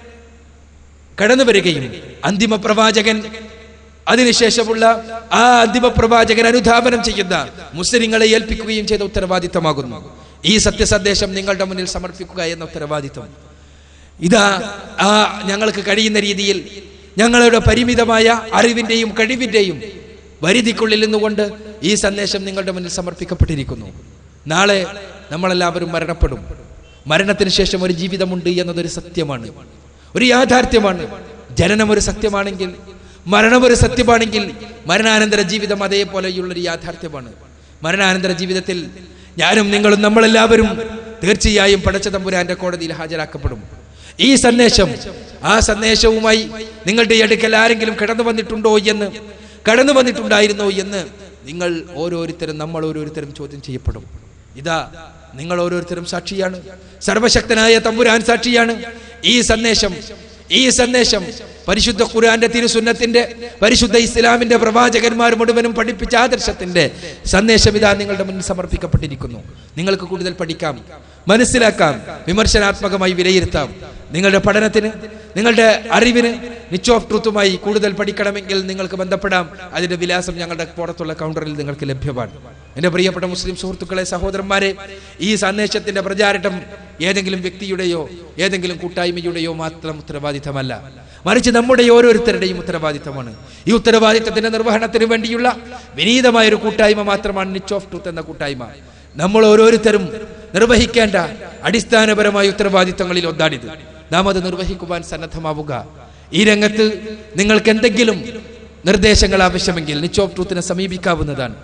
കടന്നു വരികയും അന്തിമ പ്രവാചകൻ അതിനുശേഷമുള്ള ആ അന്തിമ പ്രവാചകൻ അനുധാപനം ചെയ്യുന്ന മുസ്ലിങ്ങളെ ഏൽപ്പിക്കുകയും ചെയ്ത ഉത്തരവാദിത്തമാകുന്നു ഈ സത്യസന്ദേശം നിങ്ങളുടെ മുന്നിൽ സമർപ്പിക്കുക എന്ന ഉത്തരവാദിത്വം ഇതാ ആ ഞങ്ങൾക്ക് കഴിയുന്ന രീതിയിൽ ഞങ്ങളുടെ പരിമിതമായ അറിവിന്റെയും കഴിവിന്റെയും പരിധിക്കുള്ളിൽ നിന്നുകൊണ്ട് ഈ സന്ദേശം നിങ്ങളുടെ മുന്നിൽ സമർപ്പിക്കപ്പെട്ടിരിക്കുന്നു നാളെ നമ്മളെല്ലാവരും മരണപ്പെടും മരണത്തിന് ശേഷം ഒരു ജീവിതമുണ്ട് എന്നതൊരു സത്യമാണ് ഒരു യാഥാർത്ഥ്യമാണ് ജനനം ഒരു സത്യമാണെങ്കിൽ മരണം ഒരു സത്യമാണെങ്കിൽ മരണാനന്തര ജീവിതം അതേപോലെയുള്ളൊരു യാഥാർത്ഥ്യമാണ് മരണാനന്തര ജീവിതത്തിൽ ഞാനും നിങ്ങളും നമ്മളെല്ലാവരും തീർച്ചയായും പടച്ച തമ്പുരാന്റെ കോടതിയിൽ ഹാജരാക്കപ്പെടും ഈ സന്ദേശം ആ സന്ദേശവുമായി നിങ്ങളുടെ അടുക്കൽ ആരെങ്കിലും കടന്നു വന്നിട്ടുണ്ടോ എന്ന് കടന്നു വന്നിട്ടുണ്ടായിരുന്നോ എന്ന് നിങ്ങൾ ഓരോരുത്തരും നമ്മൾ ഓരോരുത്തരും ചോദ്യം ചെയ്യപ്പെടും ഇതാ നിങ്ങൾ ഓരോരുത്തരും സാക്ഷിയാണ് സർവശക്തനായ തമ്പുരാൻ സാക്ഷിയാണ് ഈ സന്ദേശം ഈ സന്ദേശം പരിശുദ്ധ ഖുർആന്റെ തിരുസുന്നത്തിന്റെ പരിശുദ്ധ ഇസ്ലാമിന്റെ പ്രവാചകന്മാർ മുഴുവനും പഠിപ്പിച്ച ആദർശത്തിന്റെ സന്ദേശം ഇതാ നിങ്ങളുടെ മുന്നിൽ സമർപ്പിക്കപ്പെട്ടിരിക്കുന്നു നിങ്ങൾക്ക് കൂടുതൽ പഠിക്കാം മനസ്സിലാക്കാം വിമർശനാത്മകമായി വിലയിരുത്താം നിങ്ങളുടെ പഠനത്തിന് നിങ്ങളുടെ അറിവിന് നിച്ച് ഓഫ് ട്രൂത്തുമായി കൂടുതൽ പഠിക്കണമെങ്കിൽ നിങ്ങൾക്ക് ബന്ധപ്പെടാം അതിന്റെ വിലാസം ഞങ്ങളുടെ പുറത്തുള്ള കൗണ്ടറിൽ നിങ്ങൾക്ക് ലഭ്യമാണ് എന്റെ പ്രിയപ്പെട്ട മുസ്ലിം സുഹൃത്തുക്കളെ സഹോദരന്മാരെ ഈ സന്ദേശത്തിന്റെ പ്രചാരണം ഏതെങ്കിലും വ്യക്തിയുടെയോ ഏതെങ്കിലും കൂട്ടായ്മയുടെയോ മാത്രം ഉത്തരവാദിത്തമല്ല മറിച്ച് നമ്മുടെ ഓരോരുത്തരുടെയും ഉത്തരവാദിത്തമാണ് ഈ ഉത്തരവാദിത്തത്തിന്റെ നിർവഹണത്തിന് വേണ്ടിയുള്ള വിനീതമായ ഒരു കൂട്ടായ്മ മാത്രമാണ് നിച്ച് ഓഫ് ട്രൂത്ത് എന്ന കൂട്ടായ്മ നമ്മൾ ഓരോരുത്തരും നിർവഹിക്കേണ്ട അടിസ്ഥാനപരമായ ഉത്തരവാദിത്തങ്ങളിൽ ഒന്നാണിത് നാം അത് നിർവഹിക്കുവാൻ സന്നദ്ധമാവുക ഈ രംഗത്ത് നിങ്ങൾക്ക് എന്തെങ്കിലും നിർദ്ദേശങ്ങൾ ആവശ്യമെങ്കിൽ നിച്ച് ഓഫ് ട്രൂത്തിനെ സമീപിക്കാവുന്നതാണ്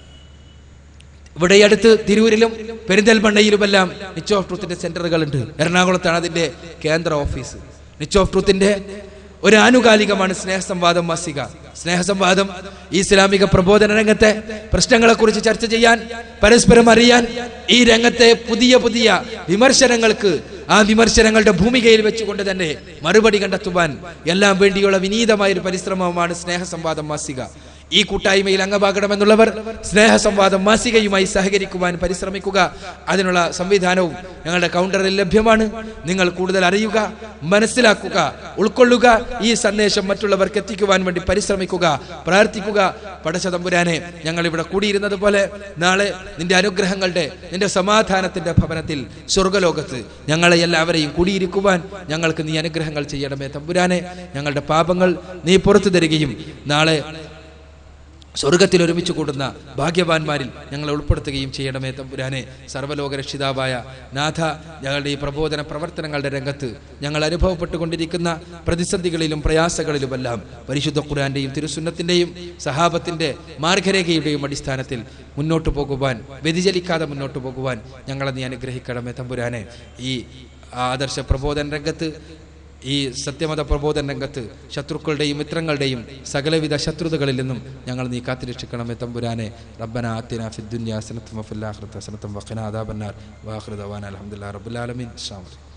ഇവിടെ ഈ അടുത്ത് തിരൂരിലും പെരിന്തൽമണ്ണയിലുമെല്ലാം നിച്ച് ഓഫ് ട്രൂത്തിന്റെ സെന്ററുകൾ ഉണ്ട് എറണാകുളത്താണ് അതിന്റെ കേന്ദ്ര ഓഫീസ് നിച്ച് ഓഫ് ട്രൂത്തിന്റെ ഒരു ആനുകാലികമാണ് സ്നേഹസംവാദം മാസിക സ്നേഹസംവാദം ഈ ഇസ്ലാമിക പ്രബോധന രംഗത്തെ പ്രശ്നങ്ങളെ കുറിച്ച് ചർച്ച ചെയ്യാൻ പരസ്പരം അറിയാൻ ഈ രംഗത്തെ പുതിയ പുതിയ വിമർശനങ്ങൾക്ക് ആ വിമർശനങ്ങളുടെ ഭൂമികയിൽ വെച്ചുകൊണ്ട് തന്നെ മറുപടി കണ്ടെത്തുവാൻ എല്ലാം വേണ്ടിയുള്ള വിനീതമായ ഒരു പരിശ്രമമാണ് സ്നേഹസംവാദം മാസിക ഈ കൂട്ടായ്മയിൽ അംഗമാകണമെന്നുള്ളവർ സ്നേഹസംവാദം മാസികയുമായി സഹകരിക്കുവാൻ പരിശ്രമിക്കുക അതിനുള്ള സംവിധാനവും ഞങ്ങളുടെ കൗണ്ടറിൽ ലഭ്യമാണ് നിങ്ങൾ കൂടുതൽ അറിയുക മനസ്സിലാക്കുക ഉൾക്കൊള്ളുക ഈ സന്ദേശം മറ്റുള്ളവർക്ക് എത്തിക്കുവാൻ വേണ്ടി പരിശ്രമിക്കുക പ്രാർത്ഥിക്കുക പടച്ചതമ്പുരാനെ ഞങ്ങൾ ഇവിടെ കൂടിയിരുന്നത് പോലെ നാളെ നിന്റെ അനുഗ്രഹങ്ങളുടെ നിന്റെ സമാധാനത്തിന്റെ ഭവനത്തിൽ സ്വർഗലോകത്ത് ഞങ്ങളെ എല്ലാവരെയും കൂടിയിരിക്കുവാൻ ഞങ്ങൾക്ക് നീ അനുഗ്രഹങ്ങൾ ചെയ്യണമേ തമ്പുരാനെ ഞങ്ങളുടെ പാപങ്ങൾ നീ പുറത്തു തരികയും നാളെ സ്വർഗത്തിൽ ഒരുമിച്ച് കൂടുന്ന ഭാഗ്യവാന്മാരിൽ ഞങ്ങളെ ഉൾപ്പെടുത്തുകയും ചെയ്യണമേ തമ്പുരാനെ സർവ്വലോക രക്ഷിതാവായ നാഥ ഞങ്ങളുടെ ഈ പ്രബോധന പ്രവർത്തനങ്ങളുടെ രംഗത്ത് ഞങ്ങൾ അനുഭവപ്പെട്ടുകൊണ്ടിരിക്കുന്ന പ്രതിസന്ധികളിലും പ്രയാസങ്ങളിലുമെല്ലാം പരിശുദ്ധ ഖുറാന്റെയും തിരുസുന്നത്തിന്റെയും സഹാബത്തിന്റെ മാർഗരേഖയുടെയും അടിസ്ഥാനത്തിൽ മുന്നോട്ട് പോകുവാൻ വ്യതിചലിക്കാതെ മുന്നോട്ട് പോകുവാൻ ഞങ്ങളെ നീ അനുഗ്രഹിക്കണമേ തമ്പുരാനെ ഈ ആദർശ പ്രബോധന രംഗത്ത് ഈ സത്യമത പ്രബോധന രംഗത്ത് ശത്രുക്കളുടെയും മിത്രങ്ങളുടെയും സകലവിധ ശത്രുതകളിൽ നിന്നും ഞങ്ങൾ നീ കാത്തിരക്ഷിക്കണമേ തമ്പുരാനെ റബ്ബന ആത്തിന ഫിദ്ദുന്യ ഹസനത്തും വഫിൽ ആഖിറതി ഹസനത്തും വഖിന അദാബന്നാർ വാഖിറു ദവാന അൽഹംദുലില്ലാഹി റബ്ബിൽ ആലമീൻ അസ്സലാമു അലൈക്കും